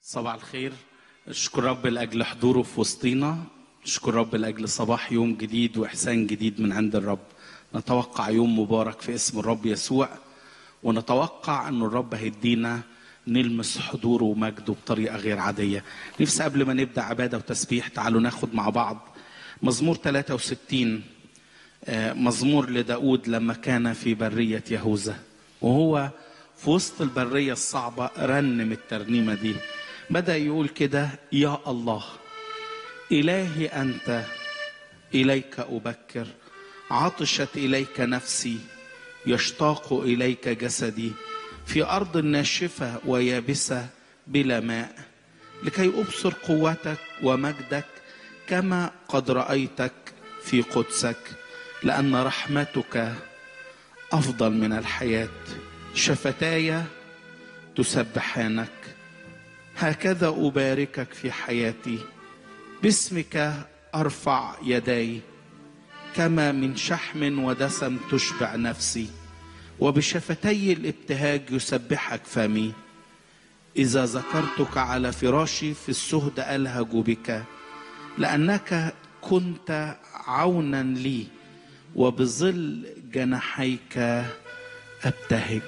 صباح الخير اشكر رب لاجل حضوره في وسطينا اشكر رب لاجل صباح يوم جديد واحسان جديد من عند الرب نتوقع يوم مبارك في اسم الرب يسوع ونتوقع ان الرب هيدينا نلمس حضوره ومجده بطريقه غير عاديه نفسي قبل ما نبدا عباده وتسبيح تعالوا ناخد مع بعض مزمور 63 آه، مزمور لداود لما كان في بريه يهوذا وهو في وسط البريه الصعبه رنم الترنيمه دي بدا يقول كده يا الله الهي انت اليك ابكر عطشت اليك نفسي يشتاق اليك جسدي في ارض ناشفه ويابسه بلا ماء لكي ابصر قوتك ومجدك كما قد رايتك في قدسك لان رحمتك افضل من الحياه شفتاي تسبحانك هكذا اباركك في حياتي باسمك ارفع يداي كما من شحم ودسم تشبع نفسي وبشفتي الابتهاج يسبحك فمي اذا ذكرتك على فراشي في السهد الهج بك لانك كنت عونا لي وبظل جناحيك ابتهج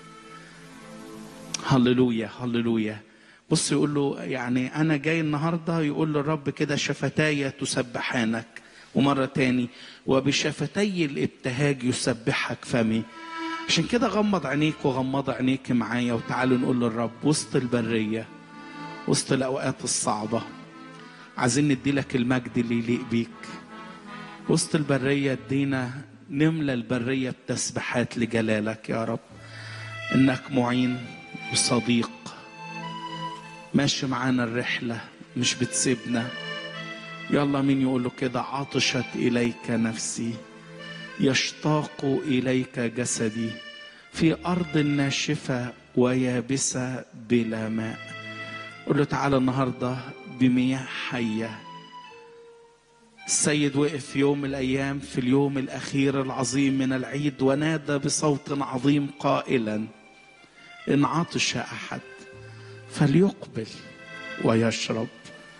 هللويا هللويا بص يقول له يعني انا جاي النهارده يقول للرب كده شفتاي تسبحانك ومره تاني وبشفتي الابتهاج يسبحك فمي عشان كده غمض عينيك وغمض عينيك معايا وتعالوا نقول للرب وسط البريه وسط الاوقات الصعبه عايزين نديلك المجد اللي يليق بيك وسط البريه ادينا نملى البريه بتسبيحات لجلالك يا رب انك معين وصديق ماشي معانا الرحله مش بتسيبنا يلا مين يقول له كده عطشت اليك نفسي يشتاق اليك جسدي في ارض ناشفه ويابسه بلا ماء قول له تعالى النهارده بمياه حيه السيد وقف في يوم من الايام في اليوم الاخير العظيم من العيد ونادى بصوت عظيم قائلا ان عطش احد فليقبل ويشرب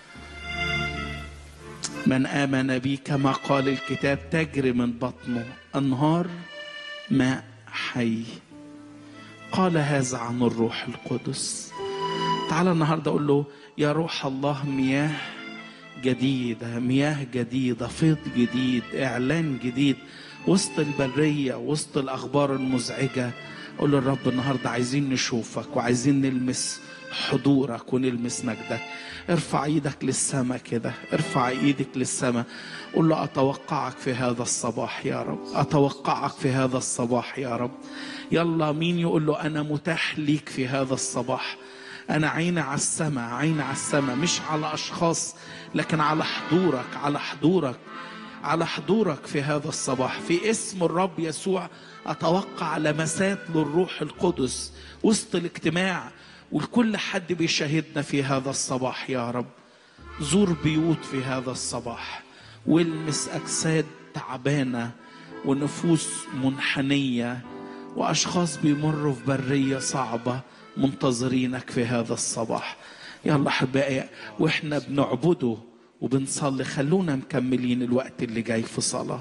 من امن بي كما قال الكتاب تجري من بطنه انهار ماء حي قال هذا عن الروح القدس تعالى النهارده اقول له يا روح الله مياه جديدة مياه جديدة فيض جديد إعلان جديد وسط البرية وسط الأخبار المزعجة قول للرب النهاردة عايزين نشوفك وعايزين نلمس حضورك ونلمس مجدك ارفع ايدك للسماء كده ارفع ايدك للسماء قول له اتوقعك في هذا الصباح يا رب اتوقعك في هذا الصباح يا رب يلا مين يقول له انا متاح ليك في هذا الصباح انا عيني على السماء عيني على السماء مش على اشخاص لكن على حضورك على حضورك على حضورك في هذا الصباح في اسم الرب يسوع اتوقع لمسات للروح القدس وسط الاجتماع ولكل حد بيشاهدنا في هذا الصباح يا رب زور بيوت في هذا الصباح والمس اجساد تعبانه ونفوس منحنيه واشخاص بيمروا في بريه صعبه منتظرينك في هذا الصباح يلا احبائي واحنا بنعبده وبنصلي خلونا مكملين الوقت اللي جاي في صلاه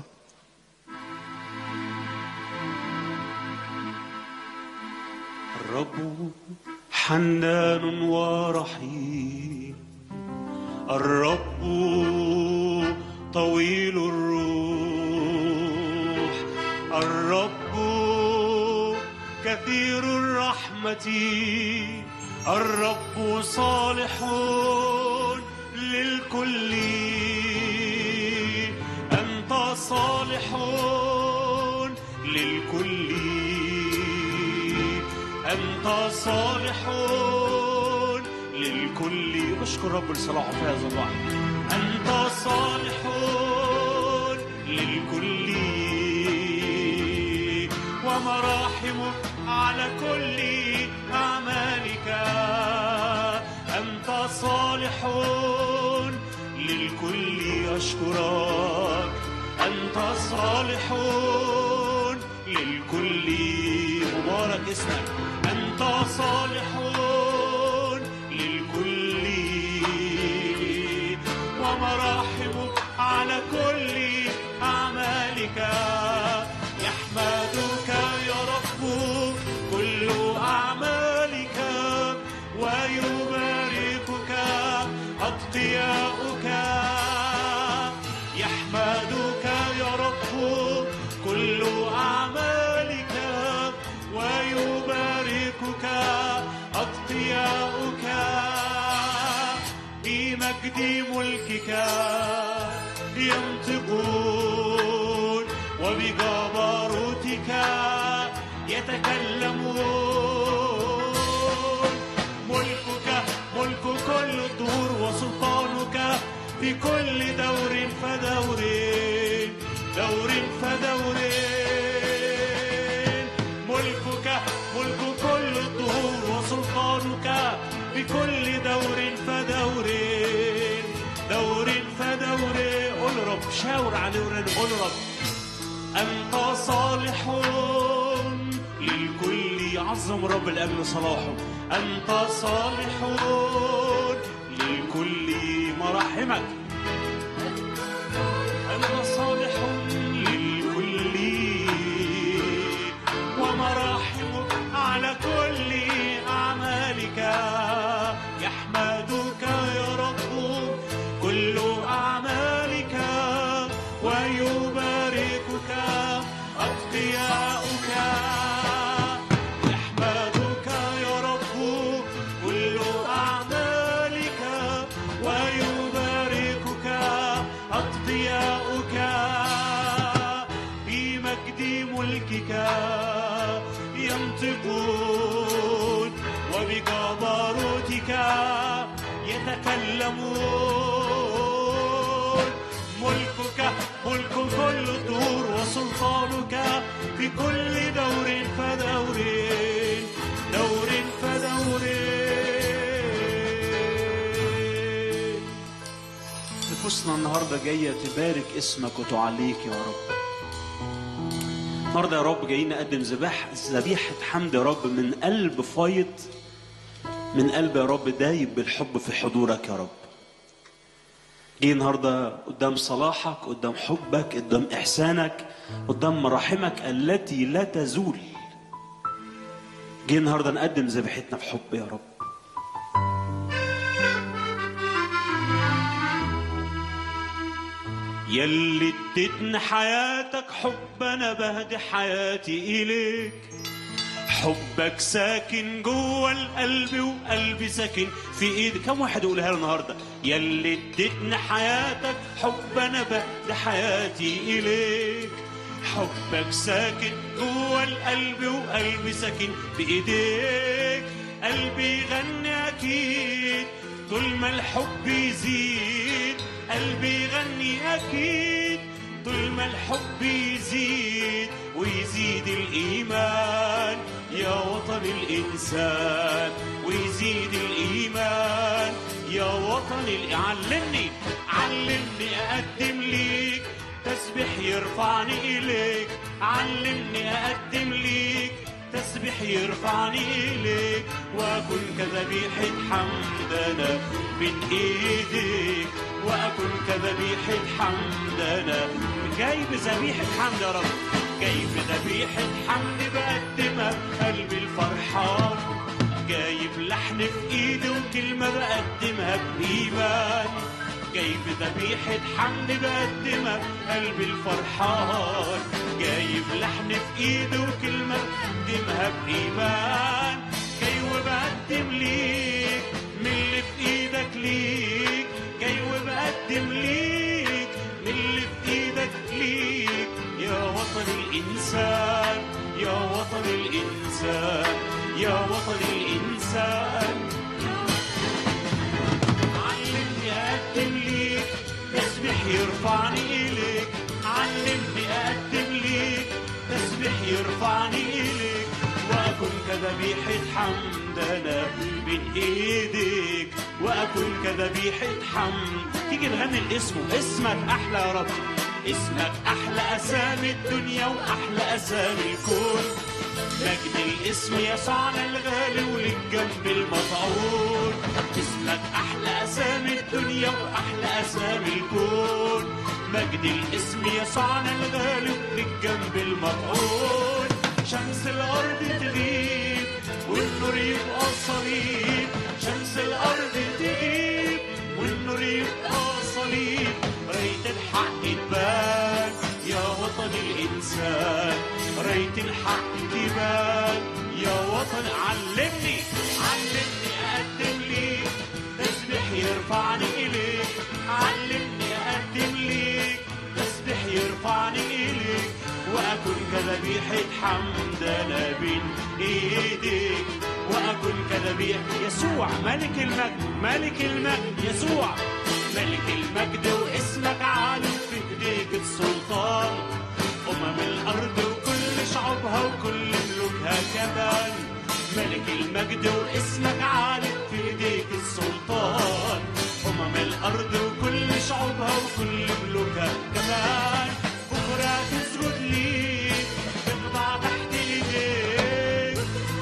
الرب حنان ورحيم الرب طويل الروح الرب كثير الرحمة الرب صالح للكل أنت صالح للكل أنت صالح للكل أشكر رب لصلاحه في هذا الوقت أنت صالح للكل ومراحمك على كل أعمالك أنت صالح للكل أشكرك أنت صالح للكل مبارك اسمك أنت صالح للكل ومراحمك على كل أعمالك يحمدك يا رب كل أعمالك ويباركك أتقياؤك يحمدك يا رب كل أعمالك ويباركك أتقياؤك بمجد ملكك ينطقون وبجبروتك يتكلمون ملكك ملك كل الدهور وسلطانك في كل دور فدور دور فدور ملكك ملك كل الدهور وسلطانك في كل دور فدور دور فدور قول رب شاور عليه ورد قول رب أنت صالح للكل عظم رب الأجل صلاحه أنت صالح للكل مراحمك أنت صالح للكل ومراحمك على كل أعمالك يحمدك يا رب كل أعمالك ويباركك أتقياؤك يحمدك يا رب كل أعمالك ويباركك أتقياؤك بمجد ملكك ينطقون وبجبروتك يتكلمون ملكك ملك كل الدهور وسلطانك في كل دور فدور دور فدور نفوسنا النهارده جايه تبارك اسمك وتعليك يا رب النهارده يا رب جايين نقدم ذبح ذبيحه حمد يا رب من قلب فايض من قلب يا رب دايب بالحب في حضورك يا رب جاي النهارده قدام صلاحك قدام حبك قدام احسانك قدام مراحمك التي لا تزول جاي النهارده نقدم ذبيحتنا بحب يا رب يلي اديتنا حياتك حب انا بهدي حياتي اليك حبك ساكن جوه القلب وقلبي ساكن في ايدي كم واحد يقولها له النهارده يلي اديتنا حياتك حب انا بهدي حياتي اليك حبك ساكن جوه القلب وقلبي ساكن بايديك قلبي يغني اكيد طول ما الحب يزيد قلبي يغني اكيد طول ما الحب يزيد ويزيد الايمان يا وطن الانسان ويزيد الايمان يا وطن ال- علمني علمني اقدم ليك تسبح يرفعني اليك علمني اقدم ليك تسبح يرفعني إليك وأكون كذبيحة حمد أنا من إيديك وأكون كذبيحة حمد أنا جايب ذبيحة حمد يا رب جايب ذبيحة حمد بقدمها بقلبي الفرحان جايب لحن في ايدي وكلمة بقدمها بإيمان جايب ذبيحة حمد بقدمها قلبي الفرحان جايب لحن في ايدي وكلمة بقدمها بإيمان جاي وبقدم ليك من اللي في ايدك ليك جاي وبقدم ليك من اللي في ايدك ليك يا وطن الإنسان يا وطن الإنسان يا وطن الإنسان علمني أقدم ليك تسبح يرفعني إليك علمني أقدم ليك تسبح يرفعني إليك وأكون كذبيحة حمد أنا من إيديك وأكون كذبيحة حمد تيجي نغني الاسم اسمك أحلى يا رب اسمك أحلى أسامي الدنيا وأحلى أسامي الكون مجد الاسم يسعنا الغالي وللجنب المطعون اسمك أحلى أسامي الدنيا وأحلى أسامي الكون مجد الاسم يسعنا الغالي وللجنب المطعون شمس الأرض تغيب والنور يبقى صليب شمس الأرض تغيب والنور يبقى صليب راية الحق تبان يا وطن الإنسان راية الحق تبان يا وطن علمني علمني أقدم ليك تسبح يرفعني إليك علمني أقدم ليك تسبح يرفعني إليك وأكون كذبيحة حمد أنا بين إيديك وأكون كذبيح يسوع ملك المجد ملك المجد يسوع ملك المجد واسمك عالي في ايديك السلطان أمم الأرض وكل شعوبها وكل ملوكها كمان ملك المجد واسمك عالي في ايديك السلطان أمم الأرض وكل شعوبها وكل ملوكها كمان بكرة تسجد ليك تخضع تحت ايديك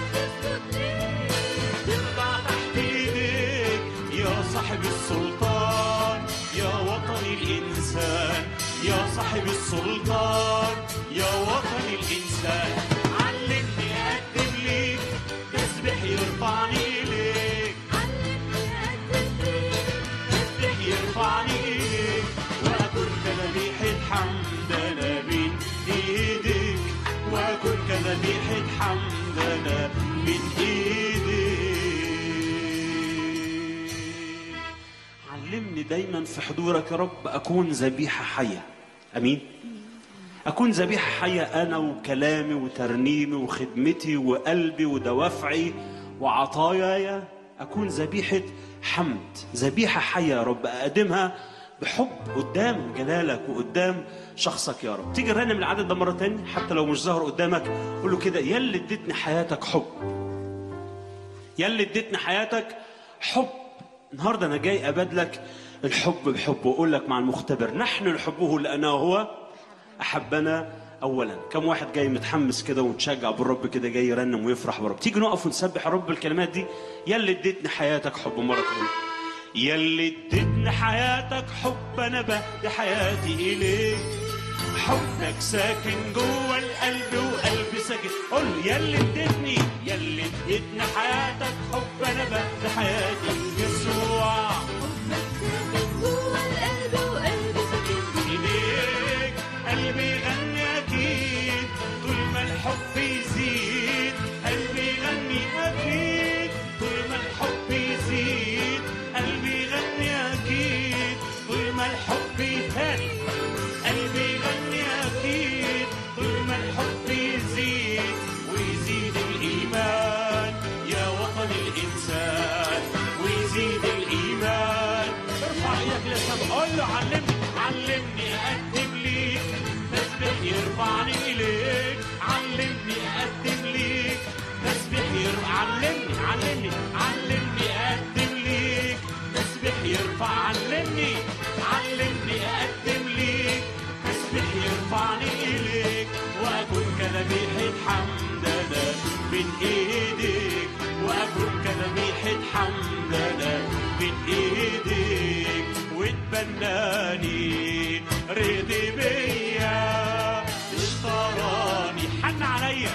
تخضع تحت ايديك يا صاحب السلطان يا وطن الإنسان يا صاحب السلطان يا وطن الإنسان علمني أقدم ليك تسبح يرفعني إليك تسبح يرفعني إليك وأكون كذبيحة حمد أنا بين إيديك وأكون كذبيحة حمد أنا بين إيديك علمني دايما في حضورك يا رب أكون ذبيحة حية أمين أكون ذبيحة حية أنا وكلامي وترنيمي وخدمتي وقلبي ودوافعي وعطاياي أكون ذبيحة حمد ذبيحة حية يا رب أقدمها بحب قدام جلالك وقدام شخصك يا رب تيجي رنم العدد ده مرة تاني حتى لو مش ظاهر قدامك قول له كده يا اللي اديتني حياتك حب يا اللي اديتني حياتك حب النهارده انا جاي ابادلك الحب بحب واقول لك مع المختبر نحن نحبه لانه هو احبنا اولا كم واحد جاي متحمس كده ومتشجع بالرب كده جاي يرنم ويفرح بالرب تيجي نقف ونسبح الرب الكلمات دي يا اللي اديتني حياتك حب مره تانية يا اللي اديتني حياتك حب انا بهدي حياتي اليك حبك ساكن جوه القلب وقلبي ساكن قول له يا اللي اديتني يا اللي اديتني حياتك حب انا بهدي حياتي يسوع إيديك قلبي يغني أكيد طول ما الحب يزيد قلبي يغني أكيد طول ما الحب يزيد قلبي يغني أكيد طول ما الحب يهدي قلبي يغني أكيد طول ما الحب يزيد ويزيد الإيمان يا وطن الإنسان ويزيد الإيمان ارفع ايدك للسما قول له علمني علمني أقدم ليك تسبح يرفعني إليك علمني أقدم ليك تسبح يرفع علمني علمني علمني أقدم ليك تسبح يرفع علمني علمني أقدم ليك تسبح يرفعني إليك وأكون كذبيحة حمد أنا بين إيديك وأكون كذبيحة حمد أنا بين إيديك وتبناني رضي بيا اشتراني حن عليا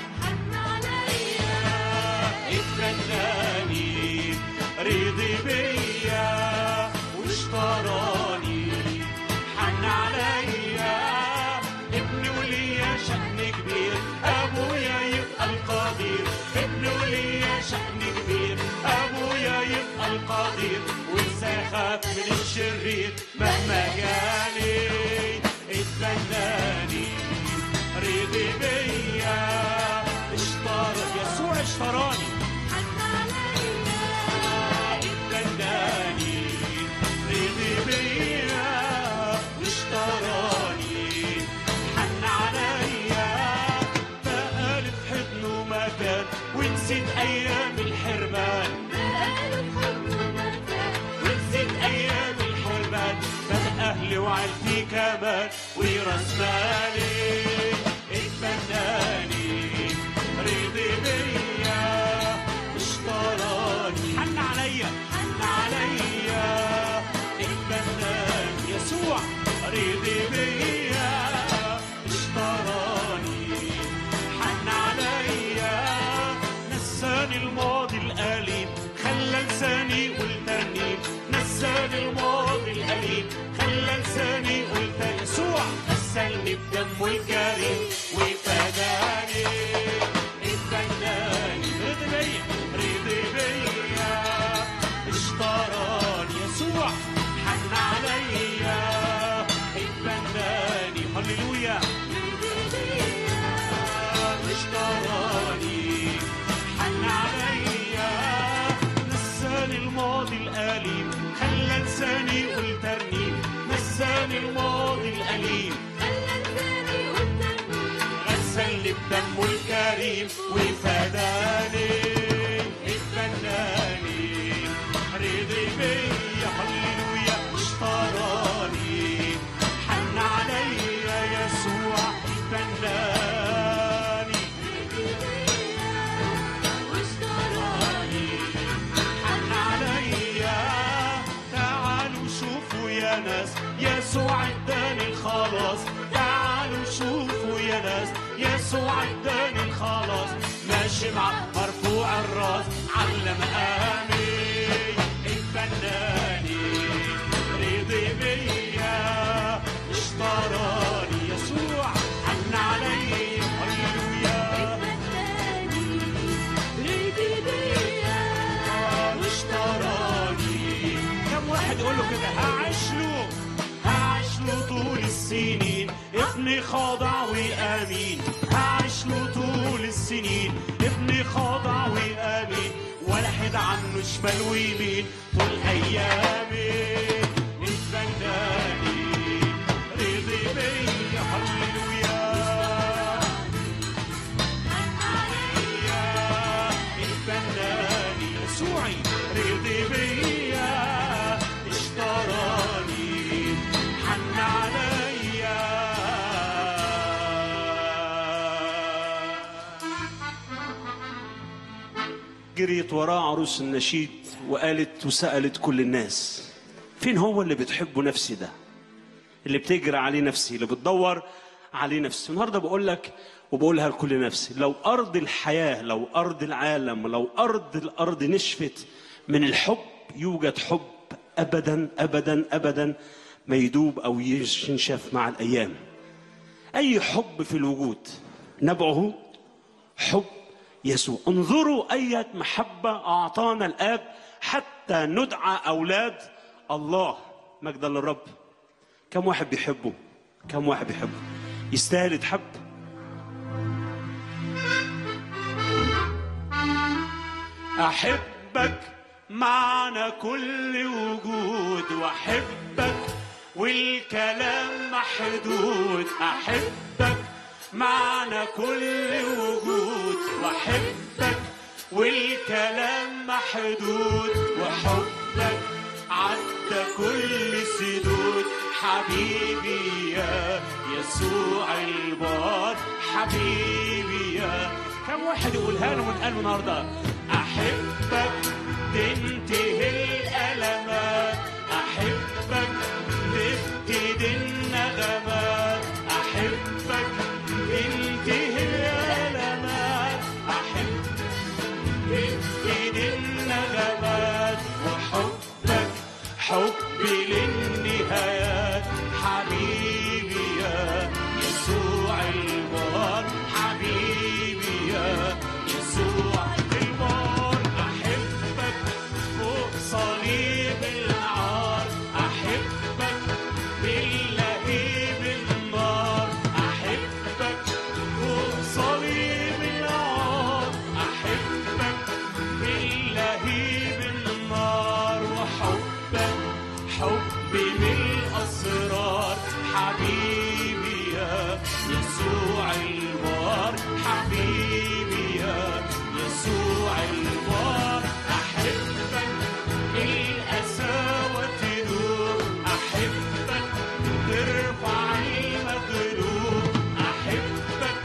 اتبناني رضي بيا واشتراني حن عليا ابني وليا شأن كبير ابويا يبقى القدير ابني وليا شأن كبير ابويا يبقى القدير وازاي اخاف من الشرير مهما جاني اتبناني رضي بيا اشترى يسوع اشتراني اتبناني رضي بيا اشتراني حن عليا بقى في حضنه مكان ونسيت ايام الحرمان ونسيت ايام الحرمان بقى اهلي وعيلتي في كمال وراس مالي اتبناني رضي بيا اشتراني حن عليا حن عليا اتبناني يسوع رضي بيا اشتراني حن عليا نساني الماضي الأليم خلى لساني والترنيم نساني الماضي الأليم خلى لساني قلت يسوع غسلني بدمه الكريم وفداني اتبناني رضي بيا رضي بيا اشتراني يسوع حن عليا اتبناني هللويا اشتراني حن عليا نساني الماضي الأليم خلى لساني والترنيم نساني الماضي الأليم غسلني بدمه الكريم وفداني اتبناني رضي بيا هللويا اشتراني حن عليا يسوع اتبناني حن عليا تعالوا شوفوا يا ناس يسوع اداني الخلاص تعالوا شوفوا يا ناس يسوع اداني الخلاص ماشي مع مرفوع الراس علم امي اتبناني رضي بيا اشتراني يسوع حن علي هللويا واشتراني كم واحد يقول له كده هعيش له هعيش له طول السنين ابني خاضع وامين هعيش له طول السنين ابني خاضع وامين ولا حد عنه شمال ويمين طول ايامي اتبناني رضي بيا هللويا اتبناني يسوعي رضي بيا اشتراني حن عليا جريت وراه عروس النشيد وقالت وسألت كل الناس فين هو اللي بتحبه نفسي ده اللي بتجري عليه نفسي اللي بتدور عليه نفسي النهارده بقول لك وبقولها لكل نفسي لو ارض الحياه لو ارض العالم لو ارض الارض نشفت من الحب يوجد حب ابدا ابدا ابدا ما يدوب او ينشف مع الايام اي حب في الوجود نبعه حب يسوع انظروا اية محبة اعطانا الاب حتى ندعى اولاد الله مجدا للرب كم واحد بيحبه كم واحد بيحبه يستاهل يتحب احبك معنى كل وجود واحبك والكلام محدود احبك معنى كل وجود واحبك والكلام محدود وحبك عدى كل سدود حبيبي يا يسوع البار حبيبي يا كم واحد يقولها له من قلبه النهارده احبك تنتهي الالمات احبك تبتدي النغمات احبك تنتهي الالمات احبك تبتدي النغمات وحبك حبي للنهايات حبيبي يا يسوع البار حبيبي يا يسوع البار أحبك فوق صليب العار أحبك باللهيب النار أحبك فوق صليب العار أحبك باللهيب النار وحبك حبي من الأسرار حبيبي يا يسوع البار حبيبي يا يسوع البار أحبك القساوة تدور أحبك ترفع المغلوب أحبك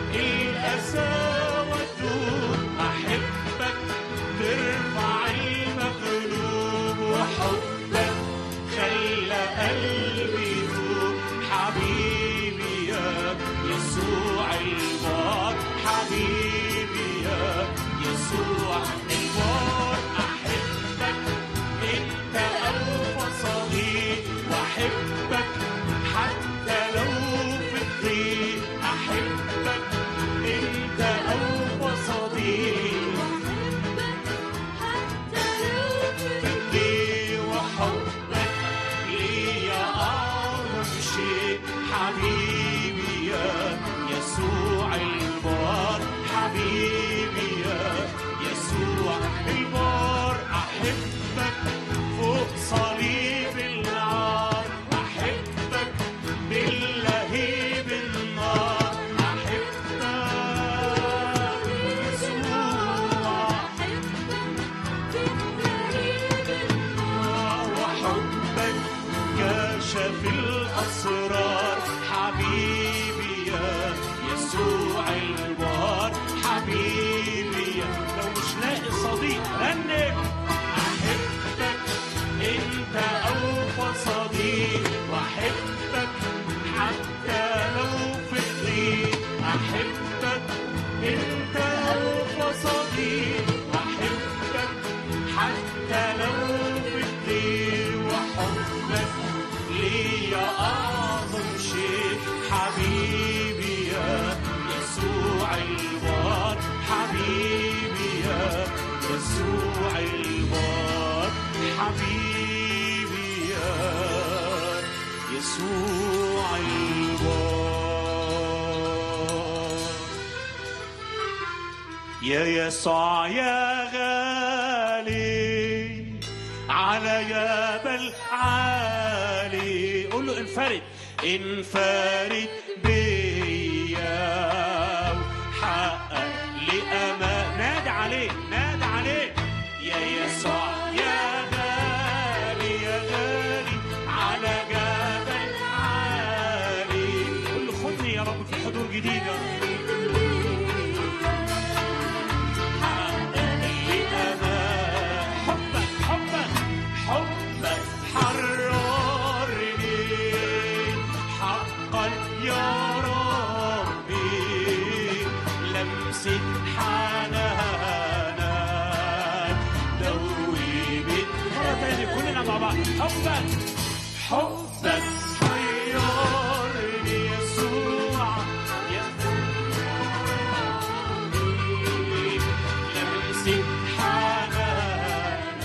الأسى والدود أحبك ترفع المغلوب وحبك خلى قلبي يدوب حبيبي يا يسوع البار حبيبي يا يسوع البار أحبك أنت ألف صديق وأحبك حتى لو في الضيق أحبك أنت ألف صديق لي وحبك لي أعظم شيء حبيبي يا يسوع البار حبيبي يا يسوع البار أحبك فوق صليب النار أحبك باللهيب النار أحبك يسوع وحبك كشف الأسرار حبيبي يا يسوع البار حبيبي يا لو مش لاقي صديق رنم أحبك أنت أوفى صديق وأحبك حتى لو في الضيق أحبك أنت أوفى صديق وأحبك حتى لو في الضيق وحبك لي أعظم شيء حبيبي يا يسوع البار حبيبي يا يسوع البار حبيبي يا يسوع البار يا يسوع يا غالي على جبل عالي قول له انفرد انفرد بيا وحقق لي امان نادي عليه نادي عليه يا يسوع يا غالي يا غالي على جبل عالي قول له خدني يا رب في حضور جديده حبك حبك حبك حررني حقا يا ربي لمسة حنانك دوبت مرة تانية كلنا مع بعض حبك حبك حيرني يسوع لمسة حنانك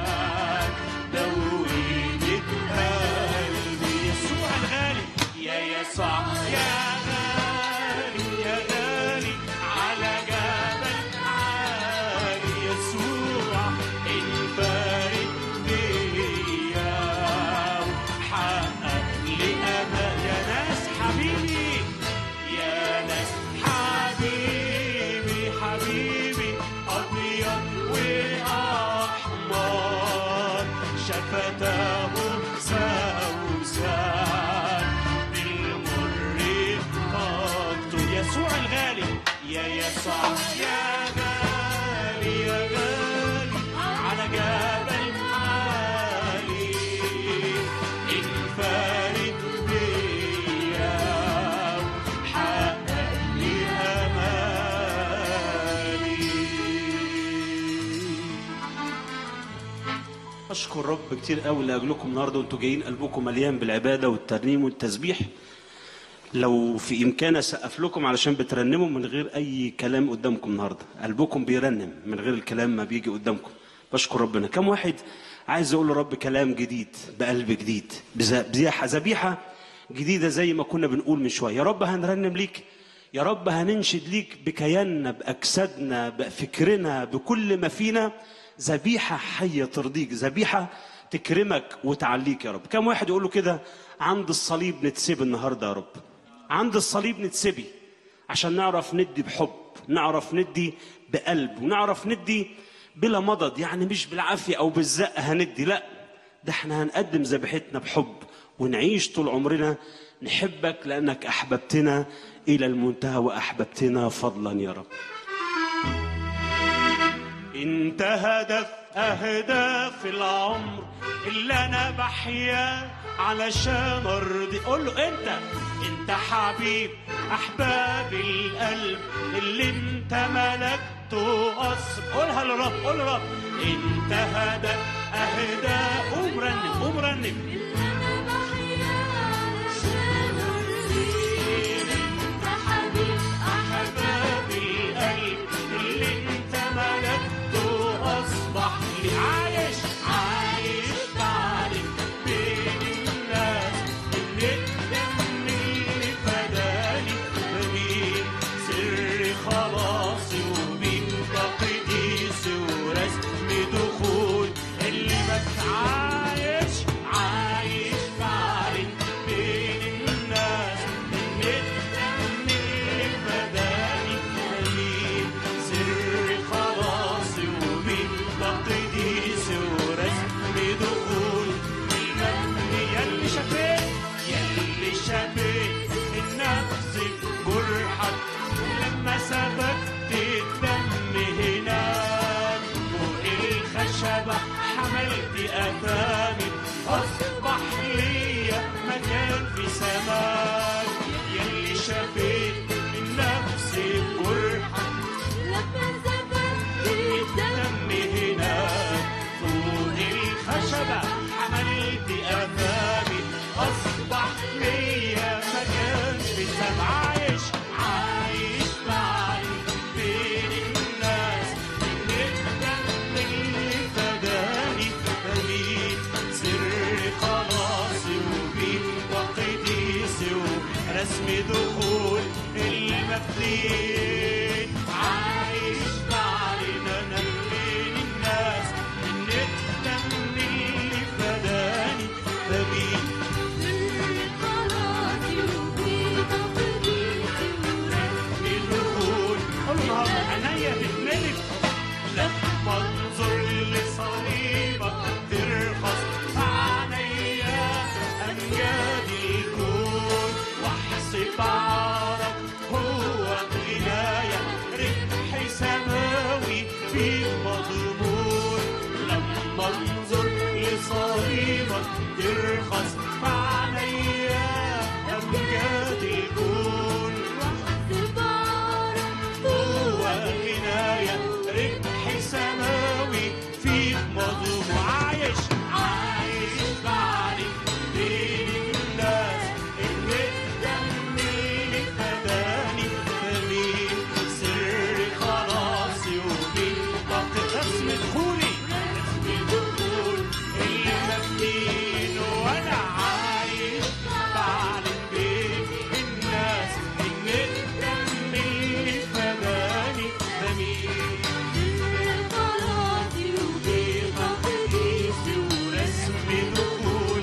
دوبت قلبي يسوع الغالي يا يسوع يا غالي يا غالي على جبل عالي يسوع انفرد بيا وحقق لي امان يا ناس حبيبي يا ناس حبيبي حبيبي ابيض واحمر شفتاه سوسان بالمر خط يسوع الغالي يا يسوع يا غالي يا غالي على جبل عالي انفرد بيا حقق لي امالي اشكر رب كتير قوي لاجلكم النهارده وانتوا جايين قلبكم مليان بالعباده والترنيم والتسبيح لو في امكاني اسقف لكم علشان بترنموا من غير اي كلام قدامكم النهارده قلبكم بيرنم من غير الكلام ما بيجي قدامكم بشكر ربنا كم واحد عايز اقول لرب كلام جديد بقلب جديد بز- بزيحه ذبيحه جديده زي ما كنا بنقول من شويه يا رب هنرنم ليك يا رب هننشد ليك بكياننا باجسادنا بفكرنا بكل ما فينا ذبيحه حيه ترضيك ذبيحه تكرمك وتعليك يا رب كم واحد يقول له كده عند الصليب نتسبي النهارده يا رب عند الصليب نتسبي عشان نعرف ندي بحب نعرف ندي بقلب ونعرف ندي بلا مضض يعني مش بالعافية أو بالزق هندي لا ده احنا هنقدم ذبيحتنا بحب ونعيش طول عمرنا نحبك لأنك أحببتنا إلى المنتهى وأحببتنا فضلا يا رب انت هدف اهداف العمر اللي انا بحيا علشان ارضي قول له انت انت حبيب احباب القلب اللي انت ملكته اصل قولها لرب قول لرب انت هدف اهداف قوم رنم قوم رنم احباب القلب اللي انت ملكته اصبح لي عايش عايش بعدك بين الناس اللي الدم اللي فداني بمين سر خلاصي وبين تقديسي ورسم دخول اللي بك عايش عايش بعدك بين الناس اللي الدم اللي فداني بمين سر خلاصي وبين تقديسي ورسم دخول المجد يلي شفيت يلي شفيت النفس بجرحك لما سبكت الدم هناك فوق الخشبة حملت أثامي أصبح ليا مكان في سماك يلي شفيت النفس بجرحك الدم هناك فوق الخشبة حملت أثامي أصبح ليا مكان في السما عايش عايش معي بين الناس من الدم اللي فداني بمين سر خلاصي وبين تقديسي ورسم دخول المبنيين عايش بعدنا انا بين الناس من الدم اللي فداني بمين الدخول الله عينيا تتملك لما انظر لصليبك ترخص عينيا امجاد الكون واحسب عارك هو غناية ربح سماوي في مضمون لما انظر لصليبك ترخص عينيا امجاد الكون هو غناية ربح سماوي في مضمون عايش عايش بعدي بين الناس اللي الدم اللي فداني بمين سر خلاصي ومين طاقة رسم دخولي رسم دخول اللي مبنين وانا عايش بعلن بين الناس ان الدم اللي فداني بمين بتقديسي ورسم دخول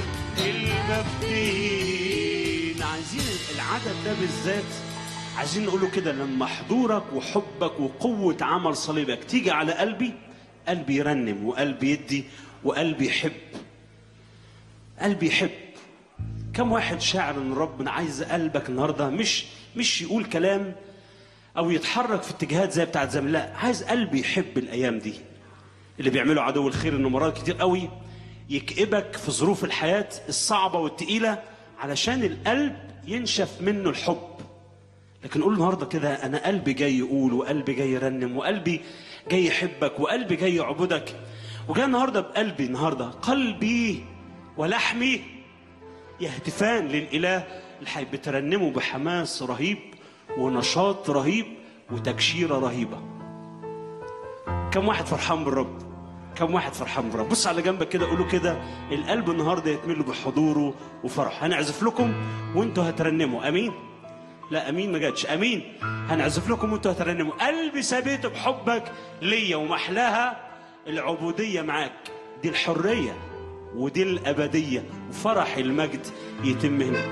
المبنين عايزين العدد ده بالذات عايزين نقوله كده لما حضورك وحبك وقوة عمل صليبك تيجي على قلبي قلبي يرنم وقلبي يدي وقلبي يحب قلبي يحب كم واحد شاعر ان ربنا عايز قلبك النهارده مش مش يقول كلام او يتحرك في اتجاهات زي بتاعت زمان لا عايز قلبي يحب الايام دي اللي بيعملوا عدو الخير انه مرات كتير قوي يكئبك في ظروف الحياه الصعبه والتقيله علشان القلب ينشف منه الحب لكن قول النهارده كده انا قلبي جاي يقول وقلبي جاي يرنم وقلبي جاي يحبك وقلبي جاي يعبدك وجاي النهارده بقلبي النهارده قلبي ولحمي يهتفان للاله الحي بترنمه بحماس رهيب ونشاط رهيب وتكشيره رهيبه كم واحد فرحان بالرب كم واحد فرحان بالرب بص على جنبك كده قولوا كده القلب النهارده يتمل بحضوره وفرح هنعزف لكم وانتوا هترنموا امين لا امين ما جاتش امين هنعزف لكم وانتوا هترنموا قلبي سبيته بحبك ليا ومحلاها العبوديه معاك دي الحريه ودي الابديه وفرح المجد يتم هنا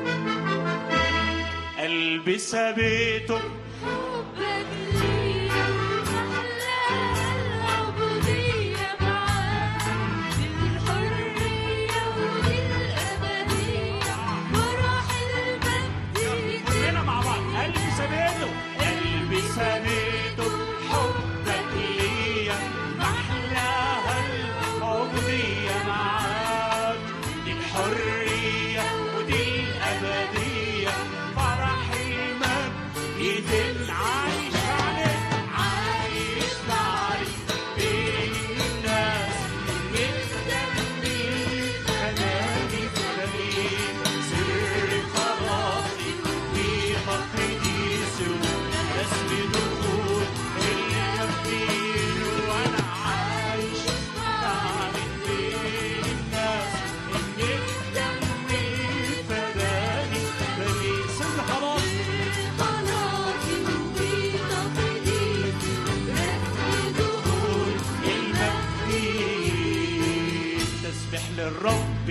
قلبي سبيته حبك ليا أحلى العبودية معاك بالحرية وللأبدية فرح المجد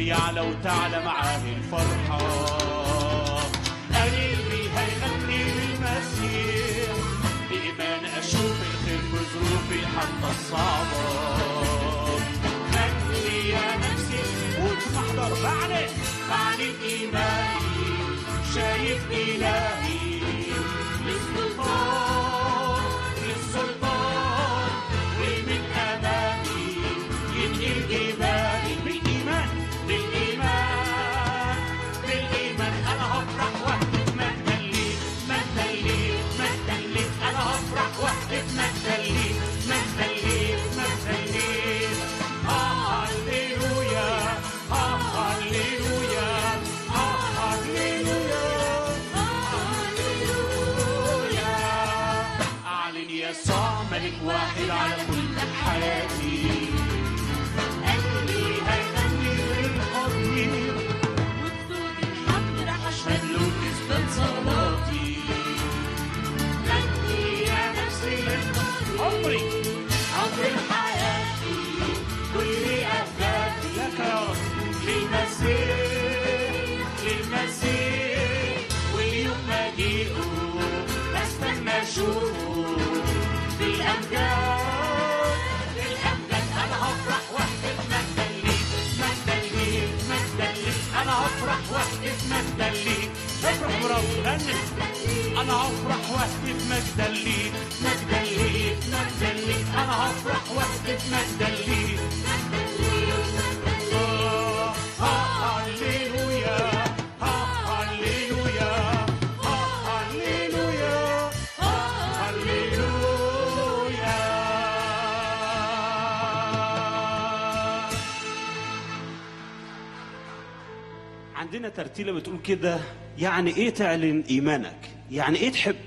يعلى وتعلى معاه الفرحة قلبي هيغني للمسيح بإيمان أشوف الخير في ظروفي حتى الصعبة غني يا نفسي وتحضر بعد بعد إيماني شايف إلهي للسلطان للسلطان ومن أمامي ينقل إيماني بالإيمان بالإيمان بالإيمان أنا هفرح وقت ما تدلي ما تدلي ما تدلي أنا هفرح وقت ما تدلي ما تدلي ما تدلي آه هللويا آه هللويا آه هللويا أعلن يسوع ملك واحد على كل حياتي قلبي هيغني للحضيض وبصوت الحمد رح أشهد له تثبت صلاتي غني يا نفسي عمري عمر حياتي كل أهدافي لك يا رب للمسيح للمسيح واليوم مجيئه بستنى أشوفه بالأمجاد بالأمجاد أنا هفرح وقت ما تدلي ما تدلي ما تدلي أنا هفرح وقت ما تدلي افرح برب غني أنا هفرح وقت ما تدلي ما تدلي ما تدلي أنا هفرح وقت ما تدلي آه، آه، هللويا آه، هللويا آه، هللويا آه، هللويا عندنا ترتيلة بتقول كده يعني ايه تعلن ايمانك يعني ايه تحب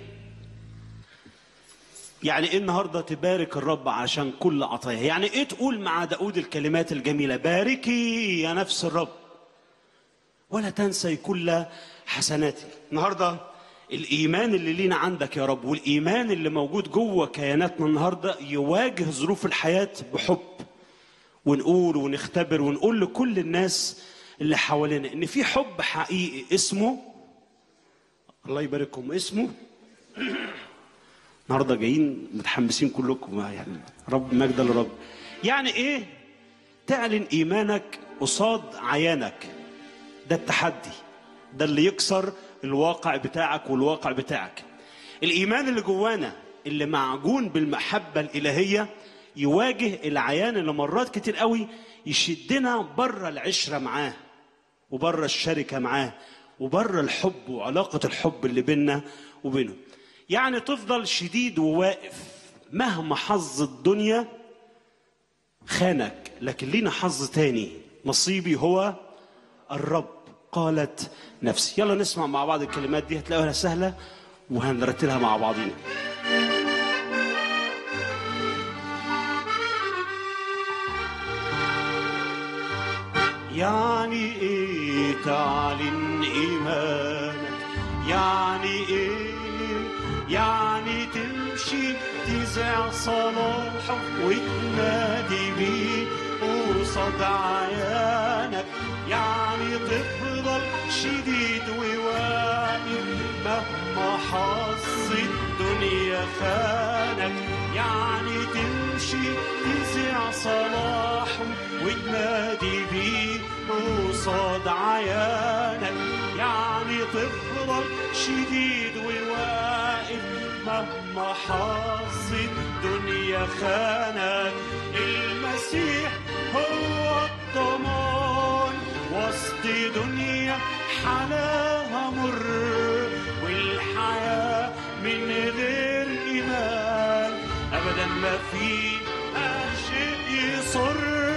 يعني ايه النهارده تبارك الرب عشان كل عطاياه يعني ايه تقول مع داود الكلمات الجميله باركي يا نفس الرب ولا تنسي كل حسناتي النهارده الايمان اللي لينا عندك يا رب والايمان اللي موجود جوه كياناتنا النهارده يواجه ظروف الحياه بحب ونقول ونختبر ونقول لكل الناس اللي حوالينا ان في حب حقيقي اسمه الله يبارككم اسمه النهارده جايين متحمسين كلكم يعني رب مجد لرب يعني ايه تعلن ايمانك قصاد عيانك ده التحدي ده اللي يكسر الواقع بتاعك والواقع بتاعك الايمان اللي جوانا اللي معجون بالمحبه الالهيه يواجه العيان اللي مرات كتير قوي يشدنا بره العشره معاه وبره الشركه معاه وبره الحب وعلاقه الحب اللي بيننا وبينه يعني تفضل شديد وواقف مهما حظ الدنيا خانك لكن لينا حظ تاني نصيبي هو الرب قالت نفسي يلا نسمع مع بعض الكلمات دي هتلاقوها سهلة وهنرتلها مع بعضينا يعني ايه تعلن ايمانك يعني ايه يعني تمشي تذع صلاحك وتنادي بيه قصاد عيانك يعني تفضل شديد وواقف مهما حظ الدنيا خانك يعني تمشي تذيع صلاحه وتنادي بيه قصاد عيانك يعني تفضل شديد وواقف مهما حظ الدنيا خانك المسيح هو الضمان وسط دنيا حلاها مر والحياة من غير إيمان أبدا ما فيها شيء يصر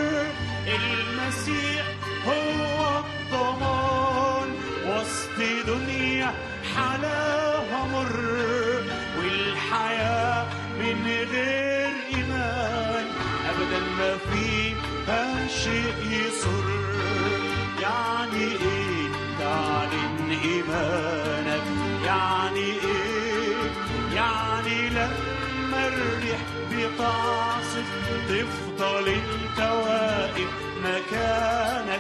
المسيح هو الضمان وسط دنيا حلاها مر والحياة من غير إيمان أبدا ما فيها شيء يصر يعني إيه تعلن إيمانك يعني إيه يعني لما الريح بتعصف تفضل انت واقف مكانك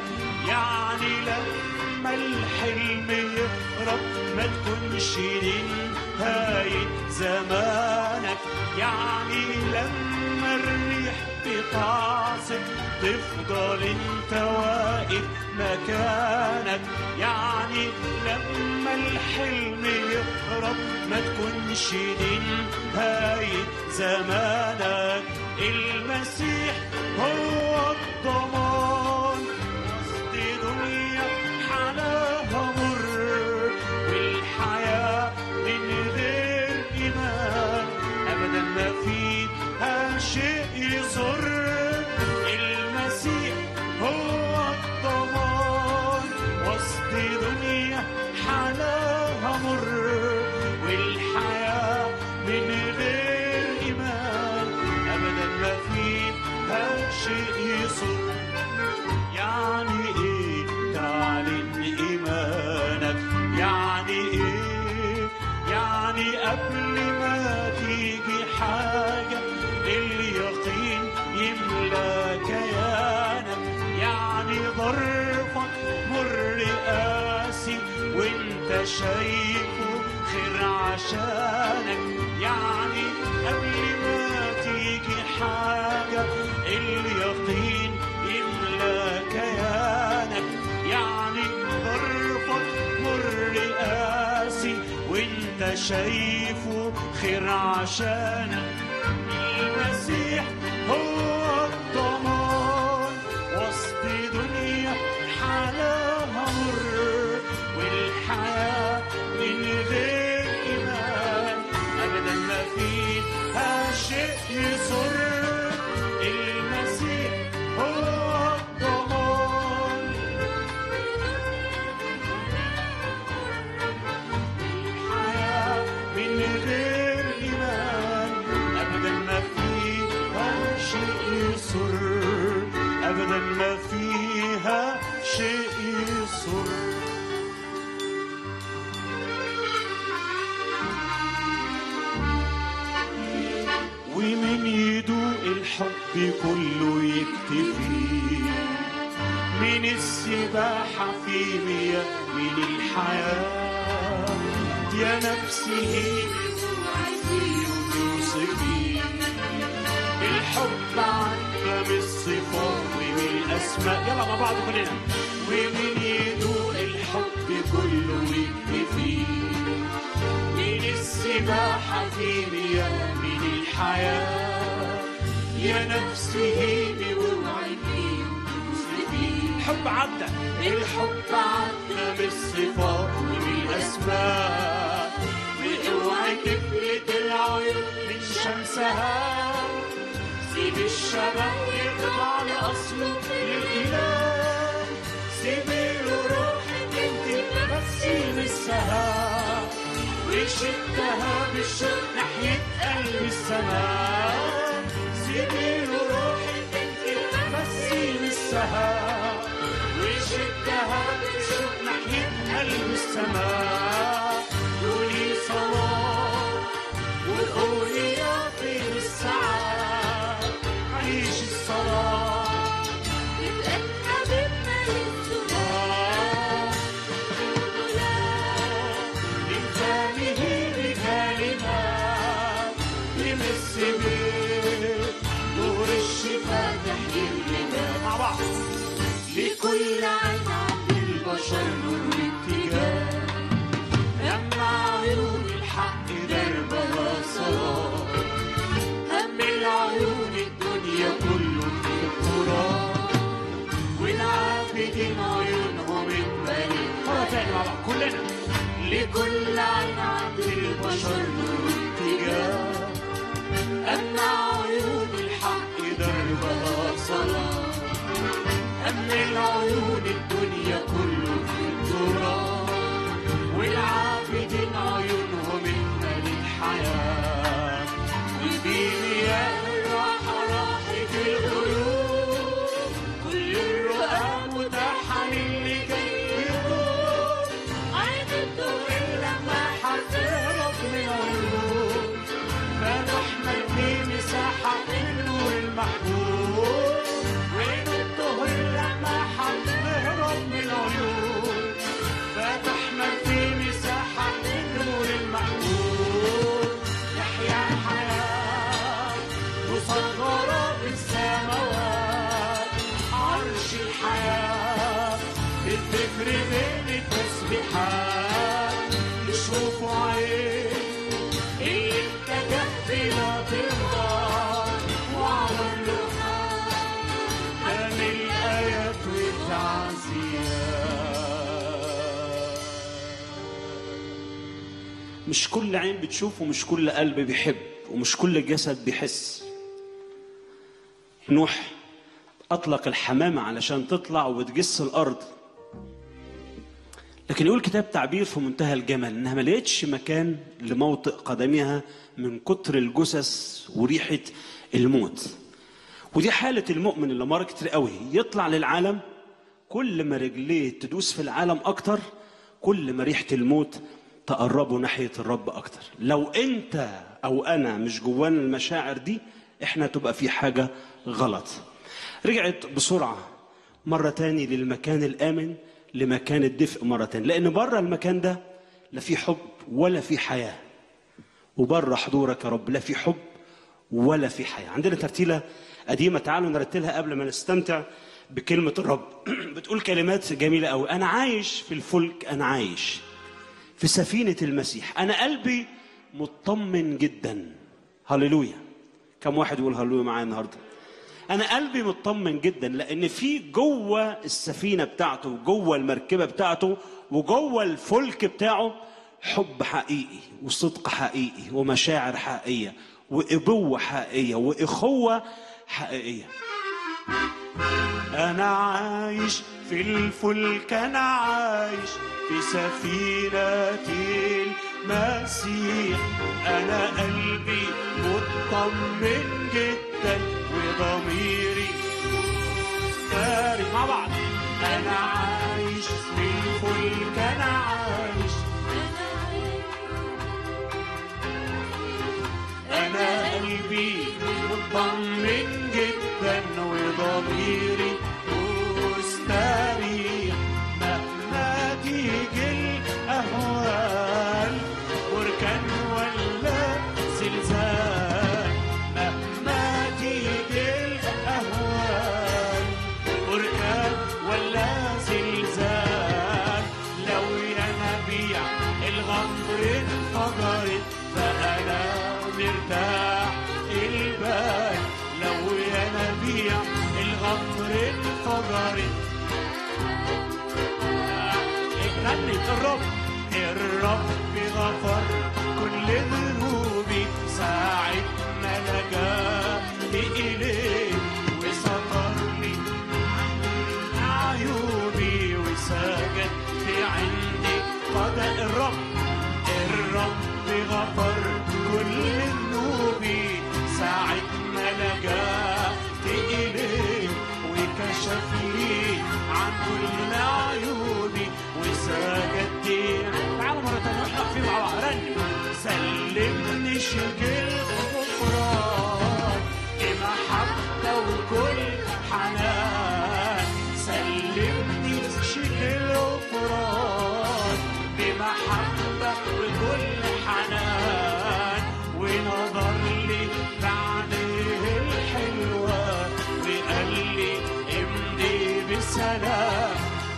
يعني لما الحلم يهرب ما تكونش دي نهاية زمانك يعني لما الريح بتعصف تفضل انت واقف مكانك يعني لما الحلم يهرب ما تكونش دي نهاية زمانك المسيح هو الضمان وسط دنيا حلاها مر والحياة من غير إيمان أبدا ما فيها شيء يضر المسيح هو الضمان وسط دنيا حلاها مر والحياة من غير إيمان أبدا ما فيها شيء يصر يعني ايه تعلن ايمانك يعني ايه يعني قبل ما تيجي حاجة اليقين يملى كيانك يعني ظرفك مر قاسي وانت شايفه خير عشانك يعني قبل ما تيجي حاجة اليقين يملى كيانك يعني ظرفك مر قاسي وانت شايفه خير عشانك المسيح هو الضمان وسط دنيا حلاها مر والحياة من غير إيمان أبدا ما فيها شيء يسر المسيح هو الضمان الحياة من غير إيمان أبدا ما فيها شيء يسر أبدا ما فيها شيء يسر ومن يدوق الحب كله يكتفي من السباحة في مياه من الحياة يا نفسي توصفي الحب عندنا من الصفات ومن الأسماء يلا مع بعض كلنا ومن يدوق الحب كله يكتفي من السباحة في مياه من الحياة يا نفسي هيبي واوعي فيه وتوصفي الحب عدى الحب عدى بالصفات وبالأسماء واوعي كفلة العيون من شمسها سيب الشباب يطلع لأصله للإله سيبي له روحك انت بس السهام وشدها بالشوق ناحية قلب السماء سيبي له روحك انت بس السهام وشدها بالشوق ناحية قلب السماء قولي صلاة وقولي يا طيب الساعات عيش الصلاة حبيبنا للسماء لفمه بكلمات يمس بيه نور الشفاء تحيي الجبال مع بعض لكل عين عند البشر نور اتجاه أما عيون الحق دربها صلاة هم العيون الدنيا كله في التراب والعابدين عيونهم اتملت مرة تاني مع بعض كلنا لكل عين عند البشر نور اتجاه أما عيون الحق دربها صلاة أما العيون الدنيا كله في التراب والعابدين عيونهم اتملت الحياة وبمياه الراحة راحت القلوب كل الرؤى متاحة للي جاي يروح عين الضوء لما هتهرب من عيون تشوفه عين اللي اتجه بلا ترضى وعمل له كان الآيات والتعزيات مش كل عين بتشوف ومش كل قلب بيحب ومش كل جسد بيحس نوح أطلق الحمامة علشان تطلع وتجس الأرض لكن يقول كتاب تعبير في منتهى الجمال انها ما لقيتش مكان لموطئ قدمها من كتر الجثث وريحه الموت ودي حاله المؤمن اللي مر كتير قوي يطلع للعالم كل ما رجليه تدوس في العالم اكتر كل ما ريحه الموت تقربه ناحيه الرب اكتر لو انت او انا مش جوانا المشاعر دي احنا تبقى في حاجه غلط رجعت بسرعه مرة تاني للمكان الآمن لمكان الدفء مرة تاني لأن بره المكان ده لا في حب ولا في حياة وبره حضورك يا رب لا في حب ولا في حياة عندنا ترتيلة قديمة تعالوا نرتلها قبل ما نستمتع بكلمة الرب بتقول كلمات جميلة أوي أنا عايش في الفلك أنا عايش في سفينة المسيح أنا قلبي مطمن جدا هللويا كم واحد يقول هللويا معايا النهارده انا قلبي مطمن جدا لان في جوه السفينه بتاعته وجوه المركبه بتاعته وجوه الفلك بتاعه حب حقيقي وصدق حقيقي ومشاعر حقيقيه وابوه حقيقيه واخوه حقيقيه انا عايش في الفلك انا عايش في سفينه المسيح انا قلبي مطمن جدا وضميري فارق مع بعض انا عايش في الفلك انا عايش انا قلبي مطمن جدا وضميري مستريح مهما تيجي الاهوال بركان ولا زلزال مهما تيجي الاهوال بركان ولا زلزال لو يا نبيع الغمر انفجرت فانا مرتاح البال لو يا نبيع الغمر انفجرت غني الرب الرب غفر كل ذنوبي ساعة ما لجأت إليه وسترني عيوبي وسجد في عندي قضاء الرب الرب غفر كل ذنوبي ساعة ما لجأت إليه وكشف لي عن كل عيوبي وسجدت تعالوا مرة تانية واحنا واقفين مع بعض رنم سلمني شكل غفران بمحبة وكل حنان سلمني شكل غفران بمحبة وكل حنان ونظر لي بعينيه الحلوة وقال لي امضي بسلام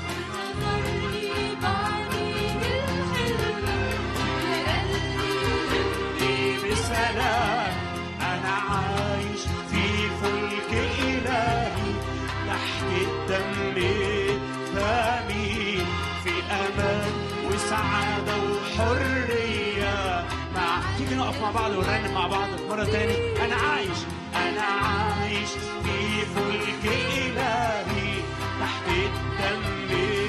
امضي بسلام انا عايش في فلك الهي تحت الدم ثمين في امان وسعاده وحريه مع تيجي نقف مع بعض ونرنم مع بعض مره تاني انا عايش انا عايش في فلك الهي تحت الدم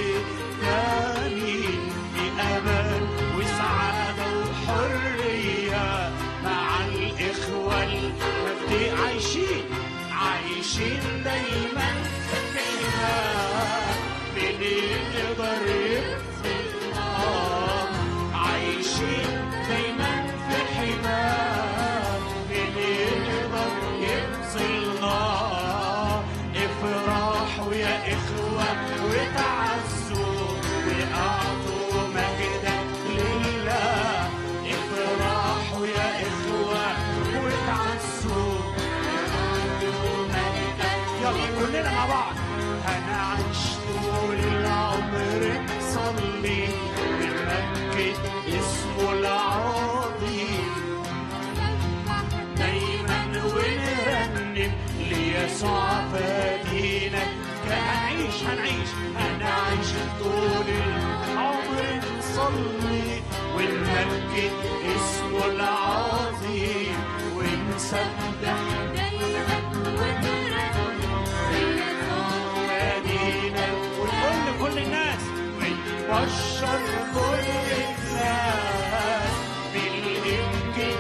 ثمين في امان وسعاده وحريه مع الاخوه المجدي عايشين عايشين دايما في ايمان من يقدر يقفل آه. عايشين دايما في حمام من يقدر يفصل نار افرحوا يا اخوة وتعزوا واعطوا مجدا لله افرحوا يا اخوة وتعزوا واعطوا مجدا يلا كلنا مع بعض يسوع فادينا هنعيش هنعيش هنعيش طول العمر نصلي ونمجد اسمه العظيم ونسبح دايما ونرنم بيسوع فادينا ونقول لكل الناس ونبشر كل الناس بالإنجيل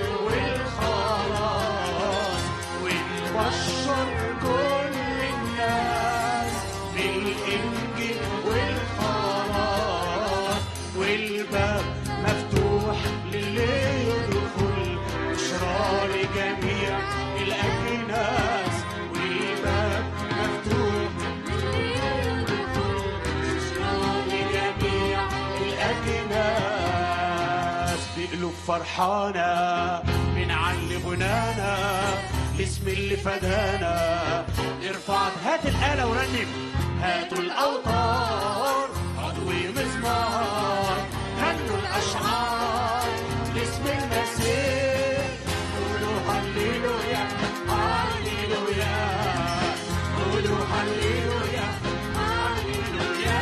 والخلاص ونبشر كل الناس بالإنجيل والخلاص والباب مفتوح للي يدخل بشرى لجميع الأجناس والباب مفتوح لجميع الأجناس بقلوب فرحانة بنعلي غنانا الاسم اللي فدانا ارفع هات الآلة ورنم هاتوا الأوتار عضو مزمار غنوا الأشعار لاسم المسيح قولوا هللويا هللويا قولوا هللويا هللويا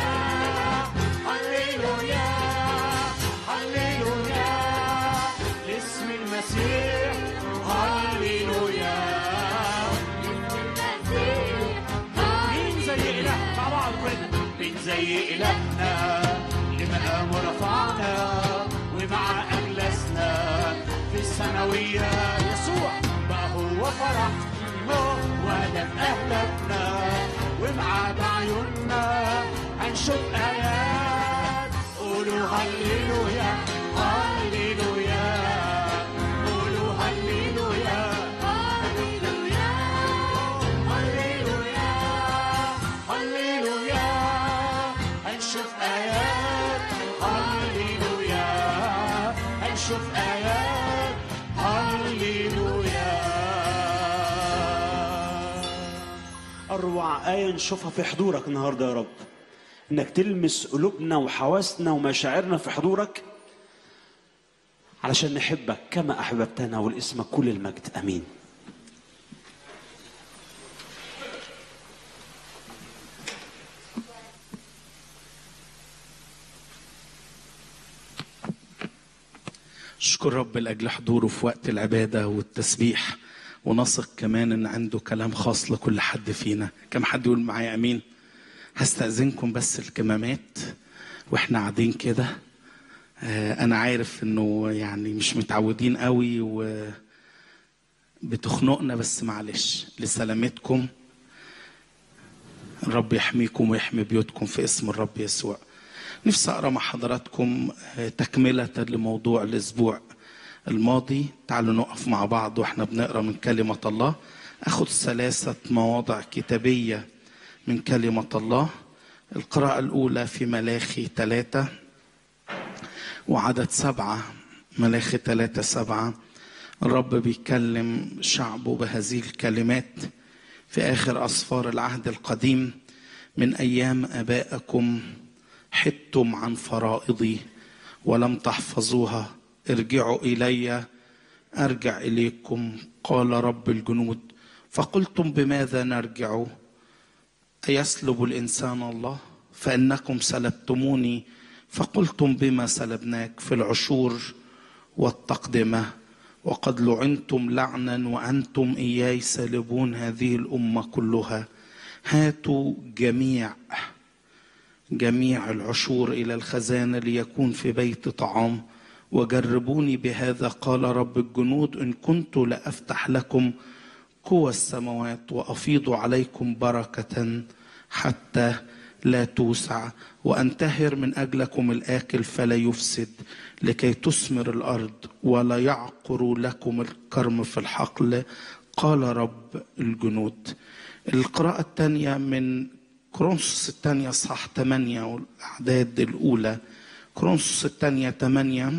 هللويا هللويا لاسم المسيح هللويا مين زي إله مع بعض كده مين زي إلهنا لمقام رفعنا ومع أجلسنا في السماوية يسوع بقى هو فرحنا وهدف أهدافنا ومع بعيوننا هنشوف آيات قولوا هللويا هللويا قولوا هللويا هللويا هللويا هللويا هنشوف آيات هللويا هنشوف آيات هللويا أروع آية نشوفها في حضورك النهاردة يا رب إنك تلمس قلوبنا وحواسنا ومشاعرنا في حضورك علشان نحبك كما أحببتنا ولاسمك كل المجد أمين اشكر رب لاجل حضوره في وقت العباده والتسبيح ونثق كمان ان عنده كلام خاص لكل حد فينا كم حد يقول معايا امين هستاذنكم بس الكمامات واحنا قاعدين كده آه، انا عارف انه يعني مش متعودين قوي و بتخنقنا بس معلش لسلامتكم الرب يحميكم ويحمي بيوتكم في اسم الرب يسوع نفسي اقرا مع حضراتكم آه، تكمله لموضوع الاسبوع الماضي تعالوا نقف مع بعض واحنا بنقرا من كلمه الله اخذ ثلاثه مواضع كتابيه من كلمه الله القراءه الاولى في ملاخي ثلاثه وعدد سبعه ملاخي ثلاثه سبعه الرب بيكلم شعبه بهذه الكلمات في اخر اسفار العهد القديم من ايام ابائكم حدتم عن فرائضي ولم تحفظوها ارجعوا الي ارجع اليكم قال رب الجنود فقلتم بماذا نرجع ايسلب الانسان الله فانكم سلبتموني فقلتم بما سلبناك في العشور والتقدمه وقد لعنتم لعنا وانتم اياي سالبون هذه الامه كلها هاتوا جميع جميع العشور الى الخزانه ليكون في بيت طعام وجربوني بهذا قال رب الجنود ان كنت لافتح لكم قوى السماوات وافيض عليكم بركه حتى لا توسع وانتهر من اجلكم الاكل فلا يفسد لكي تثمر الارض ولا يعقر لكم الكرم في الحقل قال رب الجنود القراءة الثانية من كرونسوس الثانية صح 8 والأعداد الأولى كرونسوس الثانية 8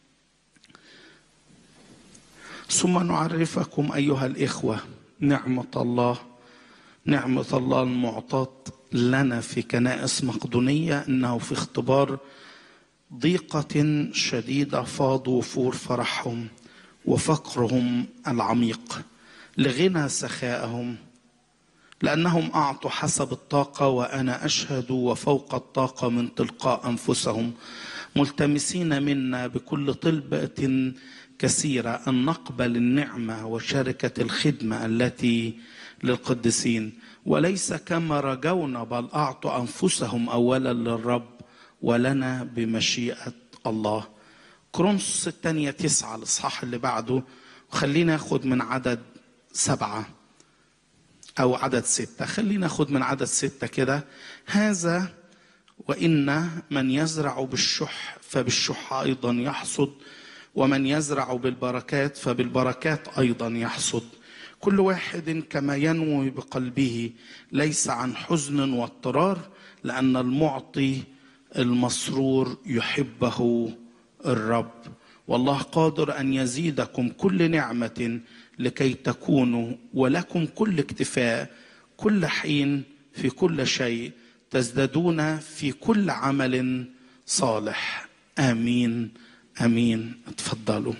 ثم نعرفكم أيها الإخوة نعمة الله نعمة الله المعطاة لنا في كنائس مقدونية أنه في اختبار ضيقة شديدة فاض وفور فرحهم وفقرهم العميق لغنى سخائهم لأنهم أعطوا حسب الطاقة وأنا أشهد وفوق الطاقة من تلقاء أنفسهم ملتمسين منا بكل طلبة كثيرة أن نقبل النعمة وشركة الخدمة التي للقديسين وليس كما رجونا بل أعطوا أنفسهم أولا للرب ولنا بمشيئة الله كرونس الثانية تسعة الإصحاح اللي بعده وخلينا ناخد من عدد سبعة أو عدد ستة خلينا ناخد من عدد ستة كده هذا وإن من يزرع بالشح فبالشح أيضا يحصد ومن يزرع بالبركات فبالبركات أيضا يحصد كل واحد كما ينوي بقلبه ليس عن حزن واضطرار لأن المعطي المسرور يحبه الرب والله قادر أن يزيدكم كل نعمة لكي تكونوا ولكم كل اكتفاء كل حين في كل شيء تزدادون في كل عمل صالح امين امين اتفضلوا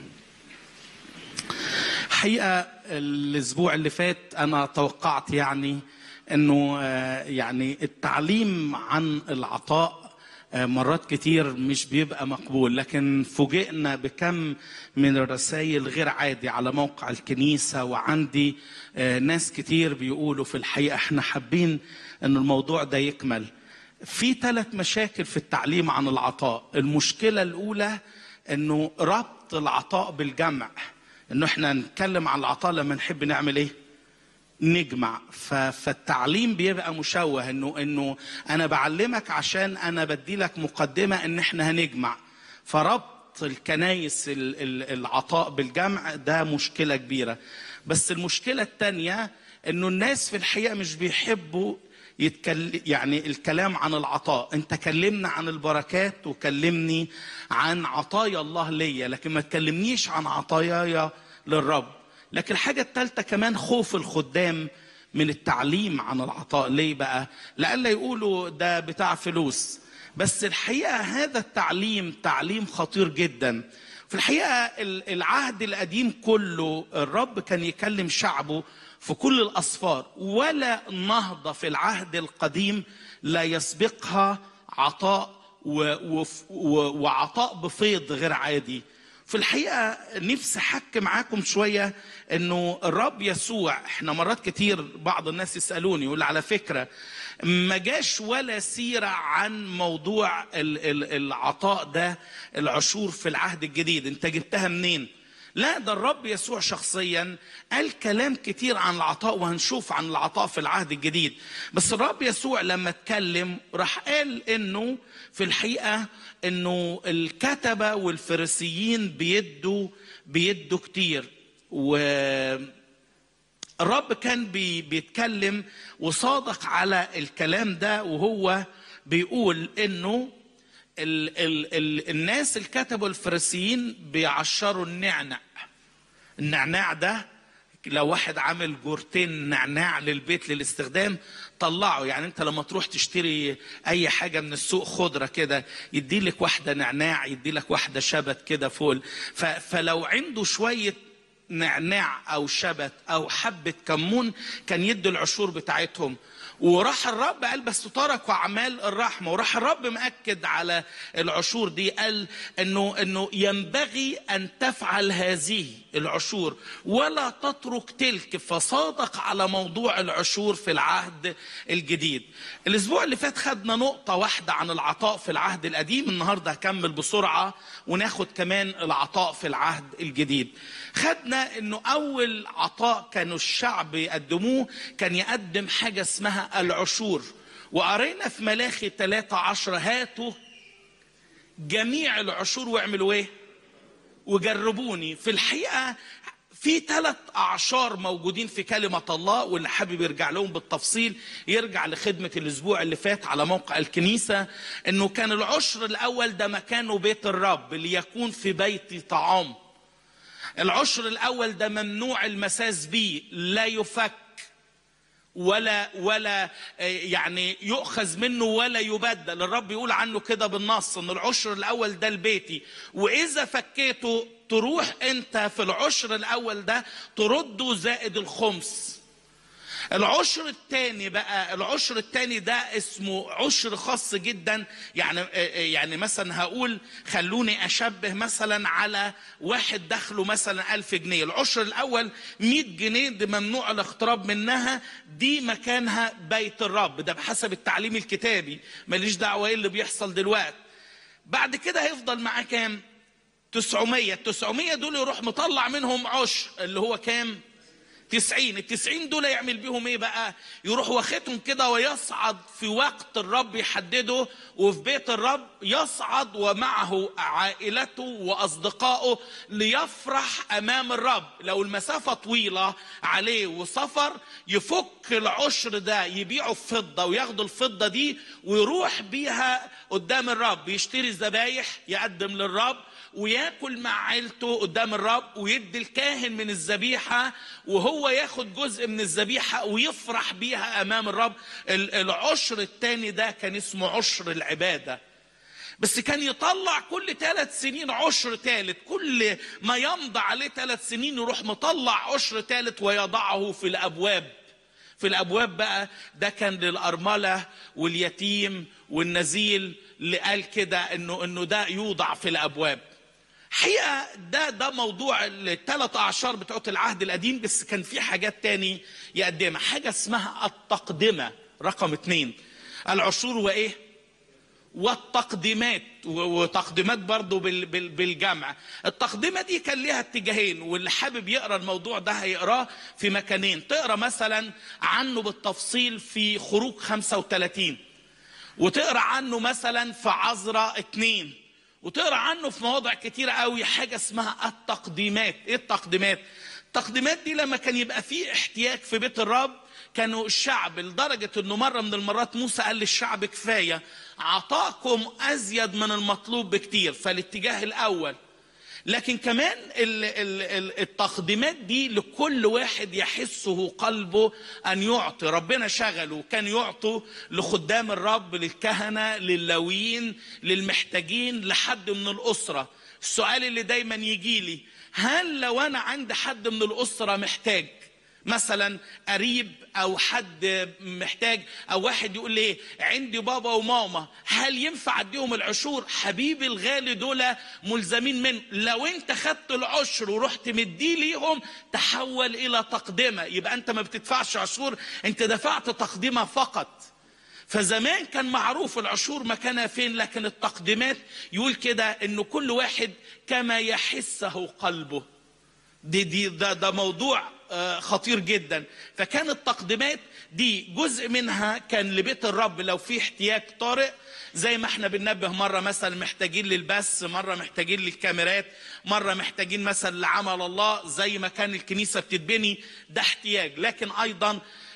حقيقه الاسبوع اللي فات انا توقعت يعني انه آه، يعني التعليم عن العطاء آه، مرات كتير مش بيبقى مقبول لكن فوجئنا بكم من الرسائل غير عادي على موقع الكنيسة وعندي آه، ناس كتير بيقولوا في الحقيقة احنا حابين ان الموضوع ده يكمل في ثلاث مشاكل في التعليم عن العطاء المشكلة الأولى انه ربط العطاء بالجمع انه احنا نتكلم عن العطاء لما نحب نعمل ايه نجمع ف- فالتعليم بيبقى مشوه انه انه انا بعلمك عشان انا بدي لك مقدمه ان احنا هنجمع فربط الكنايس ال- ال- العطاء بالجمع ده مشكله كبيره بس المشكله الثانيه انه الناس في الحقيقه مش بيحبوا يتكلم يعني الكلام عن العطاء انت كلمنا عن البركات وكلمني عن عطايا الله ليا لكن ما تكلمنيش عن عطاياي للرب لكن الحاجة الثالثة كمان خوف الخدام من التعليم عن العطاء ليه بقى لألا يقولوا ده بتاع فلوس بس الحقيقة هذا التعليم تعليم خطير جدا في الحقيقة ال- العهد القديم كله الرب كان يكلم شعبه في كل الأسفار ولا نهضة في العهد القديم لا يسبقها عطاء و- وف- و- وعطاء بفيض غير عادي في الحقيقة نفسي حك معاكم شوية انه الرب يسوع احنا مرات كتير بعض الناس يسألوني يقول على فكرة ما جاش ولا سيرة عن موضوع ال- ال- العطاء ده العشور في العهد الجديد انت جبتها منين لا ده الرب يسوع شخصيا قال كلام كتير عن العطاء وهنشوف عن العطاء في العهد الجديد بس الرب يسوع لما اتكلم راح قال انه في الحقيقه انه الكتبه والفريسيين بيدوا بيدوا كتير و الرب كان بي بيتكلم وصادق على الكلام ده وهو بيقول انه ال ال ال الناس الكتبوا الفريسيين بيعشروا النعنع النعناع ده لو واحد عامل جورتين نعناع للبيت للاستخدام طلعه يعني انت لما تروح تشتري اي حاجه من السوق خضره كده يدي لك واحده نعناع يدي لك واحده شبت كده فول ف فلو عنده شويه نعناع او شبت او حبه كمون كان يدي العشور بتاعتهم وراح الرب قال بس تركوا اعمال الرحمه وراح الرب مأكد على العشور دي قال انه انه ينبغي ان تفعل هذه العشور ولا تترك تلك فصادق على موضوع العشور في العهد الجديد الاسبوع اللي فات خدنا نقطه واحده عن العطاء في العهد القديم النهارده هكمل بسرعه وناخد كمان العطاء في العهد الجديد خدنا انه اول عطاء كانوا الشعب يقدموه كان يقدم حاجه اسمها العشور وقرينا في ملاخي 13 هاتوا جميع العشور واعملوا ايه وجربوني في الحقيقه في ثلاث اعشار موجودين في كلمه الله واللي حابب يرجع لهم بالتفصيل يرجع لخدمه الاسبوع اللي فات على موقع الكنيسه انه كان العشر الاول ده مكانه بيت الرب ليكون في بيتي طعام العشر الاول ده ممنوع المساس بيه لا يفك ولا ولا آه، يعني يؤخذ منه ولا يبدل الرب يقول عنه كده بالنص ان العشر الاول ده لبيتي واذا فكيته تروح انت في العشر الاول ده ترده زائد الخمس العشر الثاني بقى العشر الثاني ده اسمه عشر خاص جدا يعني يعني مثلا هقول خلوني اشبه مثلا على واحد دخله مثلا ألف جنيه العشر الاول 100 جنيه دي ممنوع الاقتراب منها دي مكانها بيت الرب ده بحسب التعليم الكتابي ماليش دعوه ايه اللي بيحصل دلوقتي بعد كده هيفضل معاه كام 900 900 دول يروح مطلع منهم عشر اللي هو كام تسعين التسعين دول يعمل بيهم ايه بقى يروح واخدهم كده ويصعد في وقت الرب يحدده وفي بيت الرب يصعد ومعه عائلته واصدقائه ليفرح امام الرب لو المسافة طويلة عليه وسفر يفك العشر ده يبيعه في فضة وياخدوا الفضة دي ويروح بيها قدام الرب يشتري ذبايح يقدم للرب وياكل مع عيلته قدام الرب ويدي الكاهن من الذبيحه وهو ياخد جزء من الذبيحه ويفرح بيها امام الرب ال- العشر الثاني ده كان اسمه عشر العباده بس كان يطلع كل ثلاث سنين عشر ثالث كل ما يمضى عليه ثلاث سنين يروح مطلع عشر ثالث ويضعه في الابواب في الابواب بقى ده كان للارمله واليتيم والنزيل اللي قال كده انه انه ده يوضع في الابواب حقيقه ده ده موضوع الثلاث اعشار بتوع العهد القديم بس كان في حاجات تاني يقدمها حاجه اسمها التقدمه رقم اتنين العشور وايه والتقديمات و- وتقديمات برضو بال- بال- بالجمع التقدمة دي كان ليها اتجاهين واللي حابب يقرأ الموضوع ده هيقراه في مكانين تقرأ مثلا عنه بالتفصيل في خروج 35 وتقرأ عنه مثلا في عذراء اتنين وتقرأ عنه في مواضع كتيرة قوي حاجة اسمها التقديمات ايه التقديمات التقديمات دي لما كان يبقى فيه احتياج في بيت الرب كانوا الشعب لدرجة انه مرة من المرات موسى قال للشعب كفاية عطاكم ازيد من المطلوب بكتير فالاتجاه الاول لكن كمان ال- ال- ال- التقديمات دي لكل واحد يحسه قلبه ان يعطي ربنا شغله كان يعطوا لخدام الرب للكهنه لللاويين للمحتاجين لحد من الاسره السؤال اللي دايما يجي لي هل لو انا عندي حد من الاسره محتاج مثلا قريب او حد محتاج او واحد يقول لي عندي بابا وماما هل ينفع اديهم العشور حبيبي الغالي دول ملزمين منه لو انت خدت العشر ورحت مديه ليهم تحول الى تقدمه يبقى انت ما بتدفعش عشور انت دفعت تقدمه فقط فزمان كان معروف العشور مكانها فين لكن التقديمات يقول كده انه كل واحد كما يحسه قلبه دي دي ده ده موضوع آه، خطير جدا فكان التقديمات دي جزء منها كان لبيت الرب لو في احتياج طارئ زي ما احنا بننبه مره مثلا محتاجين للبث مره محتاجين للكاميرات مره محتاجين مثلا لعمل الله زي ما كان الكنيسه بتتبني ده احتياج لكن ايضا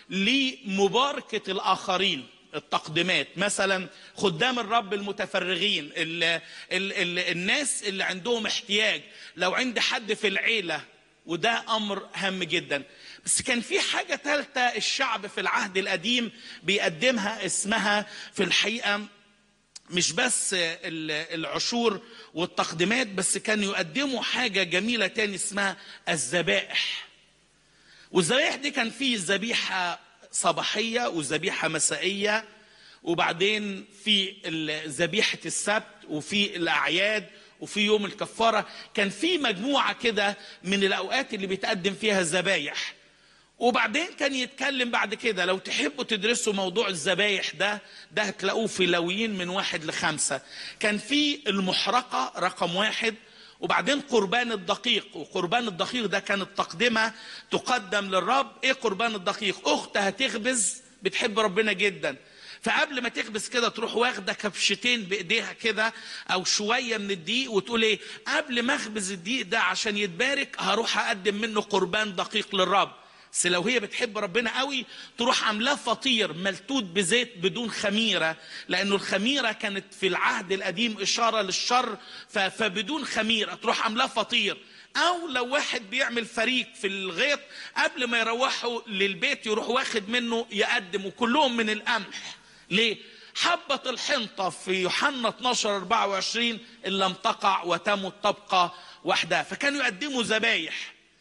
لمباركه الاخرين التقديمات مثلا خدام الرب المتفرغين ال ال ال الناس اللي عندهم احتياج لو عندي حد في العيله وده امر هام جدا بس كان في حاجه ثالثه الشعب في العهد القديم بيقدمها اسمها في الحقيقه مش بس ال- العشور والتقديمات بس كانوا يقدموا حاجه جميله تاني اسمها الذبائح والذبائح دي كان فيه ذبيحة صباحية وذبيحة مسائية وبعدين في ال- ذبيحة السبت وفي الأعياد وفي يوم الكفارة كان في مجموعة كده من الأوقات اللي بيتقدم فيها الذبايح وبعدين كان يتكلم بعد كده لو تحبوا تدرسوا موضوع الذبايح ده ده هتلاقوه في لويين من واحد لخمسة كان في المحرقة رقم واحد وبعدين قربان الدقيق وقربان الدقيق ده كانت تقدمة تقدم للرب ايه قربان الدقيق اخت هتخبز بتحب ربنا جدا فقبل ما تخبز كده تروح واخده كبشتين بايديها كده او شويه من الدقيق وتقول ايه قبل ما اخبز الدقيق ده عشان يتبارك هروح اقدم منه قربان دقيق للرب بس لو هي بتحب ربنا قوي تروح عاملاه فطير ملتوت بزيت بدون خميره لانه الخميره كانت في العهد القديم اشاره للشر ف- فبدون خميره تروح عاملاه فطير او لو واحد بيعمل فريق في الغيط قبل ما يروحوا للبيت يروح واخد منه يقدم وكلهم من القمح ليه حبة الحنطة في يوحنا 12 24 إن لم تقع وتمت تبقى وحدها فكانوا يقدموا ذبايح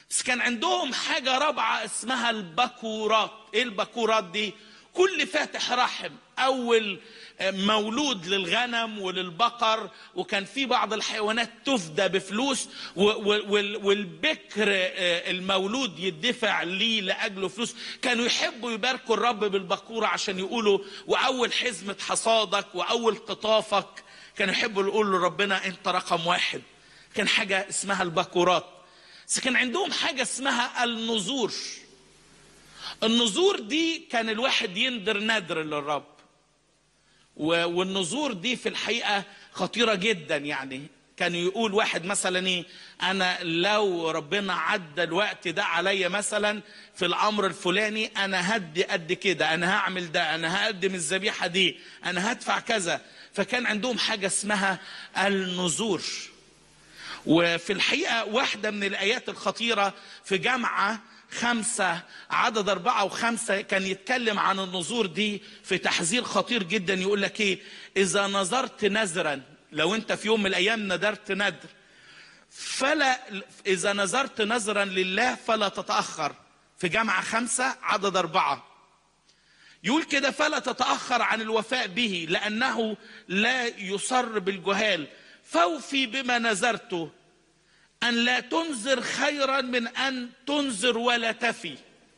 بس كان عندهم حاجة رابعة اسمها البكورات ايه البكورات دي كل فاتح رحم اول مولود للغنم وللبقر وكان في بعض الحيوانات تفدى بفلوس و- و- وال- والبكر آه، المولود يدفع ليه لاجله فلوس كانوا يحبوا يباركوا الرب بالبكوره عشان يقولوا واول حزمه حصادك واول قطافك كانوا يحبوا يقولوا لربنا انت رقم واحد كان حاجه اسمها البكورات بس كان عندهم حاجه اسمها النذور النذور دي كان الواحد يندر ندر للرب و- والنذور دي في الحقيقه خطيره جدا يعني كان يقول واحد مثلا ايه انا لو ربنا عدى الوقت ده عليا مثلا في الامر الفلاني انا هدي قد كده انا هعمل ده انا هقدم الذبيحه دي انا هدفع كذا فكان عندهم حاجه اسمها النذور وفي الحقيقة واحدة من الآيات الخطيرة في جامعة خمسة عدد أربعة وخمسة كان يتكلم عن النذور دي في تحذير خطير جدا يقول لك إيه إذا نظرت نذرا لو أنت في يوم من الأيام ندرت ندر فلا إذا نظرت نذرا لله فلا تتأخر في جامعة خمسة عدد أربعة يقول كده فلا تتأخر عن الوفاء به لأنه لا يصر بالجهال فوفي بما نذرته أن لا تنذر خيرا من أن تنذر ولا تفي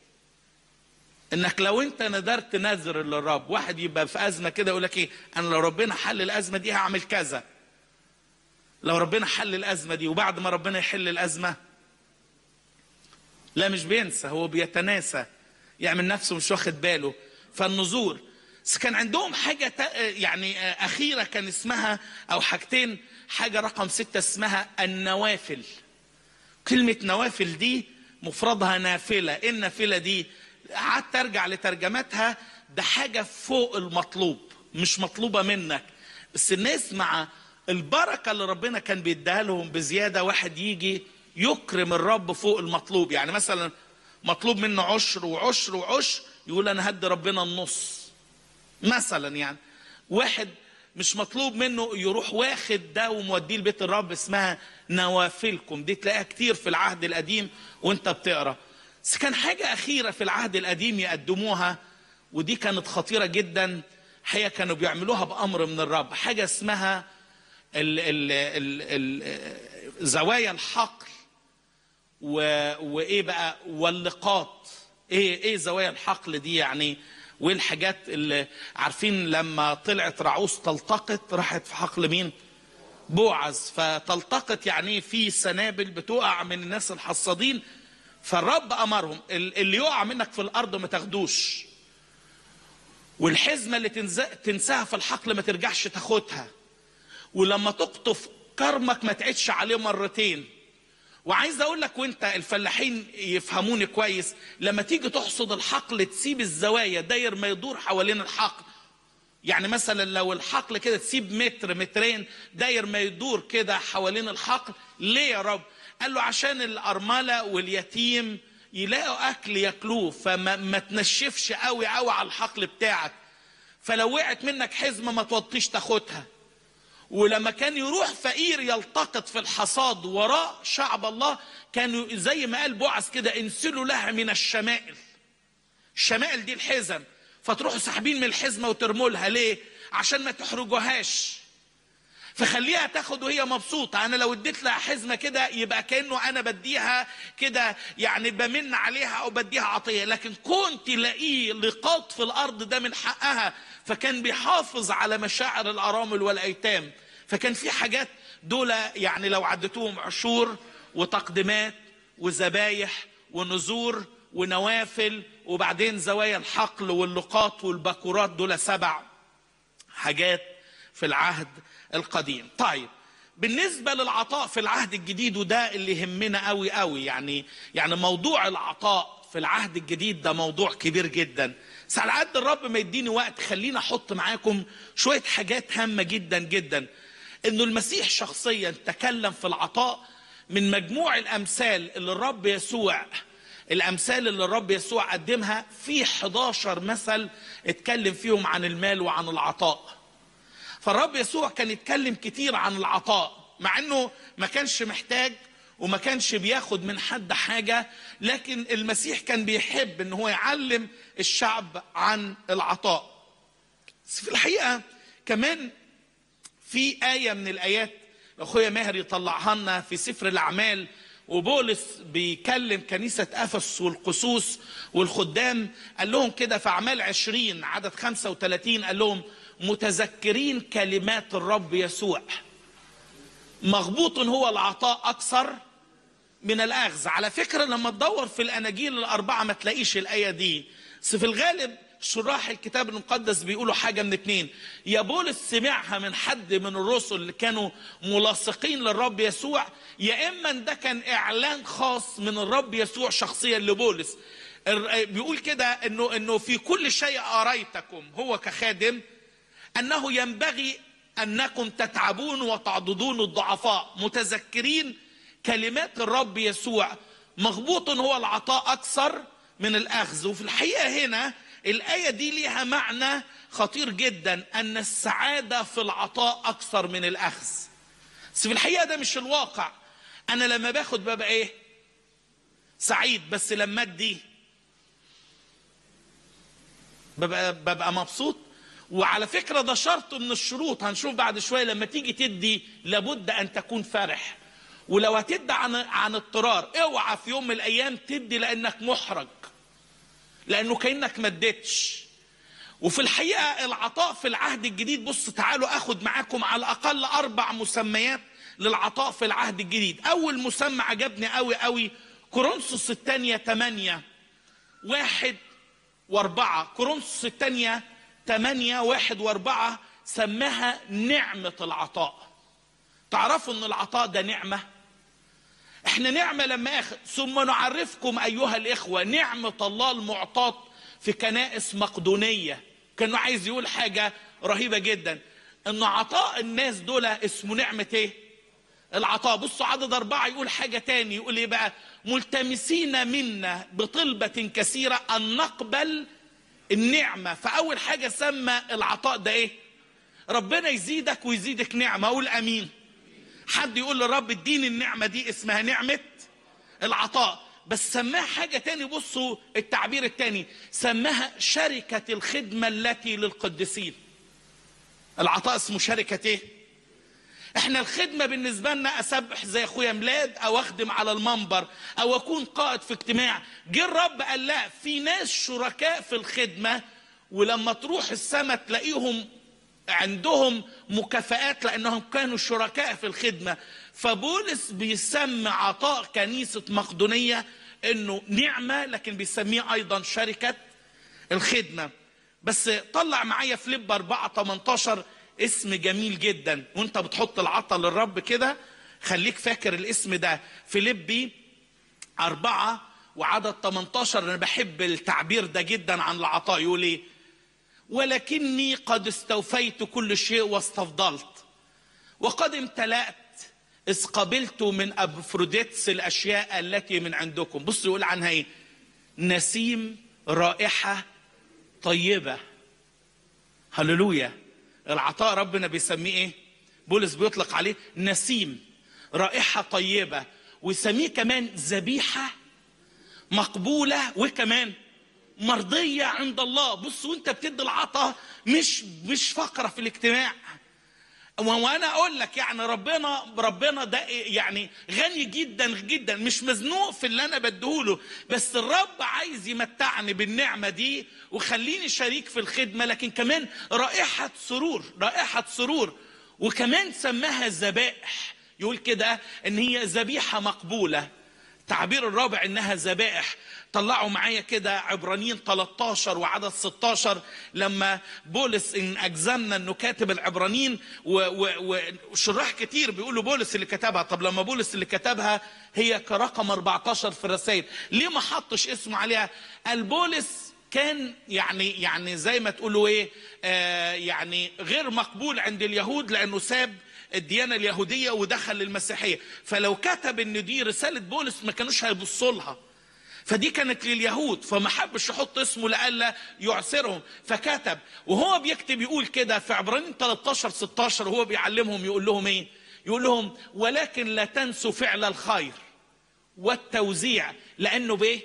انك لو انت نذرت نذر للرب واحد يبقى في ازمه كده يقول لك ايه انا لو ربنا حل الازمه دي هعمل كذا لو ربنا حل الازمه دي وبعد ما ربنا يحل الازمه لا مش بينسى هو بيتناسى يعمل نفسه مش واخد باله فالنذور بس كان عندهم حاجة تا- يعني أخيرة كان اسمها أو حاجتين حاجة رقم ستة اسمها النوافل كلمة نوافل دي مفردها نافلة إيه النافلة دي قعدت أرجع لترجمتها ده حاجة فوق المطلوب مش مطلوبة منك بس الناس مع البركة اللي ربنا كان بيديها لهم بزيادة واحد يجي يكرم الرب فوق المطلوب يعني مثلا مطلوب منه عشر وعشر وعشر يقول أنا هدي ربنا النص مثلا يعني واحد مش مطلوب منه يروح واخد ده وموديه لبيت الرب اسمها نوافلكم دي تلاقيها كتير في العهد القديم وانت بتقرا بس كان حاجة أخيرة في العهد القديم يقدموها ودي كانت خطيرة جدا حقيقة كانوا بيعملوها بأمر من الرب حاجة اسمها ال ال ال ال زوايا الحقل و... وايه بقى واللقاط ايه ايه زوايا الحقل دي يعني وايه الحاجات اللي عارفين لما طلعت رعوس تلتقط راحت في حقل مين بوعز فتلتقط يعني في سنابل بتقع من الناس الحصادين فالرب امرهم ال- اللي يقع منك في الارض ما تاخدوش والحزمه اللي تنز- تنساها في الحقل ما ترجعش تاخدها ولما تقطف كرمك ما تعيدش عليه مرتين وعايز اقول لك وانت الفلاحين يفهموني كويس لما تيجي تحصد الحقل تسيب الزوايا داير ما يدور حوالين الحقل يعني مثلا لو الحقل كده تسيب متر مترين داير ما يدور كده حوالين الحقل ليه يا رب قال له عشان الارمله واليتيم يلاقوا اكل ياكلوه فما ما تنشفش قوي قوي على الحقل بتاعك فلو وقعت منك حزمه ما توطيش تاخدها ولما كان يروح فقير يلتقط في الحصاد وراء شعب الله كانوا زي ما قال بوعز كده انسلوا لها من الشمائل الشمائل دي الحزم فتروحوا ساحبين من الحزمه وترموا لها ليه عشان ما تحرجوهاش فخليها تاخد وهي مبسوطة أنا لو اديت لها حزمة كده يبقى كأنه أنا بديها كده يعني بمن عليها أو بديها عطية لكن كون تلاقيه لقاط في الأرض ده من حقها فكان بيحافظ على مشاعر الأرامل والأيتام فكان في حاجات دول يعني لو عدتوهم عشور وتقديمات وذبايح ونذور ونوافل وبعدين زوايا الحقل واللقاط والبكورات دول سبع حاجات في العهد القديم طيب بالنسبة للعطاء في العهد الجديد وده اللي يهمنا قوي قوي يعني يعني موضوع العطاء في العهد الجديد ده موضوع كبير جدا بس على قد الرب ما يديني وقت خليني احط معاكم شوية حاجات هامة جدا جدا انه المسيح شخصيا تكلم في العطاء من مجموع الامثال اللي الرب يسوع الامثال اللي الرب يسوع قدمها في 11 مثل اتكلم فيهم عن المال وعن العطاء فالرب يسوع كان يتكلم كتير عن العطاء مع انه ما كانش محتاج وما كانش بياخد من حد حاجة لكن المسيح كان بيحب ان هو يعلم الشعب عن العطاء بس في الحقيقة كمان في آية من الآيات أخويا ماهر يطلعها لنا في سفر الأعمال وبولس بيكلم كنيسة أفس والقسوس والخدام قال لهم كده في أعمال عشرين عدد خمسة وثلاثين قال لهم متذكرين كلمات الرب يسوع مغبوط هو العطاء أكثر من الأخذ على فكرة لما تدور في الأناجيل الأربعة ما تلاقيش الآية دي بس في الغالب شراح الكتاب المقدس بيقولوا حاجة من اتنين يا بولس سمعها من حد من الرسل اللي كانوا ملاصقين للرب يسوع يا إما ده كان إعلان خاص من الرب يسوع شخصيا لبولس الر- بيقول كده انه انه في كل شيء اريتكم هو كخادم انه ينبغي انكم تتعبون وتعضدون الضعفاء متذكرين كلمات الرب يسوع مغبوط هو العطاء اكثر من الاخذ وفي الحقيقه هنا الايه دي ليها معنى خطير جدا ان السعاده في العطاء اكثر من الاخذ بس في الحقيقه ده مش الواقع انا لما باخد ببقى ايه سعيد بس لما ادي ببقى ببقى مبسوط وعلى فكره ده شرط من الشروط هنشوف بعد شويه لما تيجي تدي لابد ان تكون فرح ولو هتدي عن عن اضطرار اوعى في يوم من الايام تدي لانك محرج لانه كانك ما اديتش وفي الحقيقه العطاء في العهد الجديد بص تعالوا اخد معاكم على الاقل اربع مسميات للعطاء في العهد الجديد اول مسمى عجبني قوي قوي كورنثوس الثانيه 8 واحد واربعة كورنثوس الثانية ثمانية واحد واربعة سماها نعمة العطاء تعرفوا ان العطاء ده نعمة احنا نعمة لما اخذ ثم نعرفكم ايها الاخوة نعمة الله المعطاة في كنائس مقدونية كانوا عايز يقول حاجة رهيبة جدا ان عطاء الناس دول اسمه نعمة ايه العطاء بصوا عدد أربعة يقول حاجة تاني يقول إيه بقى ملتمسين منا بطلبة كثيرة أن نقبل النعمة فأول حاجة سمى العطاء ده إيه ربنا يزيدك ويزيدك نعمة أقول أمين حد يقول للرب اديني النعمة دي اسمها نعمة العطاء بس سماها حاجة تاني بصوا التعبير التاني سماها شركة الخدمة التي للقديسين العطاء اسمه شركة ايه احنا الخدمه بالنسبه لنا اسبح زي اخويا ميلاد او اخدم على المنبر او اكون قائد في اجتماع جه الرب قال لا في ناس شركاء في الخدمه ولما تروح السماء تلاقيهم عندهم مكافآت لانهم كانوا شركاء في الخدمه فبولس بيسمي عطاء كنيسه مقدونيه انه نعمه لكن بيسميه ايضا شركه الخدمه بس طلع معايا فليب 4 18 اسم جميل جدا وانت بتحط العطا للرب كده خليك فاكر الاسم ده فيليبي أربعة وعدد 18 أنا بحب التعبير ده جدا عن العطاء يقول إيه ولكني قد استوفيت كل شيء واستفضلت وقد امتلأت إذ قبلت من أبفروديتس الأشياء التي من عندكم بص يقول عنها إيه نسيم رائحة طيبة هللويا العطاء ربنا بيسميه ايه بولس بيطلق عليه نسيم رائحة طيبة ويسميه كمان ذبيحة مقبولة وكمان مرضية عند الله بص وانت بتدي العطاء مش مش فقرة في الاجتماع وانا اقول لك يعني ربنا ربنا ده يعني غني جدا جدا مش مزنوق في اللي انا بديهوله بس الرب عايز يمتعني بالنعمه دي وخليني شريك في الخدمه لكن كمان رائحه سرور رائحه سرور وكمان سماها ذبائح يقول كده ان هي ذبيحه مقبوله تعبير الرابع انها ذبائح طلعوا معايا كده عبرانيين 13 وعدد 16 لما بولس ان اجزمنا انه كاتب العبرانيين و- و- وشراح كتير بيقولوا بولس اللي كتبها طب لما بولس اللي كتبها هي كرقم 14 في الرسائل ليه ما حطش اسمه عليها قال بولس كان يعني يعني زي ما تقولوا ايه آه يعني غير مقبول عند اليهود لانه ساب الديانه اليهوديه ودخل المسيحيه فلو كتب ان دي رساله بولس ما كانوش هيبصوا لها فدي كانت لليهود فما حبش يحط اسمه لئلا يعسرهم فكتب وهو بيكتب يقول كده في عبرانيين 13 16 وهو بيعلمهم يقول لهم ايه يقول لهم ولكن لا تنسوا فعل الخير والتوزيع لانه بايه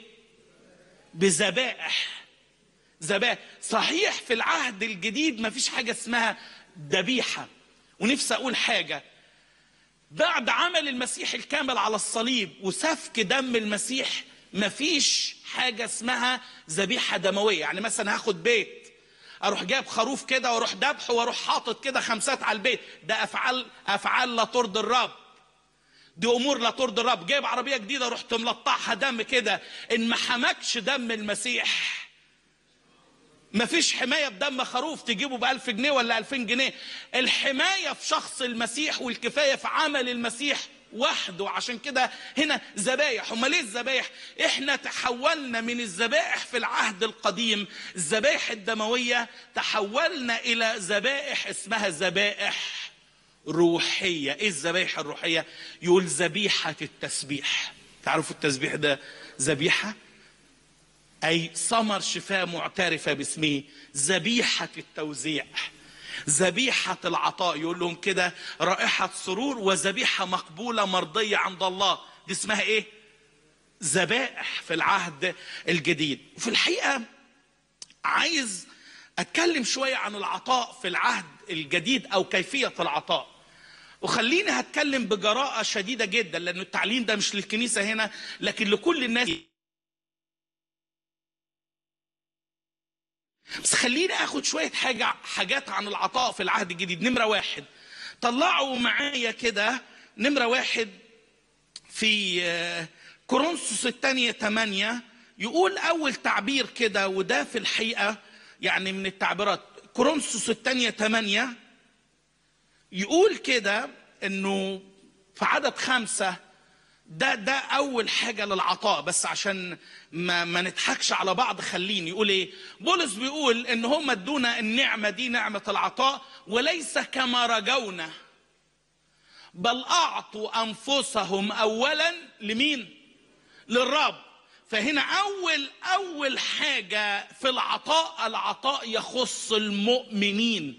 بذبائح ذبائح صحيح في العهد الجديد ما فيش حاجه اسمها ذبيحه ونفسي اقول حاجه بعد عمل المسيح الكامل على الصليب وسفك دم المسيح مفيش حاجة اسمها ذبيحة دموية يعني مثلا هاخد بيت اروح جايب خروف كده واروح ذبحه واروح حاطط كده خمسات على البيت ده افعال افعال لا ترضي الرب دي امور لا ترضي الرب جايب عربيه جديده رحت ملطعها دم كده ان ما حمكش دم المسيح مفيش حماية بدم خروف تجيبه بألف جنيه ولا ألفين جنيه الحماية في شخص المسيح والكفاية في عمل المسيح وحده عشان كده هنا ذبايح امال ليه الذبايح احنا تحولنا من الذبائح في العهد القديم الذبائح الدمويه تحولنا الى ذبائح اسمها ذبائح روحيه ايه الذبائح الروحيه يقول ذبيحه التسبيح تعرفوا التسبيح ده ذبيحه أي ثمر شفاء معترفة باسمه ذبيحة التوزيع ذبيحة العطاء يقول لهم كده رائحة سرور وذبيحة مقبولة مرضية عند الله دي اسمها ايه ذبائح في العهد الجديد وفي الحقيقة عايز اتكلم شوية عن العطاء في العهد الجديد او كيفية العطاء وخليني هتكلم بجراءة شديدة جدا لأن التعليم ده مش للكنيسة هنا لكن لكل الناس بس خليني اخد شويه حاجه حاجات عن العطاء في العهد الجديد نمره واحد طلعوا معايا كده نمره واحد في آه، كورنثوس الثانيه 8 يقول اول تعبير كده وده في الحقيقه يعني من التعبيرات كورنثوس الثانيه 8 يقول كده انه في عدد خمسه ده ده اول حاجه للعطاء بس عشان ما ما نضحكش على بعض خليني يقول ايه بولس بيقول ان هم ادونا النعمه دي نعمه العطاء وليس كما رجونا بل اعطوا انفسهم اولا لمين للرب فهنا اول اول حاجه في العطاء العطاء يخص المؤمنين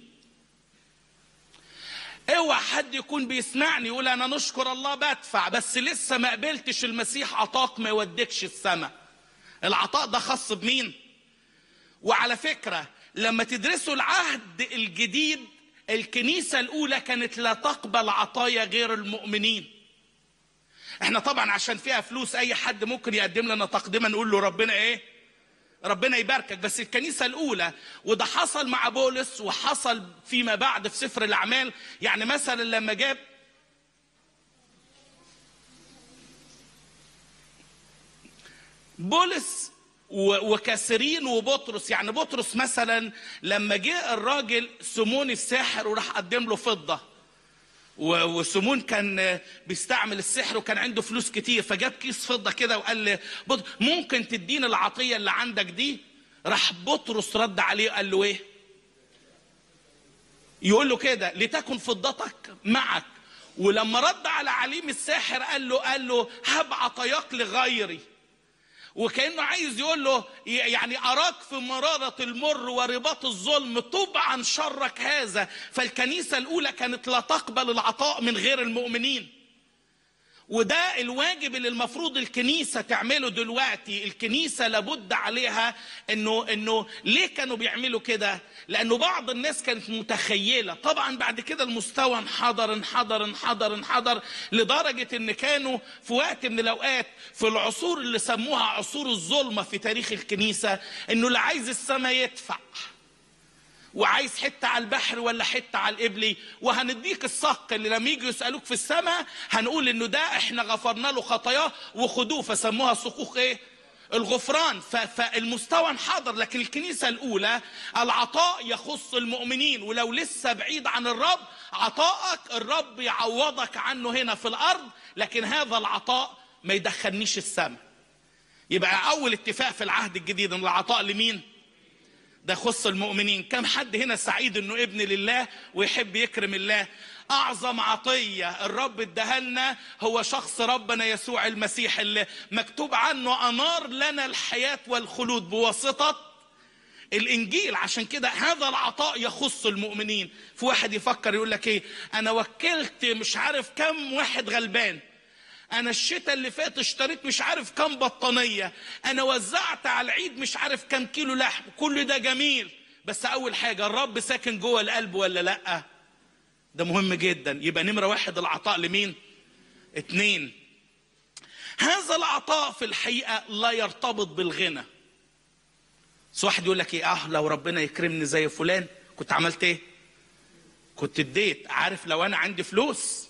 اوعى حد يكون بيسمعني يقول انا نشكر الله بدفع بس لسه ما قبلتش المسيح عطاك ما يوديكش السماء العطاء ده خاص بمين وعلى فكره لما تدرسوا العهد الجديد الكنيسه الاولى كانت لا تقبل عطايا غير المؤمنين احنا طبعا عشان فيها فلوس اي حد ممكن يقدم لنا تقدمه نقول له ربنا ايه ربنا يباركك بس الكنيسة الأولى وده حصل مع بولس وحصل فيما بعد في سفر الأعمال يعني مثلا لما جاب بولس و- وكاسرين وبطرس يعني بطرس مثلا لما جه الراجل سمون الساحر وراح قدم له فضه و- وسمون كان بيستعمل السحر وكان عنده فلوس كتير فجاب كيس فضه كده وقال لي بط- ممكن تديني العطيه اللي عندك دي راح بطرس رد عليه قال له ايه يقول له كده لتكن فضتك معك ولما رد على عليم الساحر قال له قال له هب عطاياك لغيري وكانه عايز يقول له يعني اراك في مراره المر ورباط الظلم طب عن شرك هذا فالكنيسه الاولى كانت لا تقبل العطاء من غير المؤمنين وده الواجب اللي المفروض الكنيسه تعمله دلوقتي الكنيسه لابد عليها انه انه ليه كانوا بيعملوا كده لانه بعض الناس كانت متخيله طبعا بعد كده المستوى انحدر انحدر انحدر انحدر لدرجه ان كانوا في وقت من الاوقات في العصور اللي سموها عصور الظلمه في تاريخ الكنيسه انه اللي عايز السماء يدفع وعايز حته على البحر ولا حته على القبلي وهنديك الصق اللي لما يجوا يسالوك في السماء هنقول انه ده احنا غفرنا له خطاياه وخدوه فسموها صكوك ايه الغفران ف- فالمستوى انحدر لكن الكنيسة الأولى العطاء يخص المؤمنين ولو لسه بعيد عن الرب عطائك الرب يعوضك عنه هنا في الأرض لكن هذا العطاء ما يدخلنيش السماء يبقى أول اتفاق في العهد الجديد أن العطاء لمين؟ ده يخص المؤمنين كم حد هنا سعيد انه ابن لله ويحب يكرم الله اعظم عطيه الرب اداها لنا هو شخص ربنا يسوع المسيح اللي مكتوب عنه انار لنا الحياه والخلود بواسطه الانجيل عشان كده هذا العطاء يخص المؤمنين في واحد يفكر يقول لك ايه انا وكلت مش عارف كم واحد غلبان انا الشتاء اللي فات اشتريت مش عارف كام بطانيه انا وزعت على العيد مش عارف كام كيلو لحم كل ده جميل بس اول حاجه الرب ساكن جوه القلب ولا لا ده مهم جدا يبقى نمره واحد العطاء لمين اتنين هذا العطاء في الحقيقه لا يرتبط بالغنى بس واحد يقول لك ايه اه لو ربنا يكرمني زي فلان كنت عملت ايه كنت اديت عارف لو انا عندي فلوس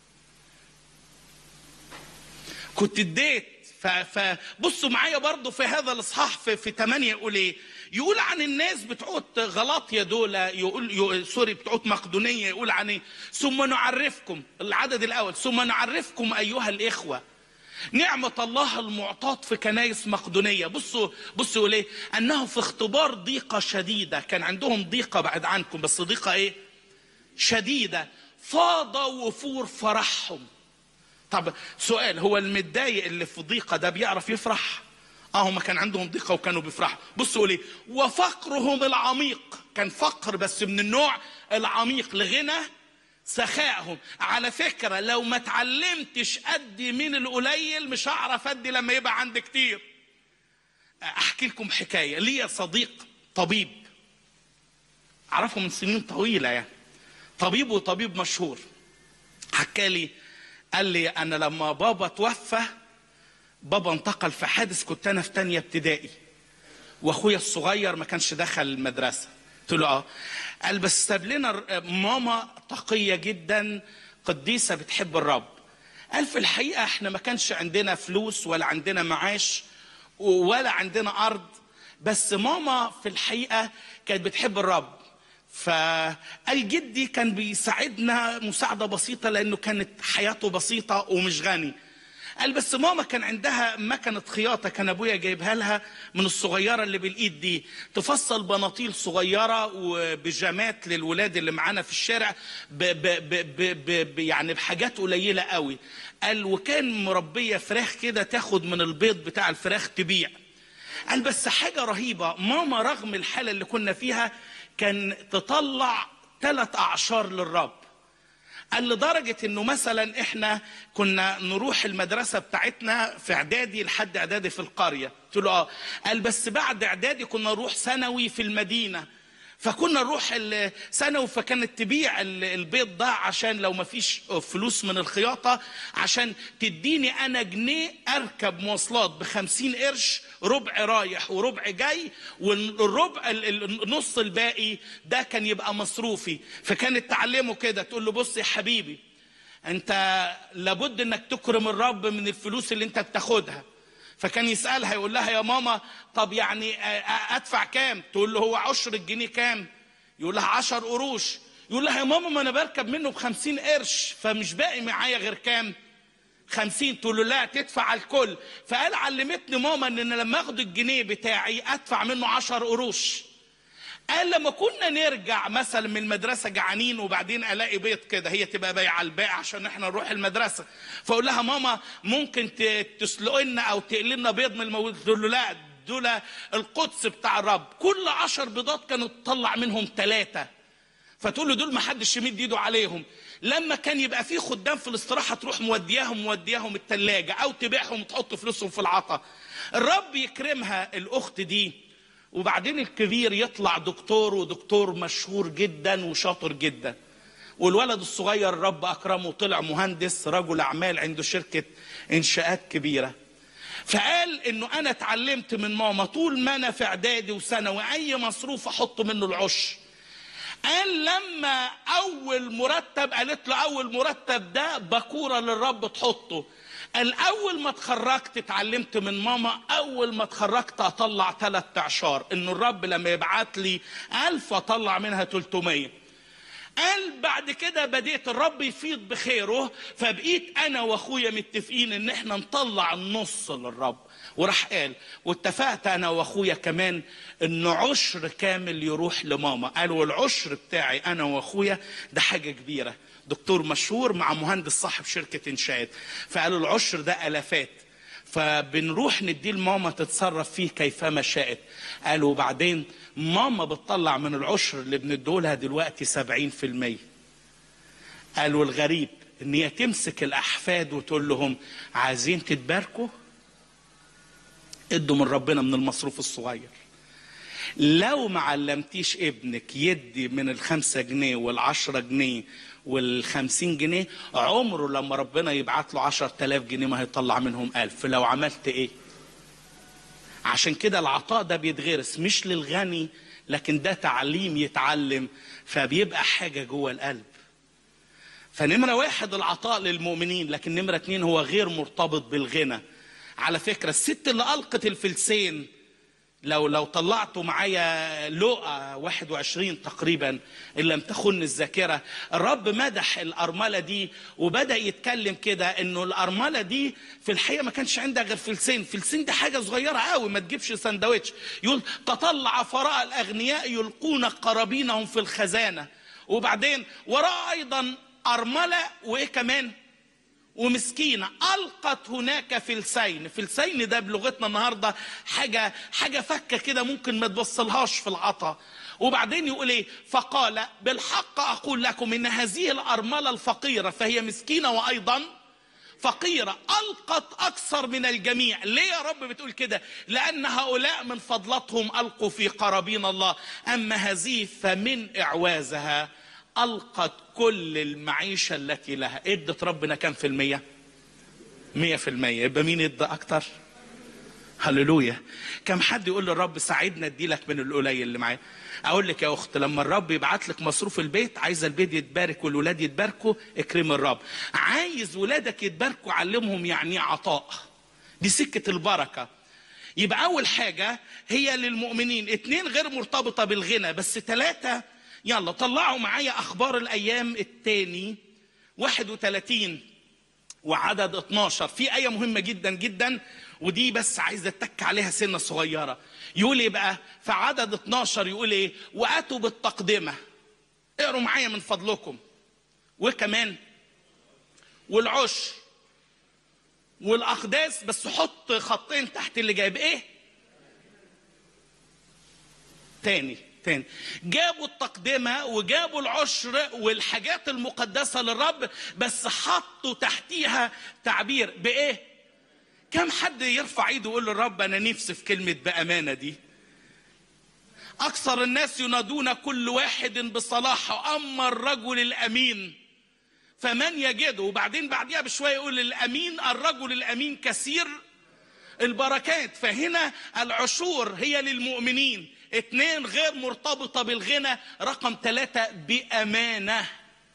كنت اديت ف- فبصوا معايا برضو في هذا الاصحاح في, في 8 يقول ايه يقول عن الناس بتوعت غلاطيا دول يقول, يقول سوري بتوعت مقدونيه يقول عن ايه ثم نعرفكم العدد الاول ثم نعرفكم ايها الاخوه نعمة الله المعطاة في كنايس مقدونية بصوا بصوا يقول ايه انه في اختبار ضيقة شديدة كان عندهم ضيقة بعد عنكم بس ضيقة ايه شديدة فاض وفور فرحهم طب سؤال هو المتضايق اللي في ضيقه ده بيعرف يفرح؟ اه هم كان عندهم ضيقه وكانوا بيفرحوا بصوا ليه وفقرهم العميق كان فقر بس من النوع العميق لغنى سخائهم على فكره لو ما اتعلمتش ادي من القليل مش هعرف ادي لما يبقى عندي كتير احكي لكم حكايه ليا صديق طبيب اعرفه من سنين طويله يعني طبيب وطبيب مشهور حكى لي قال لي انا لما بابا توفى بابا انتقل في حادث كنت انا في تانية ابتدائي واخويا الصغير ما كانش دخل المدرسه قلت له اه قال بس ساب لنا ر- ماما تقيه جدا قديسه بتحب الرب قال في الحقيقه احنا ما كانش عندنا فلوس ولا عندنا معاش ولا عندنا ارض بس ماما في الحقيقه كانت بتحب الرب فقال جدي كان بيساعدنا مساعدة بسيطة لأنه كانت حياته بسيطة ومش غني قال بس ماما كان عندها مكنة خياطة كان أبويا جايبها لها من الصغيرة اللي بالإيد دي تفصل بناطيل صغيرة وبيجامات للولاد اللي معانا في الشارع ب ب ب ب ب ب يعني بحاجات قليلة قوي قال وكان مربية فراخ كده تاخد من البيض بتاع الفراخ تبيع قال بس حاجة رهيبة ماما رغم الحالة اللي كنا فيها كان تطلع ثلاث أعشار للرب قال لدرجة انه مثلا احنا كنا نروح المدرسة بتاعتنا في اعدادي لحد اعدادي في القرية قلت له اه قال بس بعد اعدادي كنا نروح ثانوي في المدينة فكنا نروح الثانوي فكانت تبيع ال- البيض ده عشان لو ما فيش فلوس من الخياطة عشان تديني انا جنيه اركب مواصلات بخمسين قرش ربع رايح وربع جاي والربع ال- ال- النص الباقي ده كان يبقى مصروفي فكانت تعلمه كده تقول له بص يا حبيبي انت لابد انك تكرم الرب من الفلوس اللي انت بتاخدها فكان يسألها يقول لها يا ماما طب يعني آه، آه، ادفع كام تقول له هو عشر الجنيه كام يقول لها عشر قروش يقول لها يا ماما ما انا بركب منه بخمسين قرش فمش باقي معايا غير كام خمسين تقول له لا تدفع الكل فقال علمتني ماما ان أنا لما اخد الجنيه بتاعي ادفع منه عشر قروش قال لما كنا نرجع مثلا من المدرسه جعانين وبعدين الاقي بيض كده هي تبقى بايعه الباقي عشان احنا نروح المدرسه فاقول لها ماما ممكن ت- تسلق لنا او تقلي لنا بيض من الموجود تقول له لا دول القدس بتاع الرب كل عشر بيضات كانوا تطلع منهم ثلاثه فتقول له دول ما حدش يمد ايده عليهم لما كان يبقى في خدام في الاستراحه تروح مودياهم مودياهم التلاجة او تبيعهم وتحط فلوسهم في العطا الرب يكرمها الاخت دي وبعدين الكبير يطلع دكتور ودكتور مشهور جدا وشاطر جدا والولد الصغير الرب اكرمه طلع مهندس رجل اعمال عنده شركه انشاءات كبيره فقال انه انا اتعلمت من ماما طول ما انا في اعدادي وثانوي اي مصروف احط منه العشر قال لما اول مرتب قالت له اول مرتب ده بكوره للرب تحطه قال اول ما اتخرجت اتعلمت من ماما اول ما اتخرجت اطلع ثلاث اعشار انه الرب لما يبعت لي ألف اطلع منها 300 قال بعد كده بديت الرب يفيض بخيره فبقيت انا واخويا متفقين ان احنا نطلع النص للرب وراح قال واتفقت انا واخويا كمان ان عشر كامل يروح لماما قال والعشر بتاعي انا واخويا ده حاجه كبيره دكتور مشهور مع مهندس صاحب شركه انشاءات فقالوا العشر ده الافات فبنروح نديه لماما تتصرف فيه كيفما شاءت قالوا وبعدين ماما بتطلع من العشر اللي بندولها دلوقتي سبعين في المية قالوا الغريب ان هي تمسك الاحفاد وتقول لهم عايزين تتباركوا ادوا من ربنا من المصروف الصغير لو ما علمتيش ابنك يدي من الخمسة جنيه والعشرة جنيه والخمسين جنيه عمره لما ربنا يبعت له عشر تلاف جنيه ما هيطلع منهم ألف لو عملت ايه عشان كده العطاء ده بيتغرس مش للغني لكن ده تعليم يتعلم فبيبقى حاجة جوه القلب فنمرة واحد العطاء للمؤمنين لكن نمرة اتنين هو غير مرتبط بالغنى على فكرة الست اللي ألقت الفلسين لو لو طلعتوا معايا لقا 21 تقريبا ان لم تخن الذاكره الرب مدح الارمله دي وبدا يتكلم كده انه الارمله دي في الحقيقه ما كانش عندها غير فلسين فلسين دي حاجه صغيره قوي ما تجيبش سندوتش يقول تطلع فراء الاغنياء يلقون قرابينهم في الخزانه وبعدين وراء ايضا ارمله وايه كمان ومسكينة ألقت هناك فلسين فلسين ده بلغتنا النهاردة حاجة حاجة فكة كده ممكن ما توصلهاش في العطا وبعدين يقول ايه فقال بالحق أقول لكم إن هذه الأرملة الفقيرة فهي مسكينة وأيضا فقيرة ألقت أكثر من الجميع ليه يا رب بتقول كده لأن هؤلاء من فضلتهم ألقوا في قرابين الله أما هذه فمن إعوازها ألقت كل المعيشة التي لها ادت ربنا كم في المية مية في المية يبقى مين ادى أكتر هللويا كم حد يقول للرب ساعدنا اديلك من القليل اللي معايا اقول لك يا اخت لما الرب يبعت لك مصروف البيت عايزه البيت يتبارك والولاد يتباركوا اكرم الرب عايز ولادك يتباركوا علمهم يعني إيه عطاء دي سكه البركه يبقى اول حاجه هي للمؤمنين اتنين غير مرتبطه بالغنى بس ثلاثه يلا طلعوا معايا اخبار الايام التاني 31 وعدد 12 في آية مهمة جدا جدا ودي بس عايز اتك عليها سنة صغيرة يقول ايه بقى في عدد 12 يقول ايه واتوا بالتقدمة اقروا معايا من فضلكم وكمان والعشر والاقداس بس حط خطين تحت اللي جايب ايه تاني تاني جابوا التقدمة وجابوا العشر والحاجات المقدسة للرب بس حطوا تحتيها تعبير بإيه؟ كم حد يرفع ايده ويقول للرب أنا نفسي في كلمة بأمانة دي؟ أكثر الناس ينادون كل واحد بصلاحه أما الرجل الأمين فمن يجده وبعدين بعديها بشوية يقول الأمين الرجل الأمين كثير البركات فهنا العشور هي للمؤمنين اتنين غير مرتبطة بالغنى رقم ثلاثة بأمانة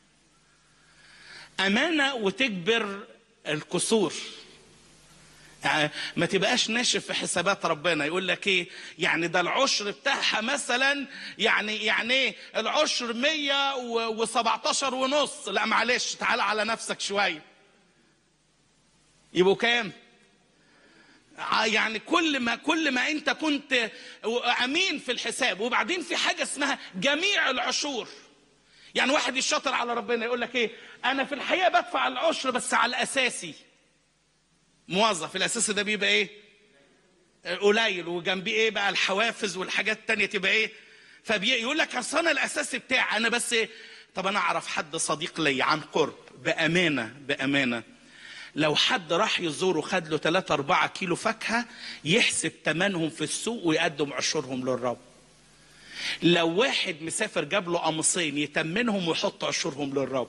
أمانة وتجبر الكسور يعني ما تبقاش ناشف في حسابات ربنا يقول لك ايه يعني ده العشر بتاعها مثلا يعني يعني ايه العشر 117 ونص لا معلش تعال على نفسك شويه يبقوا كام يعني كل ما كل ما انت كنت امين في الحساب وبعدين في حاجه اسمها جميع العشور يعني واحد يشاطر على ربنا يقول لك ايه انا في الحقيقه بدفع العشر بس على الاساسي موظف الاساسي ده بيبقى ايه قليل وجنبيه ايه بقى الحوافز والحاجات التانية تبقى ايه فبيقول لك اصل انا الاساسي بتاعي انا بس إيه؟ طب انا اعرف حد صديق لي عن قرب بامانه بامانه لو حد راح يزوره خد له 3 4 كيلو فاكهه يحسب ثمنهم في السوق ويقدم عشورهم للرب لو واحد مسافر جاب له قميصين يتمنهم ويحط عشورهم للرب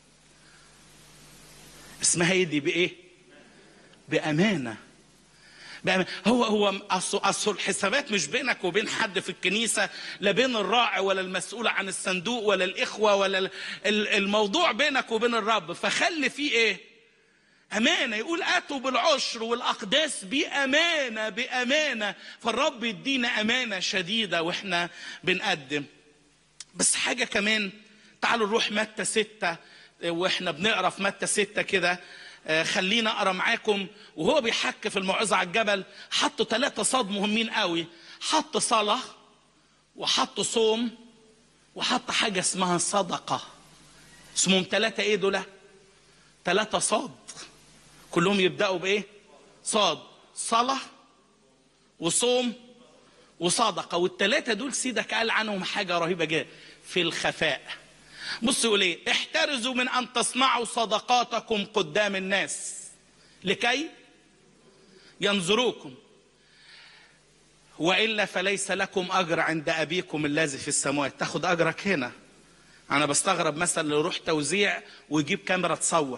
اسمها ايه دي بايه بامانه بأمانة. هو هو اصل اصل الحسابات مش بينك وبين حد في الكنيسه لا بين الراعي ولا المسؤول عن الصندوق ولا الاخوه ولا ال- ال- الموضوع بينك وبين الرب فخلي فيه ايه أمانة يقول آتوا بالعشر والأقداس بأمانة بأمانة فالرب يدينا أمانة شديدة وإحنا بنقدم بس حاجة كمان تعالوا نروح متى ستة وإحنا بنقرا في متى ستة كده آه، خلينا أقرا معاكم وهو بيحك في الموعظة على الجبل حط ثلاثة صاد مهمين قوي حط صلاة وحط صوم وحط حاجة اسمها صدقة اسمهم ثلاثة إيه دول؟ ثلاثة صاد كلهم يبدأوا بإيه؟ صاد صلاة وصوم وصدقة والثلاثة دول سيدك قال عنهم حاجة رهيبة جدا في الخفاء بص يقول ايه احتاج احترزوا من ان تصنعوا صدقاتكم قدام الناس لكي ينظروكم والا فليس لكم اجر عند ابيكم الذي في السماوات تاخد اجرك هنا انا بستغرب مثلا لو يروح توزيع ويجيب كاميرا تصور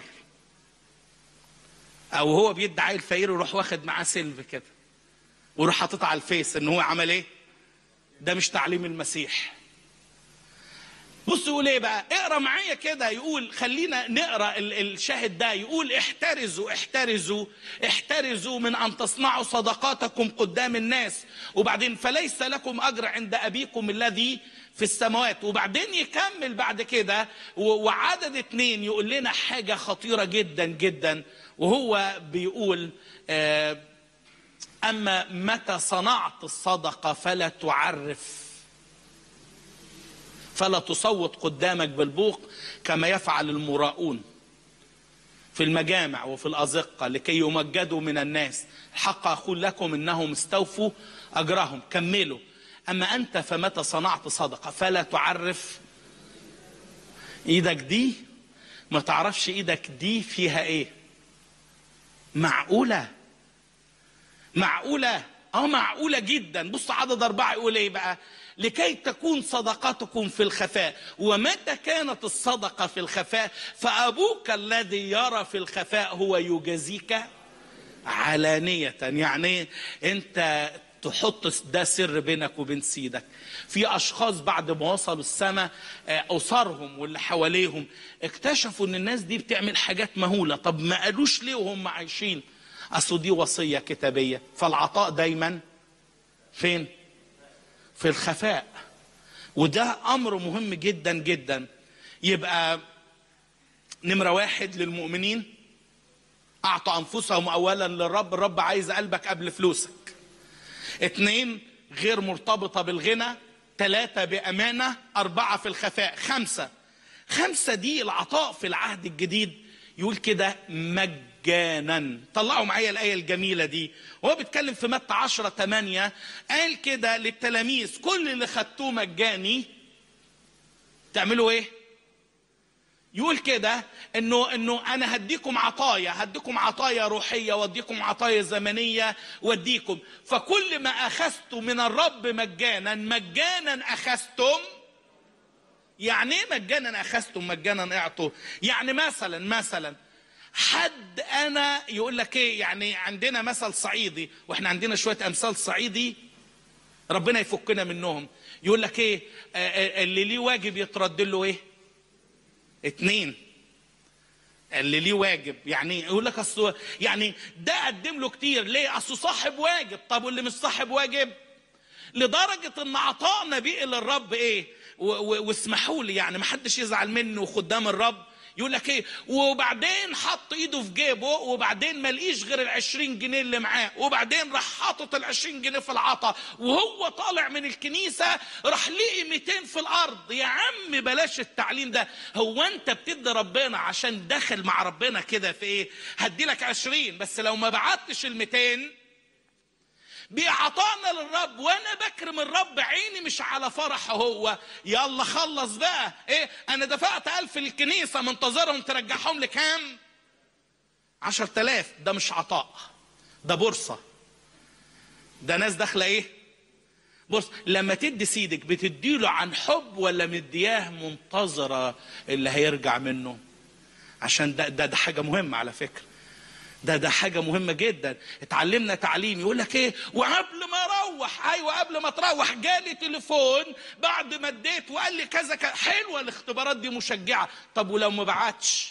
او هو بيدي عيل فقير ويروح واخد معاه سيلف كده ويروح حاططها على الفيس ان هو عمل ايه ده مش تعليم المسيح بص يقول ايه بقى اقرا معايا كده يقول خلينا نقرا ال- الشاهد ده يقول احترزوا احترزوا احترزوا من ان تصنعوا صدقاتكم قدام الناس وبعدين فليس لكم اجر عند ابيكم الذي في السماوات وبعدين يكمل بعد كده و- وعدد اتنين يقول لنا حاجة خطيرة جدا جدا وهو بيقول آه أما متى صنعت الصدقة فلا تعرف فلا تصوت قدامك بالبوق كما يفعل المراؤون في المجامع وفي الأزقة لكي يمجدوا من الناس الحق أقول لكم إنهم استوفوا أجرهم كملوا أما أنت فمتى صنعت صدقة فلا تعرف إيدك دي ما تعرفش إيدك دي فيها إيه معقولة معقولة اه معقولة جدا بص عدد أربعة يقول إيه بقى لكي تكون صدقتكم في الخفاء ومتى كانت الصدقة في الخفاء فأبوك الذي يرى في الخفاء هو يجازيك علانية يعني أنت تحط ده سر بينك وبين سيدك في أشخاص بعد ما وصلوا السماء آه، أسرهم واللي حواليهم اكتشفوا أن الناس دي بتعمل حاجات مهولة طب ما قالوش ليه وهم عايشين أصل دي وصية كتابية فالعطاء دايما فين في الخفاء وده أمر مهم جدا جدا يبقى نمرة واحد للمؤمنين أعطوا أنفسهم أولا للرب الرب عايز قلبك قبل فلوسك اتنين غير مرتبطة بالغنى ثلاثة بأمانة أربعة في الخفاء خمسة خمسة دي العطاء في العهد الجديد يقول كده مجانا طلعوا معايا الآية الجميلة دي وهو بيتكلم في متى عشرة تمانية قال كده للتلاميذ كل اللي خدتوه مجاني تعملوا ايه يقول كده انه انه انا هديكم عطايا هديكم عطايا روحيه واديكم عطايا زمنيه واديكم فكل ما اخذتم من الرب مجانا مجانا اخذتم يعني ايه مجانا اخذتم مجانا اعطوا يعني مثلا مثلا حد انا يقول لك ايه يعني عندنا مثل صعيدي واحنا عندنا شويه امثال صعيدي ربنا يفكنا منهم يقول لك ايه آه، آه، اللي ليه واجب يترد له ايه اتنين اللي ليه واجب يعني يقول لك اصل يعني ده قدم له كتير ليه اصله صاحب واجب طب واللي مش صاحب واجب لدرجة ان عطائنا بيه للرب ايه و- و- واسمحوا لي يعني ما حدش يزعل منه خدام الرب يقول لك ايه وبعدين حط ايده في جيبه وبعدين ما لقيش غير ال 20 جنيه اللي معاه وبعدين راح حاطط ال 20 جنيه في العطا وهو طالع من الكنيسه راح لقي 200 في الارض يا عم بلاش التعليم ده هو انت بتدي ربنا عشان داخل مع ربنا كده في ايه هدي لك 20 بس لو ما بعتش ال 200 بيعطانا للرب وانا بكرم الرب عيني مش على فرحه هو يلا خلص بقى ايه انا دفعت الف للكنيسه منتظرهم ترجعهم لكام عشر تلاف ده مش عطاء ده بورصه ده ناس داخله ايه بص لما تدي سيدك بتديله عن حب ولا مدياه منتظره اللي هيرجع منه عشان ده ده, ده حاجه مهمه على فكره ده ده حاجة مهمة جدا اتعلمنا تعليم يقول لك ايه وقبل ما اروح ايوه قبل ما تروح جالي تليفون بعد ما اديت وقال لي كذا كذا حلوة الاختبارات دي مشجعة طب ولو ما بعتش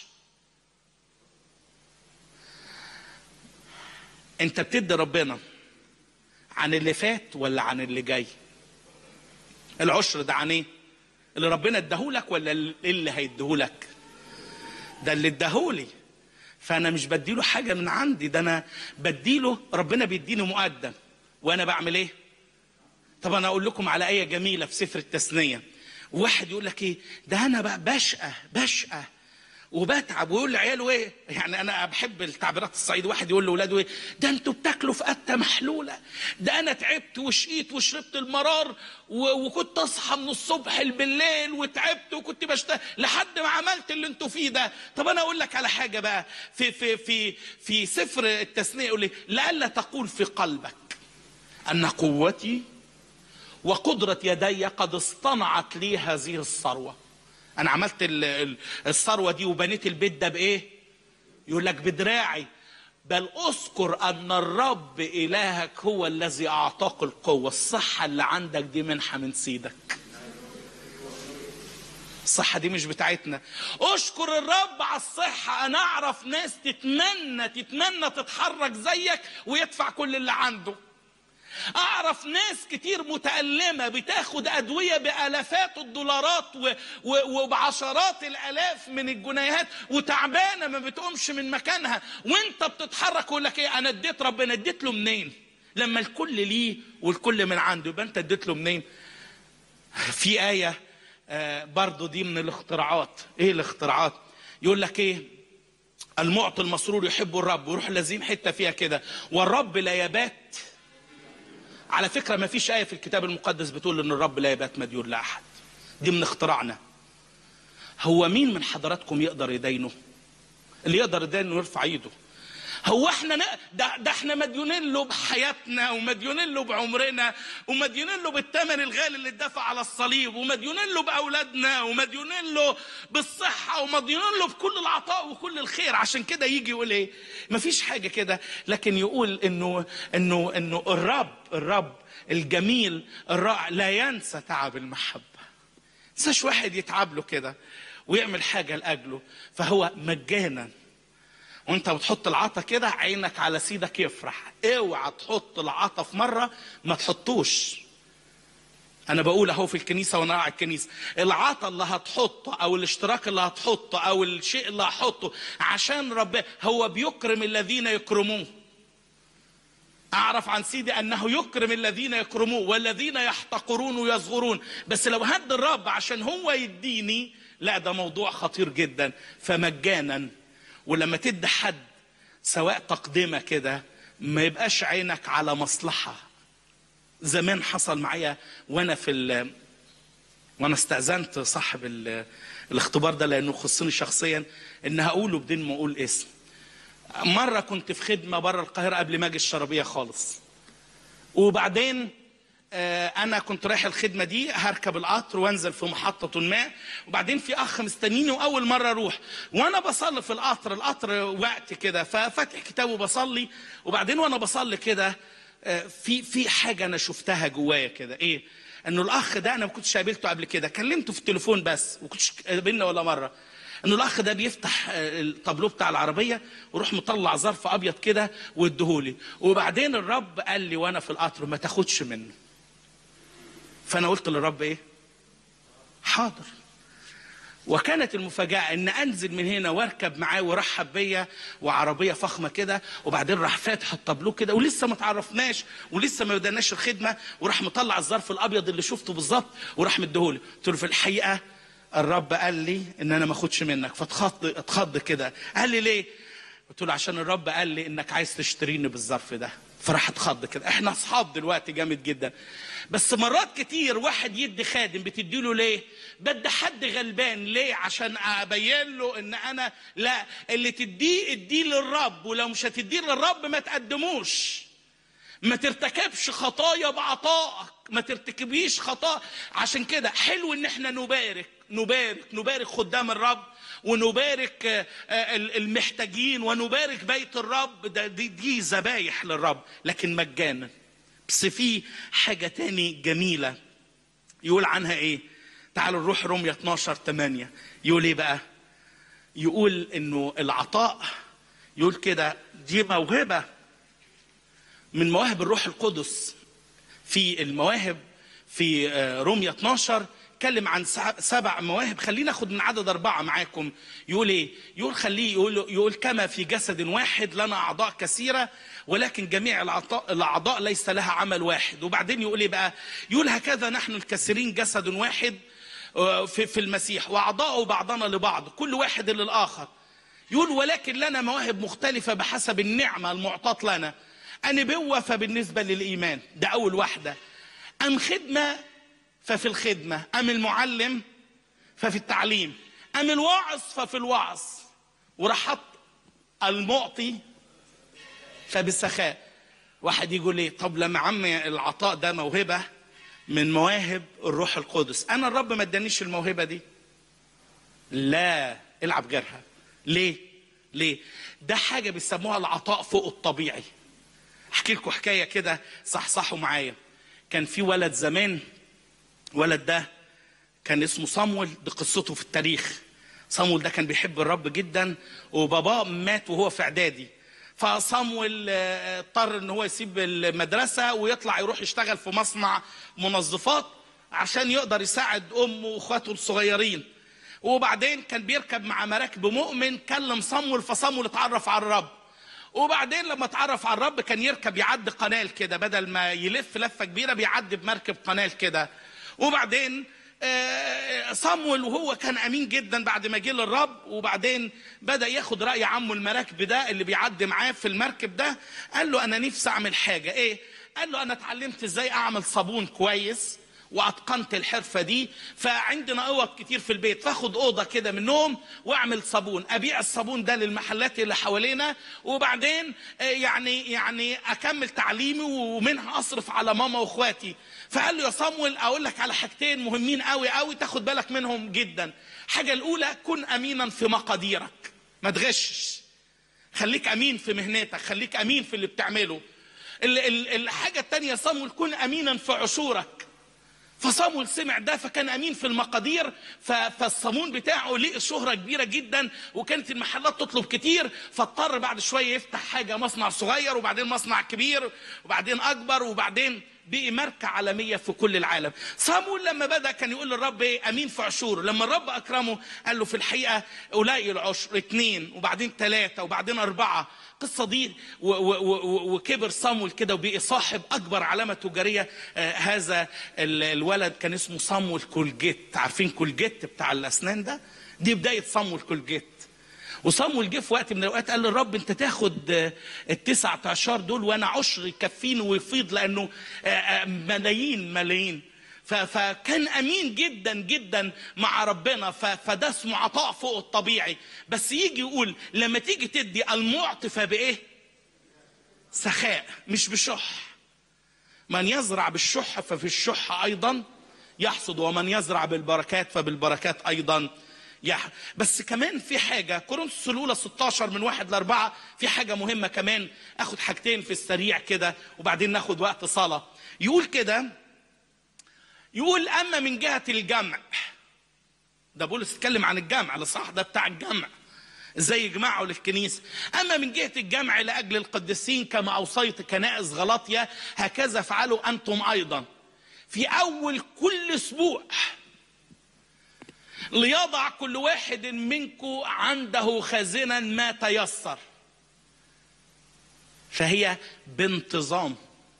انت بتدي ربنا عن اللي فات ولا عن اللي جاي العشر ده عن ايه اللي ربنا اداهولك ولا اللي هيديهولك ده اللي اداهولي فانا مش بديله حاجه من عندي ده انا بديله ربنا بيديني مقدم وانا بعمل ايه طب انا اقول لكم على ايه جميله في سفر التثنيه واحد يقول لك ايه ده انا بقى بشقى بشقى وبتعب ويقول لعياله ايه يعني انا بحب التعبيرات الصعيد واحد يقول لاولاده ايه ده انتوا بتاكلوا في قته محلوله ده انا تعبت وشقيت وشربت المرار و... وكنت اصحى من الصبح بالليل وتعبت وكنت بشتغل لحد ما عملت اللي انتوا فيه ده طب انا اقول لك على حاجه بقى في في في في سفر التثنيه يقول لي لئلا تقول في قلبك ان قوتي وقدرة يدي قد اصطنعت لي هذه الثروة أنا عملت ال- ال- الثروة دي وبنيت البيت ده بإيه؟ يقول لك بدراعي بل اذكر أن الرب إلهك هو الذي أعطاك القوة الصحة اللي عندك دي منحة من سيدك الصحة دي مش بتاعتنا اشكر الرب على الصحة انا اعرف ناس تتمنى تتمنى تتحرك زيك ويدفع كل اللي عنده اعرف ناس كتير متألمة بتاخد ادوية بالافات الدولارات و... و... وبعشرات الالاف من الجنيهات وتعبانة ما بتقومش من مكانها وانت بتتحرك يقول لك ايه انا اديت ربنا اديت له منين لما الكل ليه والكل من عنده يبقى انت اديت له منين في آية آه، برضو دي من الاختراعات ايه الاختراعات يقول لك ايه المعطي المسرور يحب الرب ويروح لازين حتة فيها كده والرب لا يبات على فكرة ما فيش آية في الكتاب المقدس بتقول ان الرب لا يبات مديون لأحد دي من اختراعنا هو مين من حضراتكم يقدر يدينه اللي يقدر يدينه يرفع ايده هو احنا ن... ده, ده احنا مديونين له بحياتنا ومديونين له بعمرنا ومديونين له بالثمن الغالي اللي اتدفع على الصليب ومديونين له باولادنا ومديونين له بالصحه ومديونين له بكل العطاء وكل الخير عشان كده يجي يقول ايه مفيش حاجه كده لكن يقول انه انه انه الرب الرب الجميل الرائع لا ينسى تعب المحبه نساش واحد يتعب له كده ويعمل حاجه لاجله فهو مجانا وانت بتحط العطا كده عينك على سيدك يفرح اوعى تحط العطا في مره ما تحطوش انا بقول اهو في الكنيسه وانا قاعد الكنيسه العطا اللي هتحطه او الاشتراك اللي هتحطه او الشيء اللي هحطه عشان رب هو بيكرم الذين يكرموه اعرف عن سيدي انه يكرم الذين يكرموه والذين يحتقرون ويصغرون بس لو هد الرب عشان هو يديني لا ده موضوع خطير جدا فمجانا ولما تدي حد سواء تقدمه كده ما يبقاش عينك على مصلحه زمان حصل معايا وانا في ال وانا استاذنت صاحب ال- الاختبار ده لانه يخصني شخصيا ان هقوله بدون ما اقول اسم مره كنت في خدمه بره القاهره قبل ما اجي الشربيه خالص وبعدين آه، انا كنت رايح الخدمه دي هركب القطر وانزل في محطه ما وبعدين في اخ مستنيني واول مره اروح وانا بصلي في القطر القطر وقت كده ففاتح كتاب وبصلي وبعدين وانا بصلي كده آه، في في حاجه انا شفتها جوايا كده ايه انه الاخ ده انا ما كنتش قابلته قبل كده كلمته في التليفون بس ما كنتش قابلنا ولا مره انه الاخ ده بيفتح آه، الطابلو بتاع العربيه ويروح مطلع ظرف ابيض كده واديهولي وبعدين الرب قال لي وانا في القطر ما تاخدش منه فانا قلت للرب ايه حاضر وكانت المفاجأة إن أنزل من هنا وأركب معاه ورحب بيا وعربية فخمة كده وبعدين راح فاتح الطابلو كده ولسه ما تعرفناش ولسه ما بدأناش الخدمة وراح مطلع الظرف الأبيض اللي شفته بالظبط وراح مديهولي قلت له في الحقيقة الرب قال لي إن أنا ما أخدش منك فاتخض اتخض كده قال لي ليه؟ قلت له عشان الرب قال لي إنك عايز تشتريني بالظرف ده فراح اتخض كده احنا اصحاب دلوقتي جامد جدا بس مرات كتير واحد يدي خادم بتديله ليه بدي حد غلبان ليه عشان ابين له ان انا لا اللي تديه اديه للرب ولو مش هتديه للرب ما تقدموش ما ترتكبش خطايا بعطائك ما ترتكبيش خطايا عشان كده حلو ان احنا نبارك نبارك نبارك خدام الرب ونبارك آه، آه، المحتاجين ونبارك بيت الرب ده دي, دي ذبايح للرب لكن مجانا بس في حاجة تاني جميلة يقول عنها ايه تعالوا نروح رومية 12 8 يقول ايه بقى يقول انه العطاء يقول كده دي موهبة من مواهب الروح القدس في المواهب في آه، رومية 12 اتكلم عن سع- سبع مواهب خلينا ناخد من عدد أربعة معاكم يقول إيه؟ يقول خليه يقول, يقول كما في جسد واحد لنا أعضاء كثيرة ولكن جميع الأعضاء, الأعضاء ليس لها عمل واحد وبعدين يقول إيه بقى؟ يقول هكذا نحن الكثيرين جسد واحد آه، في في المسيح واعضاءه بعضنا لبعض كل واحد للاخر يقول ولكن لنا مواهب مختلفه بحسب النعمه المعطاه لنا النبوه فبالنسبه للايمان ده اول واحده ام خدمه ففي الخدمه ام المعلم ففي التعليم ام الواعظ ففي الوعظ وراح حط المعطي فبالسخاء واحد يقول لي طب لما عم العطاء ده موهبه من مواهب الروح القدس انا الرب ما ادانيش الموهبه دي لا العب غيرها ليه ليه ده حاجه بيسموها العطاء فوق الطبيعي احكي لكم حكايه كده صحصحوا معايا كان في ولد زمان ولد ده كان اسمه صامويل دي قصته في التاريخ صامويل ده كان بيحب الرب جدا وباباه مات وهو في اعدادي فصامويل آه، اضطر ان هو يسيب المدرسه ويطلع يروح يشتغل في مصنع منظفات عشان يقدر يساعد امه واخواته الصغيرين وبعدين كان بيركب مع مراكب مؤمن كلم صامويل فصامويل اتعرف على الرب وبعدين لما اتعرف على الرب كان يركب يعدي قنال كده بدل ما يلف لفه كبيره بيعدي بمركب قنال كده وبعدين آه، صامويل وهو كان امين جدا بعد ما جه للرب وبعدين بدا ياخد راي عمه المراكب ده اللي بيعدي معاه في المركب ده قال له انا نفسي اعمل حاجه ايه قال له انا اتعلمت ازاي اعمل صابون كويس واتقنت الحرفه دي فعندنا اوض كتير في البيت فاخد اوضه كده منهم واعمل صابون ابيع الصابون ده للمحلات اللي حوالينا وبعدين آه، يعني يعني اكمل تعليمي ومنها اصرف على ماما واخواتي فقال له يا صامويل اقول لك على حاجتين مهمين قوي قوي تاخد بالك منهم جدا الحاجه الاولى كن امينا في مقاديرك ما تغشش خليك امين في مهنتك خليك امين في اللي بتعمله ال- ال- الحاجه الثانيه صامويل كن امينا في عشورك فصامويل سمع ده فكان امين في المقادير ف- فالصابون بتاعه ليه شهره كبيره جدا وكانت المحلات تطلب كتير فاضطر بعد شويه يفتح حاجه مصنع صغير وبعدين مصنع كبير وبعدين اكبر وبعدين بقي ماركه عالميه في كل العالم صامويل لما بدا كان يقول للرب ايه امين في عشوره لما الرب اكرمه قال له في الحقيقه قليل عشر اثنين وبعدين ثلاثه وبعدين اربعه القصه دي و- و- و- وكبر صامويل كده وبقي صاحب اكبر علامه تجاريه آه، هذا ال- الولد كان اسمه صامويل كولجيت عارفين كولجيت بتاع الاسنان ده دي بدايه صامويل كولجيت وصامويل جه في وقت من الاوقات قال للرب انت تاخد آه، التسعة عشر دول وانا عشر يكفيني ويفيض لانه آه، آه، ملايين ملايين ف- فكان امين جدا جدا مع ربنا ف- فده اسمه عطاء فوق الطبيعي بس يجي يقول لما تيجي تدي المعطي فبايه سخاء مش بشح من يزرع بالشح ففي الشح ايضا يحصد ومن يزرع بالبركات فبالبركات ايضا يح بس كمان في حاجة كورنثوس الأولى 16 من واحد لأربعة في حاجة مهمة كمان أخد حاجتين في السريع كده وبعدين ناخد وقت صلاة يقول كده يقول أما من جهة الجمع ده بولس اتكلم عن الجمع الإصحاح ده بتاع الجمع ازاي يجمعوا للكنيسة أما من جهة الجمع لأجل القديسين كما أوصيت كنائس غلطية هكذا افعلوا أنتم أيضا في أول كل أسبوع ليضع كل واحد منكم عنده خازنا ما تيسر فهي بانتظام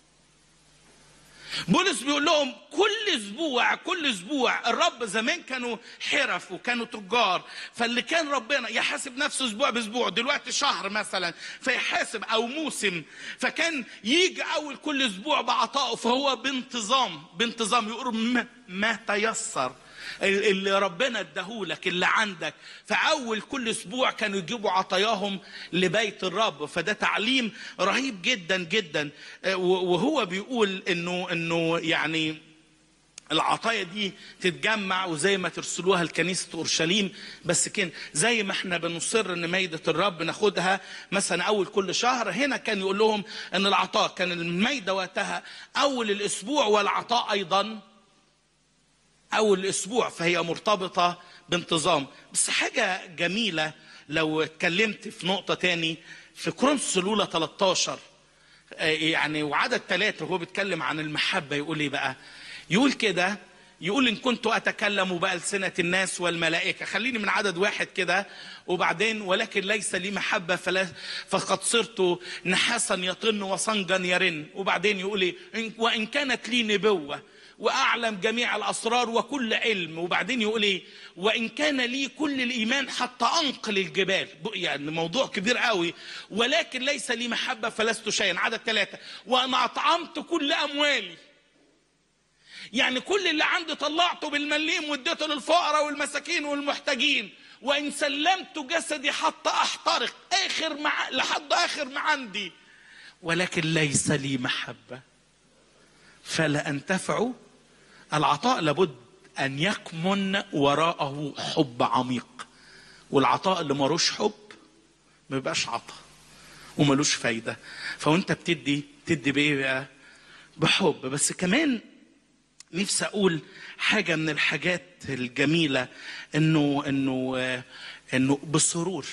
بولس بيقول لهم كل اسبوع كل اسبوع الرب زمان كانوا حرف وكانوا تجار فاللي كان ربنا يحاسب نفسه اسبوع باسبوع دلوقتي شهر مثلا فيحاسب او موسم فكان يجي اول كل اسبوع بعطائه فهو بانتظام بانتظام يقول ما, ما تيسر اللي ربنا اداهولك اللي عندك فاول كل اسبوع كانوا يجيبوا عطاياهم لبيت الرب فده تعليم رهيب جدا جدا آه، وهو بيقول انه انه يعني العطايا دي تتجمع وزي ما ترسلوها لكنيسة أورشليم بس كان زي ما احنا بنصر ان ميدة الرب ناخدها مثلا أول كل شهر هنا كان يقول لهم ان العطاء كان الميدة وقتها أول الأسبوع والعطاء أيضا أول الأسبوع فهي مرتبطة بانتظام بس حاجة جميلة لو اتكلمت في نقطة تاني في كورنثوس الأولى 13 آه، يعني وعدد ثلاثة هو بيتكلم عن المحبة يقول ايه بقى يقول كده يقول إن كنت أتكلم بألسنة الناس والملائكة خليني من عدد واحد كده وبعدين ولكن ليس لي محبة فلا فقد صرت نحاسا يطن وصنجا يرن وبعدين يقول إيه إن- وإن كانت لي نبوة واعلم جميع الاسرار وكل علم وبعدين يقول ايه وان كان لي كل الايمان حتى انقل الجبال ب- يعني موضوع كبير قوي ولكن ليس لي محبه فلست شيئا عدد ثلاثه وانا اطعمت كل اموالي يعني كل اللي عندي طلعته بالمليم واديته للفقراء والمساكين والمحتاجين وان سلمت جسدي حتى احترق اخر مع لحد اخر ما عندي ولكن ليس لي محبه فلا انتفع العطاء لابد ان يكمن وراءه حب عميق والعطاء اللي ملوش حب ما بيبقاش عطاء وملوش فايده فوانت بتدي تدي بايه بقى بحب بس كمان نفسي اقول حاجه من الحاجات الجميله انه انه آه، انه بسرور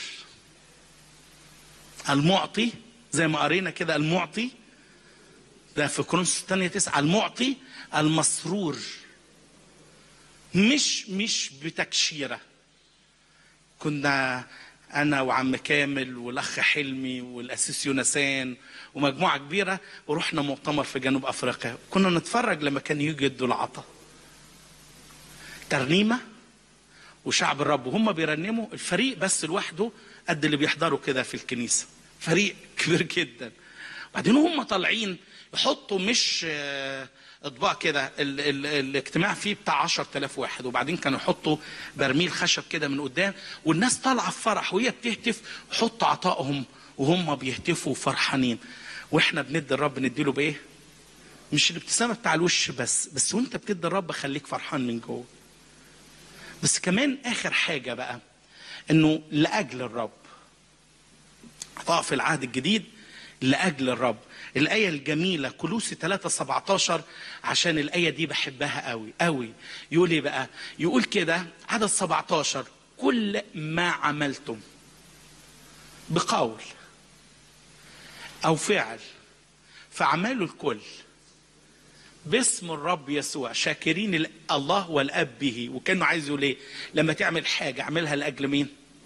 المعطي زي ما قرينا كده المعطي ده في كورنثوس الثانية تسعة المعطي المسرور مش مش بتكشيرة كنا أنا وعم كامل والأخ حلمي والأسيس يونسان ومجموعة كبيرة ورحنا مؤتمر في جنوب أفريقيا كنا نتفرج لما كان يجي يدوا العطا ترنيمة وشعب الرب وهم بيرنموا الفريق بس لوحده قد اللي بيحضروا كده في الكنيسة فريق كبير جدا بعدين هم طالعين يحطوا مش آه، اطباق كده ال ال الاجتماع فيه بتاع 10000 واحد وبعدين كانوا يحطوا برميل خشب كده من قدام والناس طالعه في فرح وهي بتهتف يحطوا عطائهم وهم بيهتفوا فرحانين واحنا بندي الرب نديله بايه؟ مش الابتسامه بتاع الوش بس بس وانت بتدي الرب خليك فرحان من جوه بس كمان اخر حاجه بقى انه لاجل الرب عطاء في العهد الجديد لاجل الرب الايه الجميله كلوسي 3 17 عشان الايه دي بحبها قوي قوي يقول ايه بقى يقول كده عدد 17 كل ما عملتم بقول او فعل فاعملوا الكل باسم الرب يسوع شاكرين ال- الله والاب به وكانه عايز يقول ايه لما تعمل حاجه اعملها لاجل مين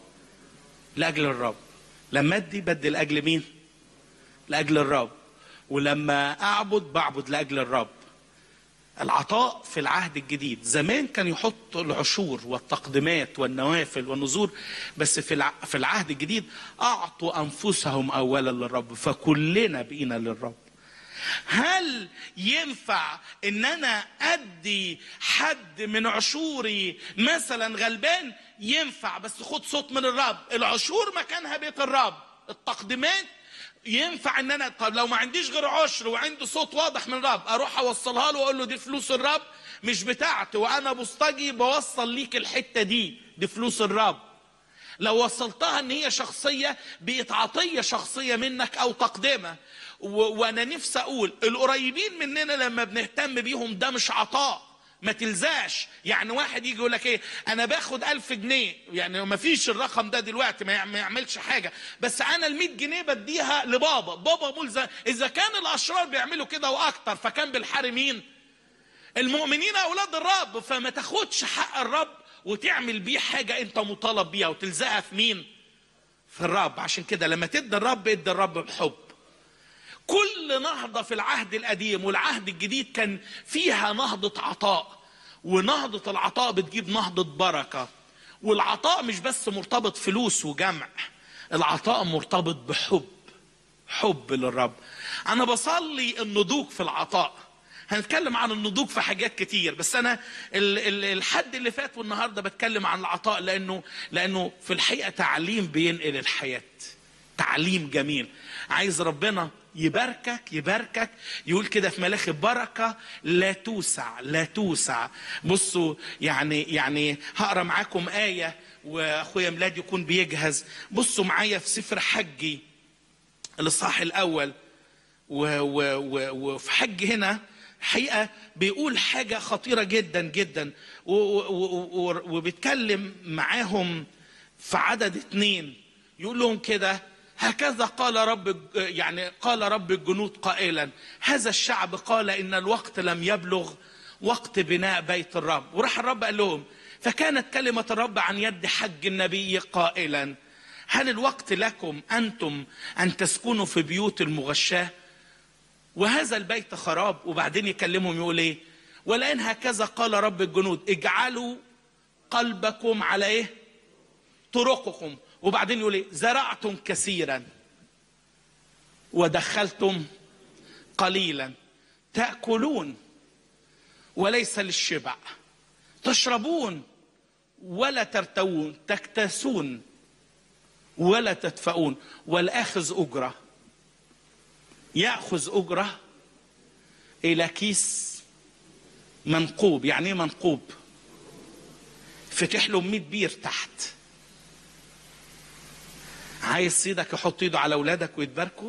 لاجل الرب لما ادي بدي لاجل مين لاجل الرب ولما اعبد بعبد لاجل الرب العطاء في العهد الجديد زمان كان يحط العشور والتقدمات والنوافل والنذور بس في الع- في العهد الجديد اعطوا انفسهم اولا للرب فكلنا بقينا للرب هل ينفع ان انا ادي حد من عشوري مثلا غلبان ينفع بس خد صوت من الرب العشور مكانها بيت الرب التقديمات ينفع ان انا طب لو ما عنديش غير عشر وعندي صوت واضح من الرب اروح اوصلها له واقول له دي فلوس الرب مش بتاعتي وانا بوسطجي بوصل ليك الحته دي دي فلوس الرب لو وصلتها ان هي شخصيه بقت عطيه شخصيه منك او تقدمه و... وانا نفسي اقول القريبين مننا لما بنهتم بيهم ده مش عطاء ما تلزاش يعني واحد يجي يقول لك ايه انا باخد ألف جنيه يعني ما فيش الرقم ده دلوقتي ما يع- ما يعملش حاجه بس انا ال 100 جنيه بديها لبابا بابا ملزم اذا كان الاشرار بيعملوا كده واكتر فكان بالحري مين المؤمنين اولاد الرب فما تاخدش حق الرب وتعمل بيه حاجه انت مطالب بيها وتلزقها في مين في الرب عشان كده لما تدي الرب ادي الرب بحب كل نهضة في العهد القديم والعهد الجديد كان فيها نهضة عطاء ونهضة العطاء بتجيب نهضة بركة والعطاء مش بس مرتبط فلوس وجمع العطاء مرتبط بحب حب للرب انا بصلي النضوج في العطاء هنتكلم عن النضوج في حاجات كتير بس انا ال- ال- الحد اللي فات والنهارده بتكلم عن العطاء لانه لانه في الحقيقه تعليم بينقل الحياه تعليم جميل عايز ربنا يباركك يباركك يقول كده في ملاخي بركة لا توسع لا توسع بصوا يعني يعني هقرا معاكم آية واخويا ميلاد يكون بيجهز بصوا معايا في سفر حجي الاصحاح الاول و- و- و- وفي حج هنا حقيقه بيقول حاجه خطيره جدا جدا و- و- و- و- وبيتكلم معاهم في عدد اتنين يقول لهم كده هكذا قال رب الج- يعني قال رب الجنود قائلا هذا الشعب قال ان الوقت لم يبلغ وقت بناء بيت الرب وراح الرب قال لهم فكانت كلمه الرب عن يد حج النبي قائلا هل الوقت لكم انتم ان تسكنوا في بيوت المغشاه وهذا البيت خراب وبعدين يكلمهم يقول ايه ولئن هكذا قال رب الجنود اجعلوا قلبكم على ايه طرقكم وبعدين يقول ايه زرعتم كثيرا ودخلتم قليلا تاكلون وليس للشبع تشربون ولا ترتوون تكتسون ولا تدفؤون والاخذ اجره ياخذ اجره الى كيس منقوب يعني ايه منقوب فتح له 100 بير تحت عايز سيدك يحط ايده على اولادك ويتباركوا